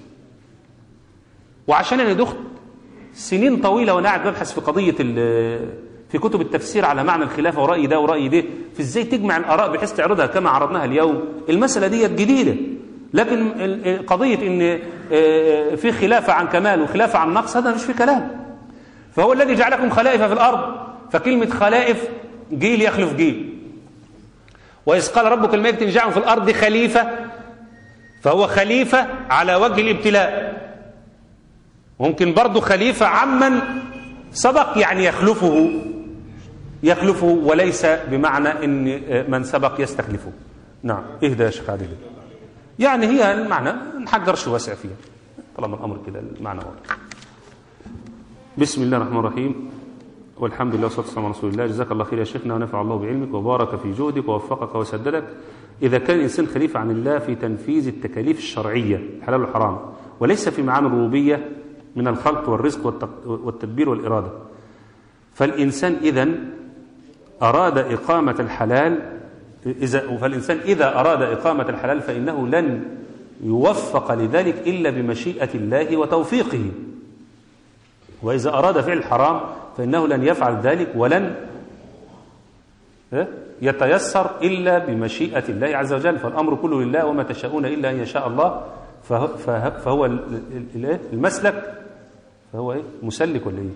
وعشان أنا دخت سنين طويلة وأنا قاعد ببحث في قضية ال- في كتب التفسير على معنى الخلافة ورأي ده ورأي ده في ازاي تجمع الآراء بحيث تعرضها كما عرضناها اليوم المسألة دي جديدة لكن ال- قضية ان آه، في خلافة عن كمال وخلافة عن نقص هذا مش في كلام فهو الذي جعلكم خلائف في الأرض فكلمة خلائف جيل يخلف جيل وإذ قال ربك الملك تنجعهم في الأرض خليفة فهو خليفة على وجه الابتلاء ممكن برضه خليفة عمن سبق يعني يخلفه يخلفه وليس بمعنى ان من سبق يستخلفه نعم اهدى يا شيخ عادل يعني هي المعنى نحجرش واسع فيها طالما الامر كده المعنى واضح بسم الله الرحمن الرحيم والحمد لله والصلاه والسلام على رسول الله جزاك الله خير يا شيخنا ونفع الله بعلمك وبارك في جهدك ووفقك وسددك اذا كان الانسان خليفه عن الله في تنفيذ التكاليف الشرعيه الحلال والحرام وليس في معامل الربوبيه من الخلق والرزق والتق- والتدبير والاراده فالانسان اذا اراد اقامه الحلال اذا فالانسان اذا اراد اقامه الحلال فانه لن يوفق لذلك الا بمشيئه الله وتوفيقه وإذا أراد فعل الحرام فإنه لن يفعل ذلك ولن إيه؟ يتيسر إلا بمشيئة الله عز وجل فالأمر كله لله وما تشاءون إلا أن يشاء الله فهو, فه- فهو ال- ال- ال- إيه؟ المسلك فهو إيه؟ مسلك ولا إيه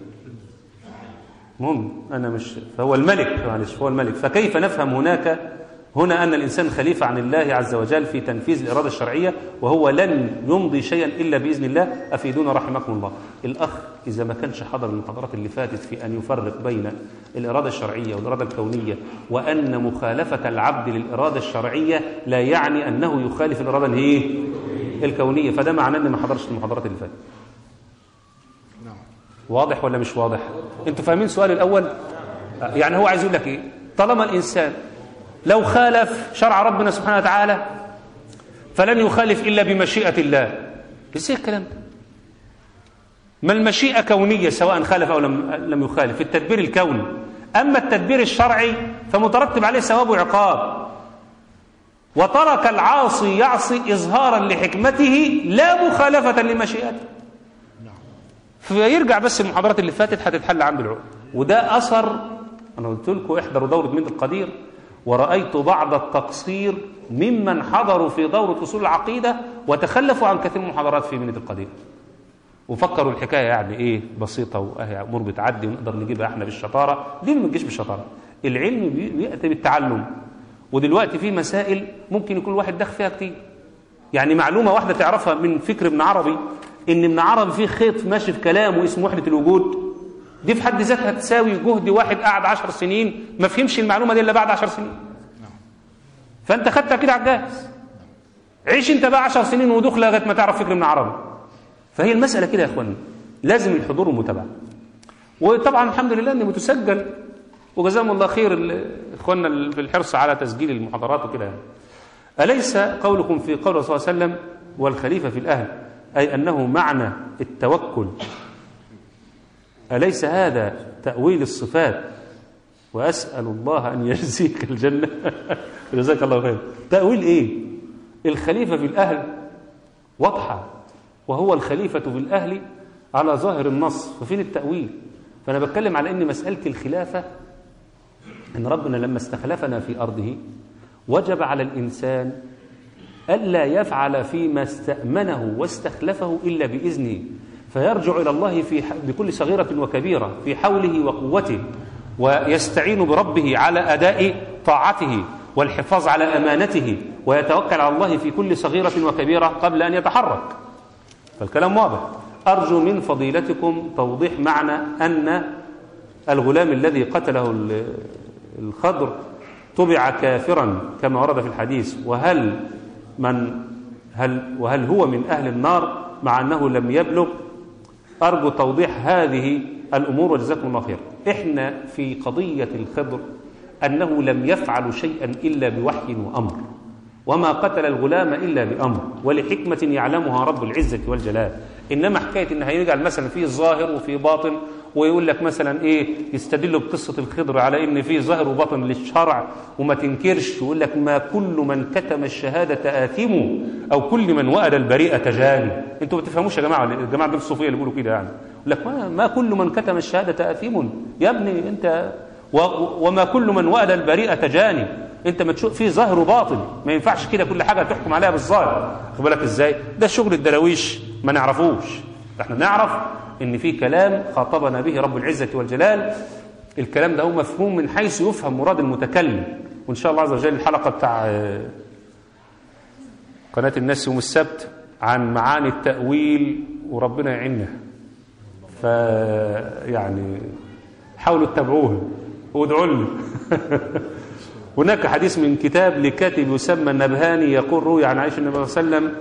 مهم أنا مش فهو الملك معلش هو الملك فكيف نفهم هناك هنا أن الإنسان خليفة عن الله عز وجل في تنفيذ الإرادة الشرعية وهو لن يمضي شيئا إلا بإذن الله أفيدونا رحمكم الله الأخ إذا ما كانش حضر المحاضرات اللي فاتت في أن يفرق بين الإرادة الشرعية والإرادة الكونية وأن مخالفة العبد للإرادة الشرعية لا يعني أنه يخالف الإرادة الإيه؟ الكونية فده معناه أن ما حضرش المحاضرات اللي فاتت واضح ولا مش واضح انتوا فاهمين سؤالي الاول يعني هو عايز يقول لك ايه طالما الانسان لو خالف شرع ربنا سبحانه وتعالى فلن يخالف الا بمشيئه الله ازاي الكلام ده ما المشيئه كونيه سواء خالف او لم لم يخالف في التدبير الكوني اما التدبير الشرعي فمترتب عليه ثواب وعقاب وترك العاصي يعصي اظهارا لحكمته لا مخالفه لمشيئته فيرجع بس المحاضرات اللي فاتت هتتحل عنده العقد وده اثر انا قلت لكم احضروا دوره ميد القدير ورايت بعض التقصير ممن حضروا في دوره اصول العقيده وتخلفوا عن كثير من المحاضرات في ميد القدير وفكروا الحكايه يعني ايه بسيطه واهي امور بتعدي ونقدر نجيبها احنا بالشطاره ليه ما نجيش بالشطاره العلم بي- بياتي بالتعلم ودلوقتي في مسائل ممكن يكون الواحد داخل فيها كتير يعني معلومة واحدة تعرفها من فكر ابن عربي إن ابن عربي فيه خيط ماشي في كلامه اسمه وحدة الوجود دي في حد ذاتها تساوي جهد واحد قعد عشر سنين ما فهمش المعلومة دي إلا بعد عشر سنين فأنت خدتها كده على الجاهز عيش أنت بقى عشر سنين ودخل لغاية ما تعرف فكر ابن عربي فهي المسألة كده يا إخواني لازم الحضور والمتابعة وطبعا الحمد لله إن بتسجل وجزاهم الله خير ال- إخواننا ال- في الحرص على تسجيل المحاضرات وكده يعني أليس قولكم في قول صلى الله عليه وسلم والخليفة في الأهل أي أنه معنى التوكل أليس هذا تأويل الصفات وأسأل الله أن يجزيك الجنة جزاك الله خير تأويل إيه الخليفة في الأهل واضحة وهو الخليفة في الأهل على ظاهر النص ففين التأويل فأنا بتكلم على أن مسألة الخلافة أن ربنا لما استخلفنا في أرضه وجب على الإنسان ألا يفعل فيما استأمنه واستخلفه إلا بإذنه فيرجع إلى الله في ح- بكل صغيرة وكبيرة في حوله وقوته ويستعين بربه على أداء طاعته والحفاظ على أمانته ويتوكل على الله في كل صغيرة وكبيرة قبل أن يتحرك فالكلام واضح أرجو من فضيلتكم توضيح معنى أن الغلام الذي قتله ال- الخضر طبع كافرا كما ورد في الحديث وهل من هل وهل هو من أهل النار مع أنه لم يبلغ أرجو توضيح هذه الأمور وجزاكم الله خير إحنا في قضية الخضر أنه لم يفعل شيئا إلا بوحي وأمر وما قتل الغلام إلا بأمر ولحكمة يعلمها رب العزة والجلال إنما حكاية إن هيجعل مثلا فيه ظاهر وفيه باطن ويقول لك مثلا إيه يستدلوا بقصة الخضر على إن فيه ظاهر وباطن للشرع وما تنكرش ويقول لك ما كل من كتم الشهادة آثم أو كل من وأد البريئة جاني أنتوا ما بتفهموش يا جماعة الجماعة دول الصوفية اللي بيقولوا كده يعني يقول لك ما, ما كل من كتم الشهادة آثم يا ابني أنت و وما كل من وأد البريئة جاني انت ما تشوف فيه ظاهر وباطن ما ينفعش كده كل حاجه تحكم عليها بالظاهر خد بالك ازاي ده شغل الدراويش ما نعرفوش احنا نعرف ان في كلام خاطبنا به رب العزه والجلال الكلام ده هو مفهوم من حيث يفهم مراد المتكلم وان شاء الله عز وجل الحلقه بتاع آه، قناه الناس يوم السبت عن معاني التاويل وربنا يعيننا ف يعني حاولوا تتابعوه وادعوا لنا هناك حديث من كتاب لكاتب يسمى النبهاني يقول روي عن عائشة النبي صلى الله عليه وسلم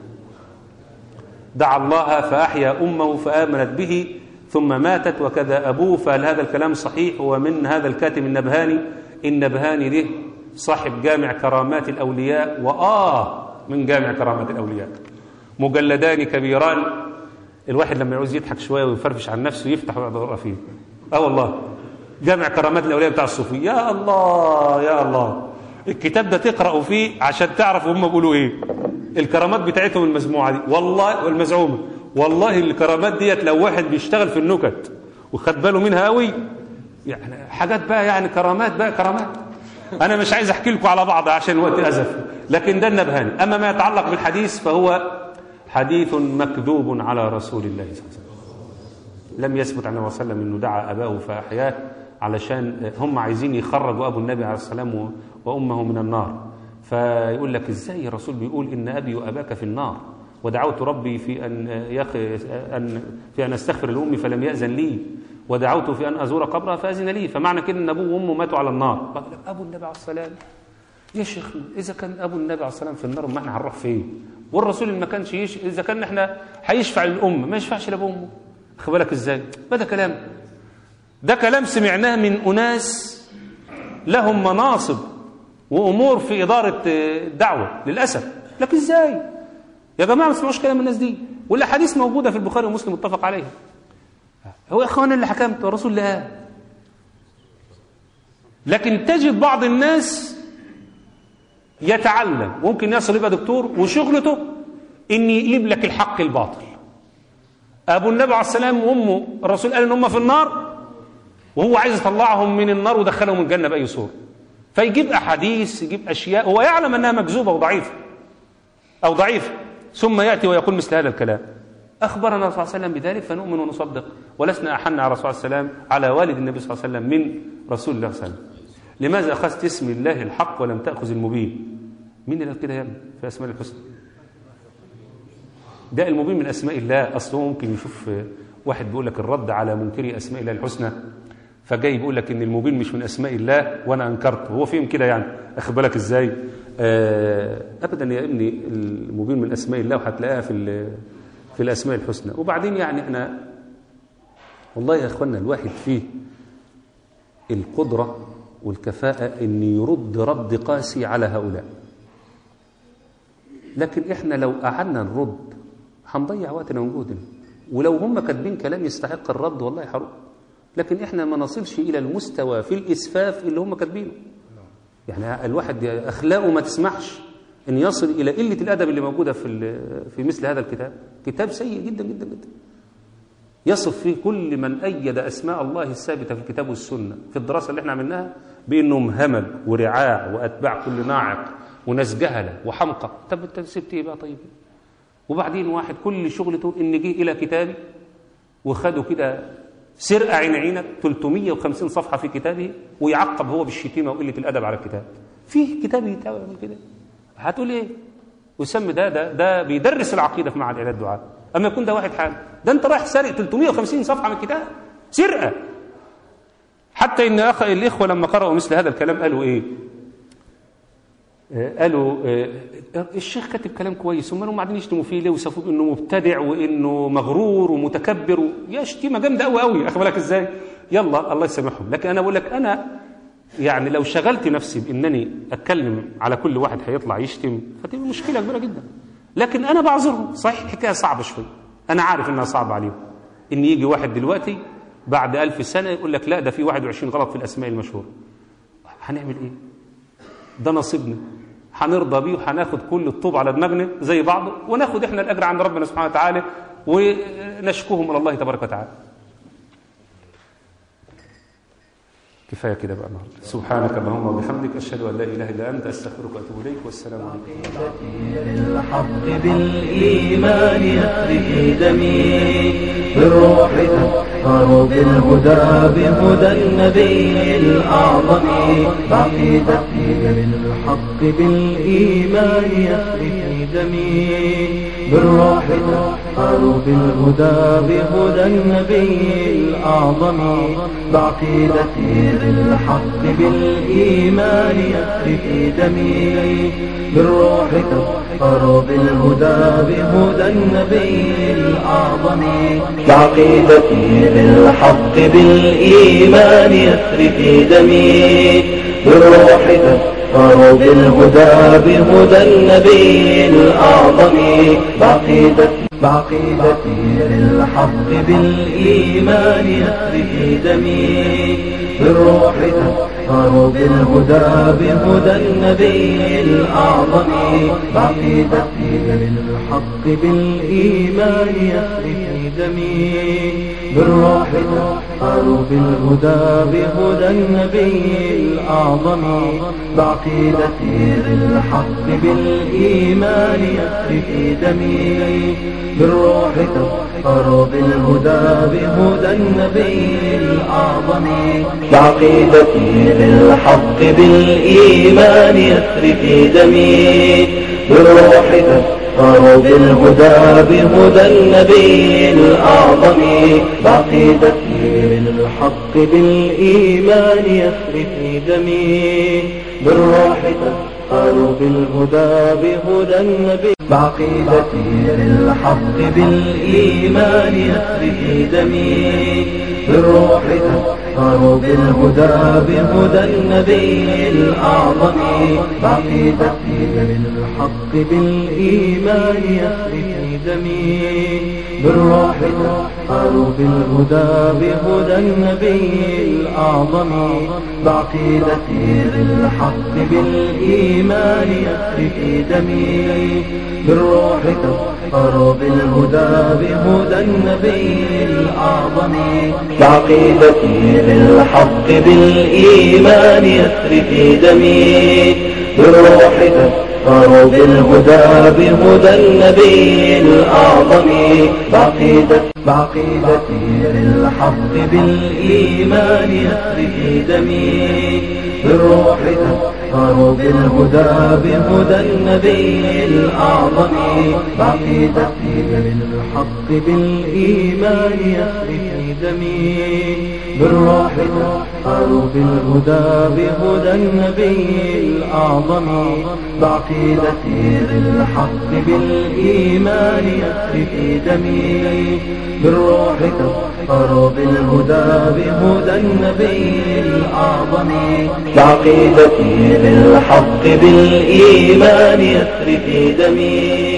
دعا الله فأحيا أمه فآمنت به ثم ماتت وكذا أبوه فهل هذا الكلام صحيح ومن هذا الكاتب النبهاني النبهاني ده صاحب جامع كرامات الأولياء وآه من جامع كرامات الأولياء مجلدان كبيران الواحد لما يعوز يضحك شوية ويفرفش عن نفسه يفتح ويقعد يقرا فيه اه والله جامع كرامات الاولياء بتاع الصوفيه يا الله يا الله الكتاب ده تقرأوا فيه عشان تعرف هم بيقولوا ايه الكرامات بتاعتهم المجموعه دي والله والمزعومه والله الكرامات ديت لو واحد بيشتغل في النكت وخد باله منها قوي يعني حاجات بقى يعني كرامات بقى كرامات انا مش عايز احكي لكم على بعض عشان الوقت ازف لكن ده النبهاني اما ما يتعلق بالحديث فهو حديث مكذوب على رسول الله صلى الله عليه وسلم لم يثبت عن النبي صلى الله عليه وسلم انه دعا اباه فاحياه علشان هم عايزين يخرجوا ابو النبي عليه السلام و- وامه من النار فيقول لك ازاي الرسول بيقول ان ابي واباك في النار ودعوت ربي في ان يخ ان في ان استغفر لامي فلم ياذن لي ودعوت في ان ازور قبرها فاذن لي فمعنى كده ان ابوه وامه ماتوا على النار قال لك ابو النبي عليه السلام يا شيخ اذا كان ابو النبي عليه السلام في النار ما احنا هنروح فين والرسول اللي ما كانش يش... اذا كان احنا هيشفع للام ما يشفعش لابوه وامه خد بالك ازاي ما ده كلام ده كلام سمعناه من اناس لهم مناصب وامور في اداره آه، الدعوه للاسف لكن ازاي يا جماعه ما تسمعوش كلام الناس دي والاحاديث موجوده في البخاري ومسلم متفق عليها هو يا اخوان اللي حكمت الرسول اللي قال لكن تجد بعض الناس يتعلم ممكن يصل يبقى دكتور وشغلته ان يقلب لك الحق الباطل ابو النبي عليه السلام وامه الرسول قال ان هم في النار وهو عايز يطلعهم من النار ودخلهم الجنه باي صوره فيجيب احاديث يجيب اشياء هو يعلم انها مكذوبه وضعيفه او ضعيفه ثم ياتي ويقول مثل هذا الكلام اخبرنا الرسول صلى الله عليه وسلم بذلك فنؤمن ونصدق ولسنا احن على الرسول صلى الله عليه وسلم على والد النبي صلى الله عليه وسلم من رسول الله صلى الله عليه وسلم لماذا اخذت اسم الله الحق ولم تاخذ المبين مين اللي قال كده يا ابني في اسماء الحسنى ده المبين من اسماء الله اصله ممكن يشوف واحد بيقول لك الرد على منكري اسماء الله الحسنى فجاي بيقول لك ان المبين مش من اسماء الله وانا انكرته هو فيهم كده يعني اخد بالك ازاي آه ابدا يا ابني المبين من اسماء الله وهتلاقيها في ال- في الاسماء الحسنى وبعدين يعني احنا والله يا اخوانا الواحد فيه القدره والكفاءه ان يرد رد قاسي على هؤلاء لكن احنا لو قعدنا نرد هنضيع وقتنا وجهدنا ولو هم كاتبين كلام يستحق الرد والله هرد لكن احنا ما نصلش الى المستوى في الاسفاف اللي هم كاتبينه يعني الواحد اخلاقه ما تسمحش ان يصل الى قله الادب اللي موجوده في ال- في مثل هذا الكتاب كتاب سيء جدا جدا جدا يصف فيه كل من ايد اسماء الله الثابته في الكتاب والسنه في الدراسه اللي احنا عملناها بانهم همج ورعاع واتباع كل ناعق وناس جهله وحمقى طب انت سبت ايه بقى طيب وبعدين واحد كل شغلته ان جه الى كتابي وخده كده سرقه عين عينك 350 صفحه في كتابه ويعقب هو بالشتيمه وقله الادب على الكتاب فيه كتاب يعمل كده هتقول ايه ويسمي ده ده ده بيدرس العقيده في معهد اعداد الدعاء اما يكون ده واحد حال ده انت رايح سارق 350 صفحه من الكتاب سرقه حتى إن أخ الإخوة لما قرأوا مثل هذا الكلام قالوا إيه آه، قالوا آه، الشيخ كاتب كلام كويس هم هم قاعدين يشتموا فيه ليه ويصفوه انه مبتدع وانه مغرور ومتكبر و... يا شتيمه جامده قوي قوي اخد بالك ازاي يلا الله يسامحهم لكن انا بقول لك انا يعني لو شغلت نفسي بانني اتكلم على كل واحد هيطلع يشتم فتبقى مشكله كبيره جدا لكن انا بعذرهم صحيح الحكايه صعبه شويه انا عارف انها صعبه عليهم ان يجي واحد دلوقتي بعد ألف سنه يقول لك لا ده في 21 غلط في الاسماء المشهوره هنعمل ايه ده نصيبنا هنرضى بيه وهناخد كل الطوب على دماغنا زي بعض وناخد احنا الاجر عند ربنا سبحانه وتعالى ونشكوهم الى الله تبارك وتعالى كفايه كده بقى النهارده سبحانك اللهم وبحمدك اشهد ان لا اله الا انت استغفرك واتوب اليك والسلام عليكم بالحق بالإيمان يسري في دمي بالروح تفخر بالهدى بهدى النبي الأعظم بعقيدتي بالحق بالإيمان يسري في دمي بالروح تفخر بالهدى بهدى النبي الأعظم بعقيدتي بالحق بالإيمان يسري في دمي بالروح تفخر بالهدى بهدى النبي الأعظم بعقيدتي بالحق بالإيمان يسري في دمي بالروح تفخر بالهدى بهدى النبي الأعظم بعقيدتي بعقيدتي بالحق بالإيمان يسري في دمي بالروح تفخر بالهدى بهدى النبي الأعظم بعقيدتي بالحق بالإيمان يسري في دمي بالروح تفخر بالهدى بهدى النبي الأعظم بعقيدتي بالحق بالإيمان يسري في دمي بالروح تفخر بالهدى بهدى النبي الأعظم بعقيدتي بالحق بالإيمان يسري في دمي بالروح تفخر بالهدى بهدى النبي الأعظم بعقيدتي بالحق بالإيمان يسري في دمي بالروح تفخر بالهدى بهدى النبي بعقيدتي بالحق بالإيمان يسري في دمي بالروح تفخر بالهدى بهدى النبي الأعظم بعقيدتي بالحق بالإيمان يسري في دمي بالروح تفخر بالهدى بهدى النبي الأعظم بعقيدتي بالحق بالإيمان يسري في دمي بالروح تفخر بالهدى بهدى النبي الأعظم بعقيدتي بالحق بالإيمان يسري في دمي بالروح تفخر بالهدى بهدى النبي الأعظم بعقيدتي بعقيدتي بالحق بالإيمان يسري في دمي بالروح تفخر بالهدى بهدى النبي الأعظم بعقيدتي بالحق بالإيمان يسري في دمي بالروح تفخر بالهدى بهدى النبي الأعظم بعقيدتي بالحق بالإيمان يسري في دمي بالروح تفخر بالهدى بهدى النبي الأعظم بعقيدتي بالحق بالإيمان يسري في دمي